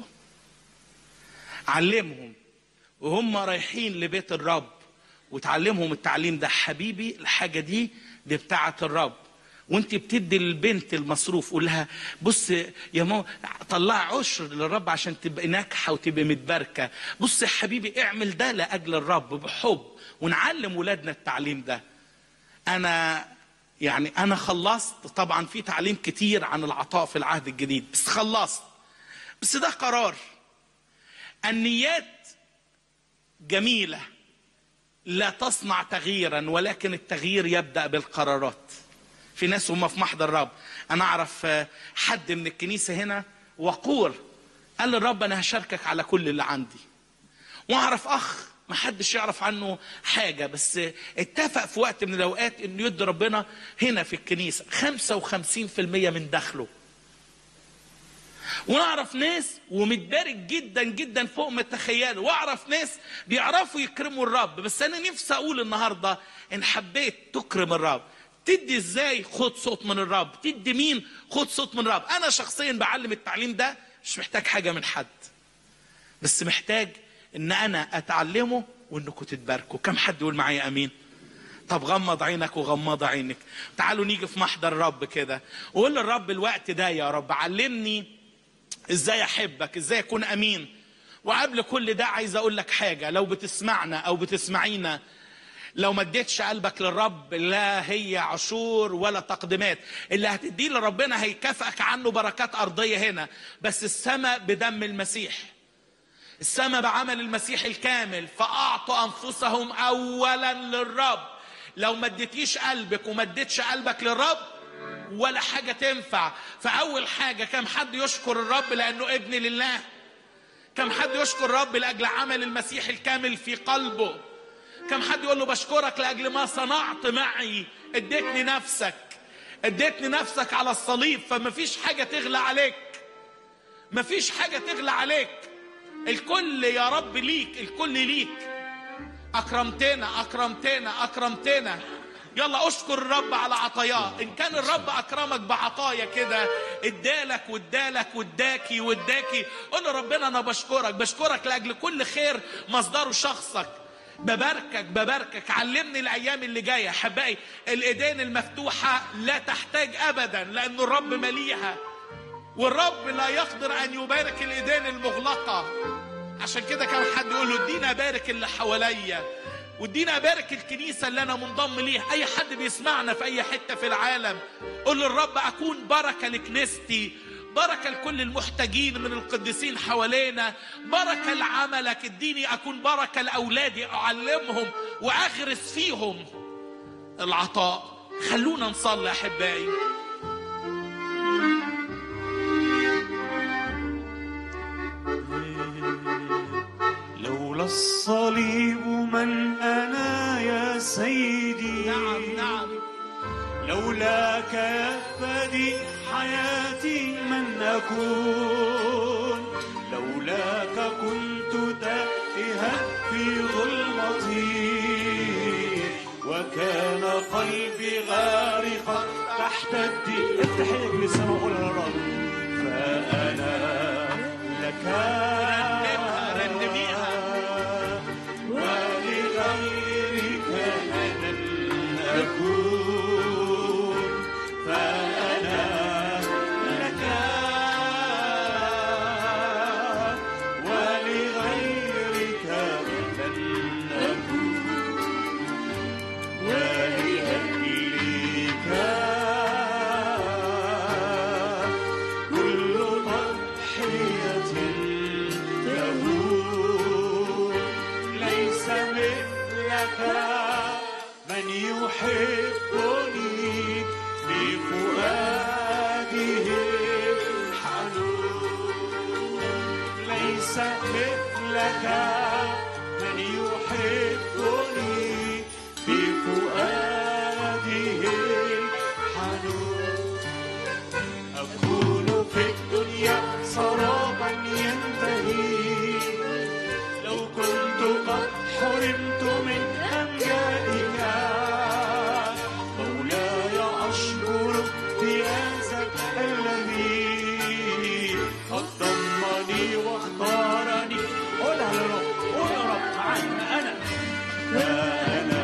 علمهم وهم رايحين لبيت الرب وتعلمهم التعليم ده حبيبي الحاجه دي دي بتاعه الرب وانت بتدي للبنت المصروف قول لها بص يا ماما طلع عشر للرب عشان تبقى ناجحه وتبقى متباركه بص يا حبيبي اعمل ده لاجل الرب بحب ونعلم ولادنا التعليم ده انا يعني انا خلصت طبعا في تعليم كتير عن العطاء في العهد الجديد بس خلصت بس ده قرار النيات جميله لا تصنع تغييرا ولكن التغيير يبدا بالقرارات في ناس هم في محضر الرب انا اعرف آه، حد من الكنيسه هنا وقور قال للرب انا هشاركك على كل اللي عندي واعرف اخ ما حدش يعرف عنه حاجه بس اتفق في وقت من الاوقات انه يدي ربنا هنا في الكنيسه 55% من دخله ونعرف ناس ومتبارك جدا جدا فوق ما تخيلوا واعرف ناس بيعرفوا يكرموا الرب بس انا نفسي اقول النهارده ان حبيت تكرم الرب تدي ازاي خد صوت من الرب تدي مين خد صوت من الرب انا شخصيا بعلم التعليم ده مش محتاج حاجه من حد بس محتاج ان انا اتعلمه وانكم تتباركوا كم حد يقول معايا امين طب غمض عينك وغمض عينك تعالوا نيجي في محضر الرب كده وقول للرب الوقت ده يا رب علمني ازاي احبك ازاي اكون امين وقبل كل ده عايز اقول لك حاجه لو بتسمعنا او بتسمعينا لو ما اديتش قلبك للرب لا هي عشور ولا تقديمات اللي هتديه لربنا هيكافئك عنه بركات ارضيه هنا بس السماء بدم المسيح السماء بعمل المسيح الكامل فاعطوا انفسهم اولا للرب لو ما اديتيش قلبك وما اديتش قلبك للرب ولا حاجه تنفع فاول حاجه كم حد يشكر الرب لانه ابن لله كم حد يشكر الرب لاجل عمل المسيح الكامل في قلبه كم حد يقول له بشكرك لاجل ما صنعت معي اديتني نفسك اديتني نفسك على الصليب فما فيش حاجه تغلى عليك ما فيش حاجه تغلى عليك الكل يا رب ليك الكل ليك اكرمتنا اكرمتنا اكرمتنا يلا اشكر الرب على عطاياه ان كان الرب اكرمك بعطايا كده ادالك وادالك واداكي واداكي قول له ربنا انا بشكرك بشكرك لاجل كل خير مصدره شخصك بباركك بباركك علمني الايام اللي جايه حبايبي الايدين المفتوحه لا تحتاج ابدا لان الرب مليها والرب لا يقدر ان يبارك الايدين المغلقه عشان كده كان حد يقول له ادينا بارك اللي حواليا وادينا بارك الكنيسه اللي انا منضم ليها اي حد بيسمعنا في اي حته في العالم قول للرب اكون بركه لكنيستي بركة لكل المحتاجين من القديسين حوالينا بركة لعملك اديني أكون بركة لأولادي أعلمهم وأغرس فيهم العطاء خلونا نصلي أحبائي لولا الصليب من أنا يا سيدي نعم نعم لولاك يا فدي حياتي من أكون لولاك كنت تائها في ظلمتي وكان قلبي غارقا تحت الدين افتح ايدك للسماء وقول يا رب فأنا لك رنمها، رنميها. ولغيرك أنا أكون فأنا لك ولغيرك لن أكون ولأجلك كل تضحية تهون ليس مثلك مثلك من يحبني بفؤاده حنون ليس مثلك من يحبني بفؤاده حنون أكون في الدنيا سرابا ينتهي لو كنت قد حرمت من أمجادك مولاي أشكر بهذا الذي قد ضمني واختارني قولها يا رب قول يا رب معانا أنا وأنا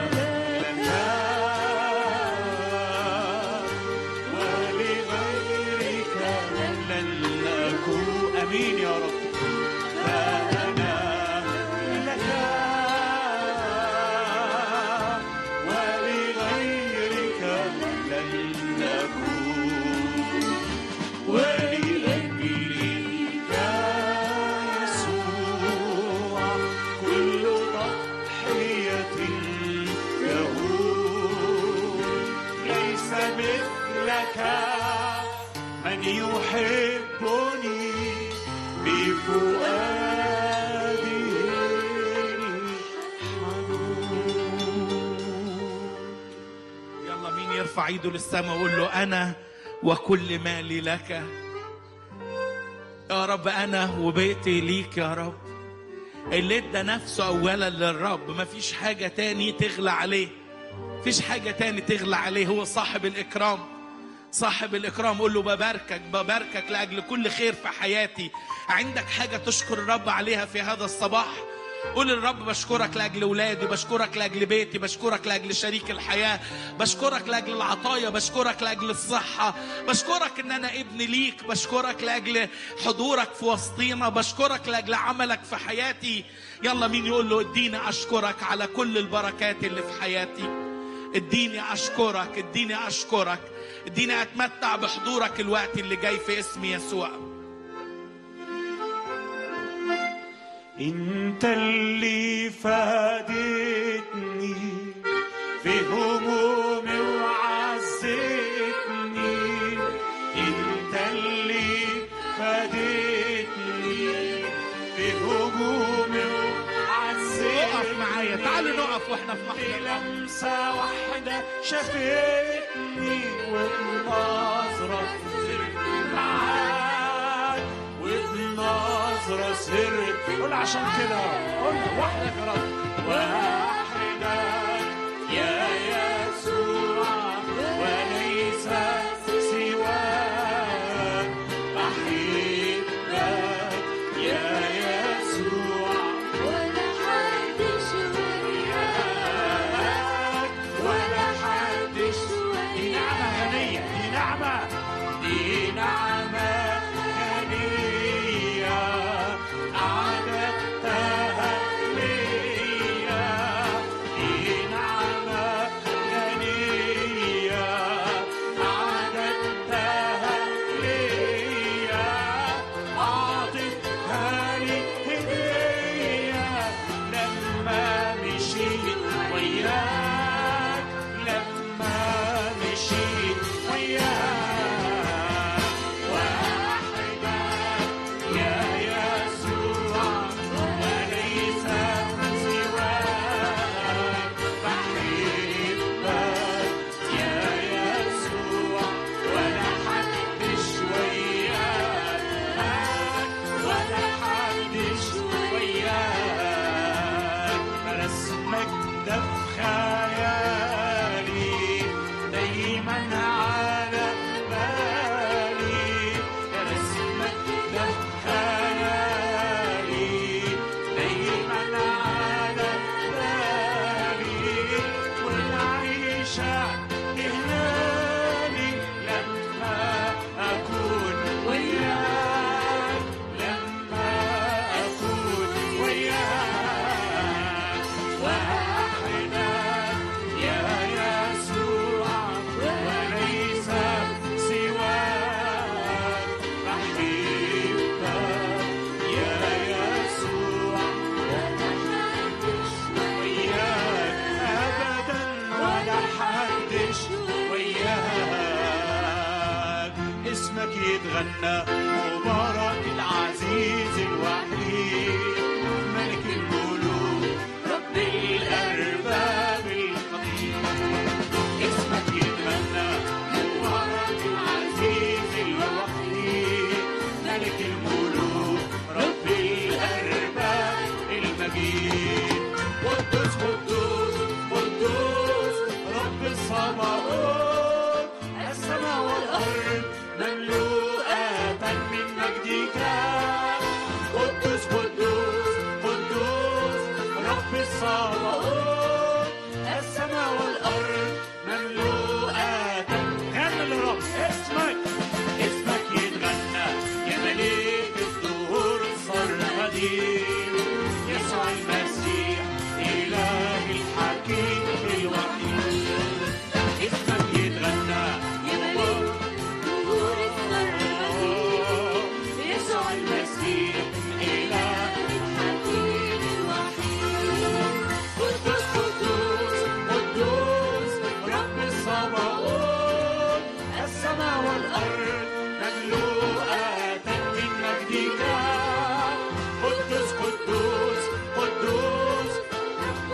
لك ولغيرك لن أكون أمين يا رب فأنا لك ولغيرك لن أكون ولأجلك يسوع كل ضحية يهون ليس مثلك من يحبني بفؤاده حنون يلا مين يرفع ايده للسماء ويقول له انا وكل مالي لك يا رب انا وبيتي ليك يا رب اللي ادى نفسه اولا للرب مفيش حاجه تاني تغلى عليه مفيش حاجه تاني تغلى عليه هو صاحب الاكرام صاحب الاكرام قول له بباركك بباركك لاجل كل خير في حياتي عندك حاجه تشكر الرب عليها في هذا الصباح قول للرب بشكرك لاجل ولادي بشكرك لاجل بيتي بشكرك لاجل شريك الحياه بشكرك لاجل العطايا بشكرك لاجل الصحه بشكرك ان انا ابن ليك بشكرك لاجل حضورك في وسطينا بشكرك لاجل عملك في حياتي يلا مين يقول له اديني اشكرك على كل البركات اللي في حياتي اديني اشكرك اديني اشكرك اديني اتمتع بحضورك الوقت اللي جاي في اسم يسوع انت اللي فادتني في همومي وعزتني انت اللي فادتني في همومي وعزتني اقف معايا تعالوا نقف واحنا في محضر بلمسة واحدة شافتني وبنظرة صرت معاك وبنظرة صرت قول عشان كده قول وحدك يا رب وحدك يا يسوع وليس سواك أحبك يا يسوع ولا حدش وياك ولا حدش دي نعمة غنية دي نعمة دي نعمة غنية أعددتها ليا يتغنى مبارك العزيز الوحيد ملك الملوك رب الأرباب القدير اسمك يتغنى مبارك العزيز الوحيد ملك الملوك رب الأرباب المجيد قدوس قدوس قدوس رب الصباوت السماء والأرض مملوءة من مجدك قدوس قدوس قدوس رب الصباوت السماء والأرض مملوءة غنى للرب اسمك اسمك يتغنى يا مليك الدهور السرمدي يسوع المسيح إله الحكيم الوحيد اسمك يتغنى يا مليك ظهور السرمدي يسوع المسيح إله الحكيم الوحيد قدوس قدوس قدوس رب الصباوت السماء والأرض مملوءة من مجدك قدوس قدوس قدوس رب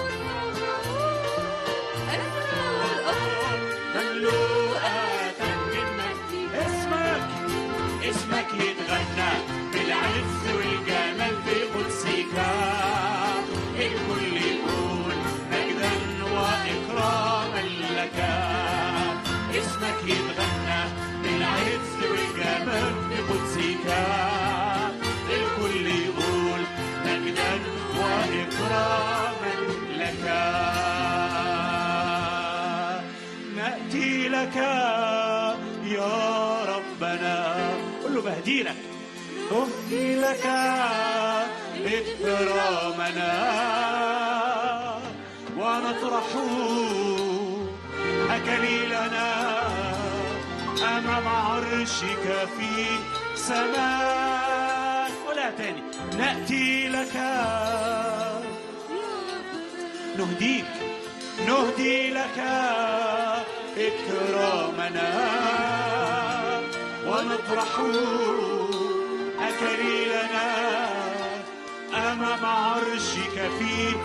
السماء والأرض مملوءة من مجدك اسمك اسمك يتغنى بالعز والجمال في قدسك الكل يقول مجدا وإكراما لك اسمك يتغنى بالعز والجمال في قدسك الكل يقول مجدا وإكراما لك نأتي لك يا ربنا قل له بهدي لك أهدي لك إكرامنا ونطرح أكليلنا أمام عرشك في سماء ولا تاني نأتي لك نهديك نهدي لك إكرامنا ونطرح أكليلنا أمام عرشك في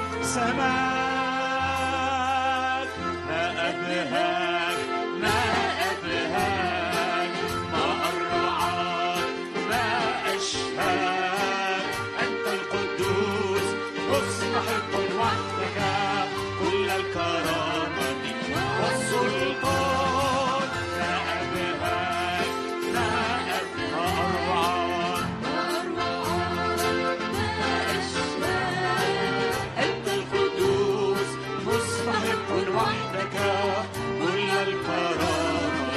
سماك ما أبهاك ما أبهاك ما أروعك ما أشهاك أنت القدوس مستحق وحدك كل الكرامة والسلطان ما أبهاك ما أبهاك أنت القدوس مستحق وحدك كل الكرامة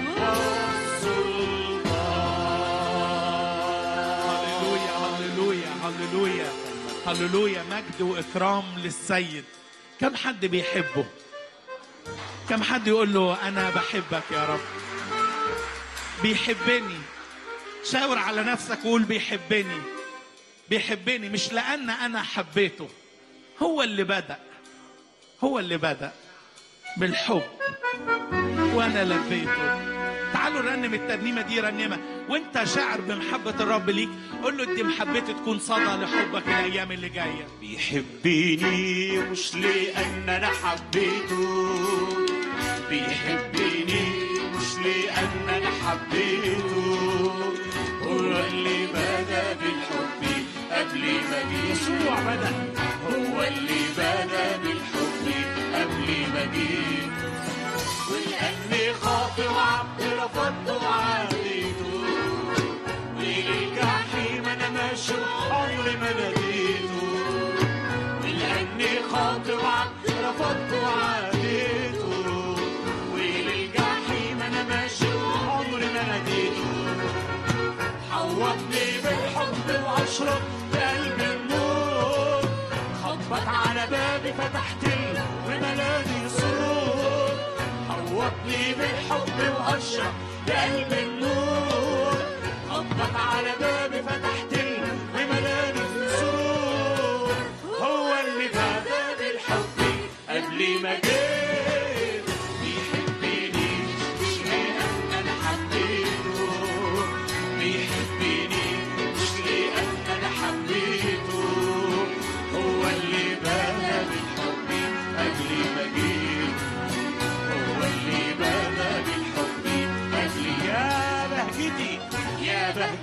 هللويا والسلطان هللويا هللويا هللويا مجد واكرام للسيد كم حد بيحبه كم حد يقول له انا بحبك يا رب بيحبني شاور على نفسك وقول بيحبني بيحبني مش لان انا حبيته هو اللي بدا هو اللي بدا بالحب وانا لبيته تعالوا نرنم الترنيمه دي رنمه وانت شاعر بمحبه الرب ليك قول له ادي محبتي تكون صدى لحبك الايام اللي جايه بيحبني مش لأن أنا حبيته بيحبني مش لأن أنا حبيته هو اللي بدأ بالحب قبل ما جه يسوع بدأ هو اللي بدأ بالحب قبل ما جه ولأني خاطئ وعبد رفضت وعاديته وللجحيم أنا ماشي عمري ما ناديته لأني خاطئ وعبد رفضت وعاديته وللجحيم أنا ماشي عمري ما ناديته حوطني بالحب وأشرب بقلب النور خبط على بابي فتحت له وملاني سرور حوطني بالحب وأشرب بقلب النور خبط على بابي فتحت له وملاني سرور هو اللي بدا بالحب قبل ما جيت بيحبني مش لأن أنا حبيته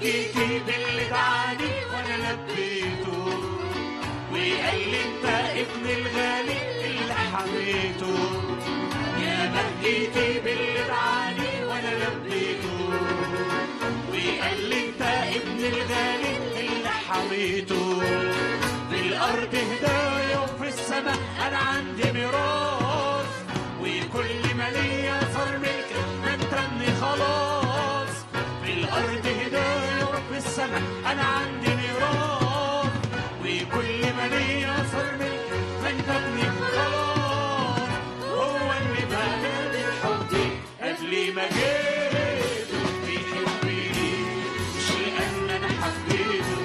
بهجتي باللي دعاني وانا لبيته وقال لي انت ابن الغالي اللي حميته يا بهجتي باللي دعاني وانا لبيته وقال لي انت ابن الغالي اللي حميته في الارض هدايا وفي السماء انا عندي ميراث وكل ما ليا صار ملك ما انتني خلاص في الارض هدايا وفي السماء انا عندي ميراث وكل ما ليا صار ملك ما انتني خلاص هو اللي بدا بالحب قبل ما جيت بيحبني مش لان انا حبيته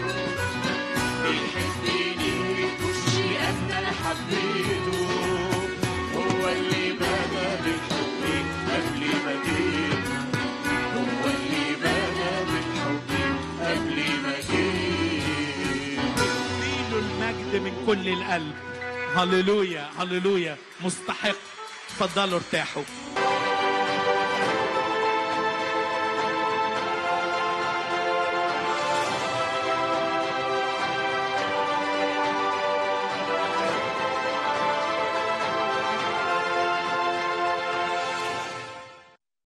بيحبني مش لأن أنا حبيته هو اللي بدا بالحب قبل ما جيت هو اللي بدا بالحب قبل ما جيت له المجد من كل القلب هللويا هللويا مستحق اتفضلوا ارتاحوا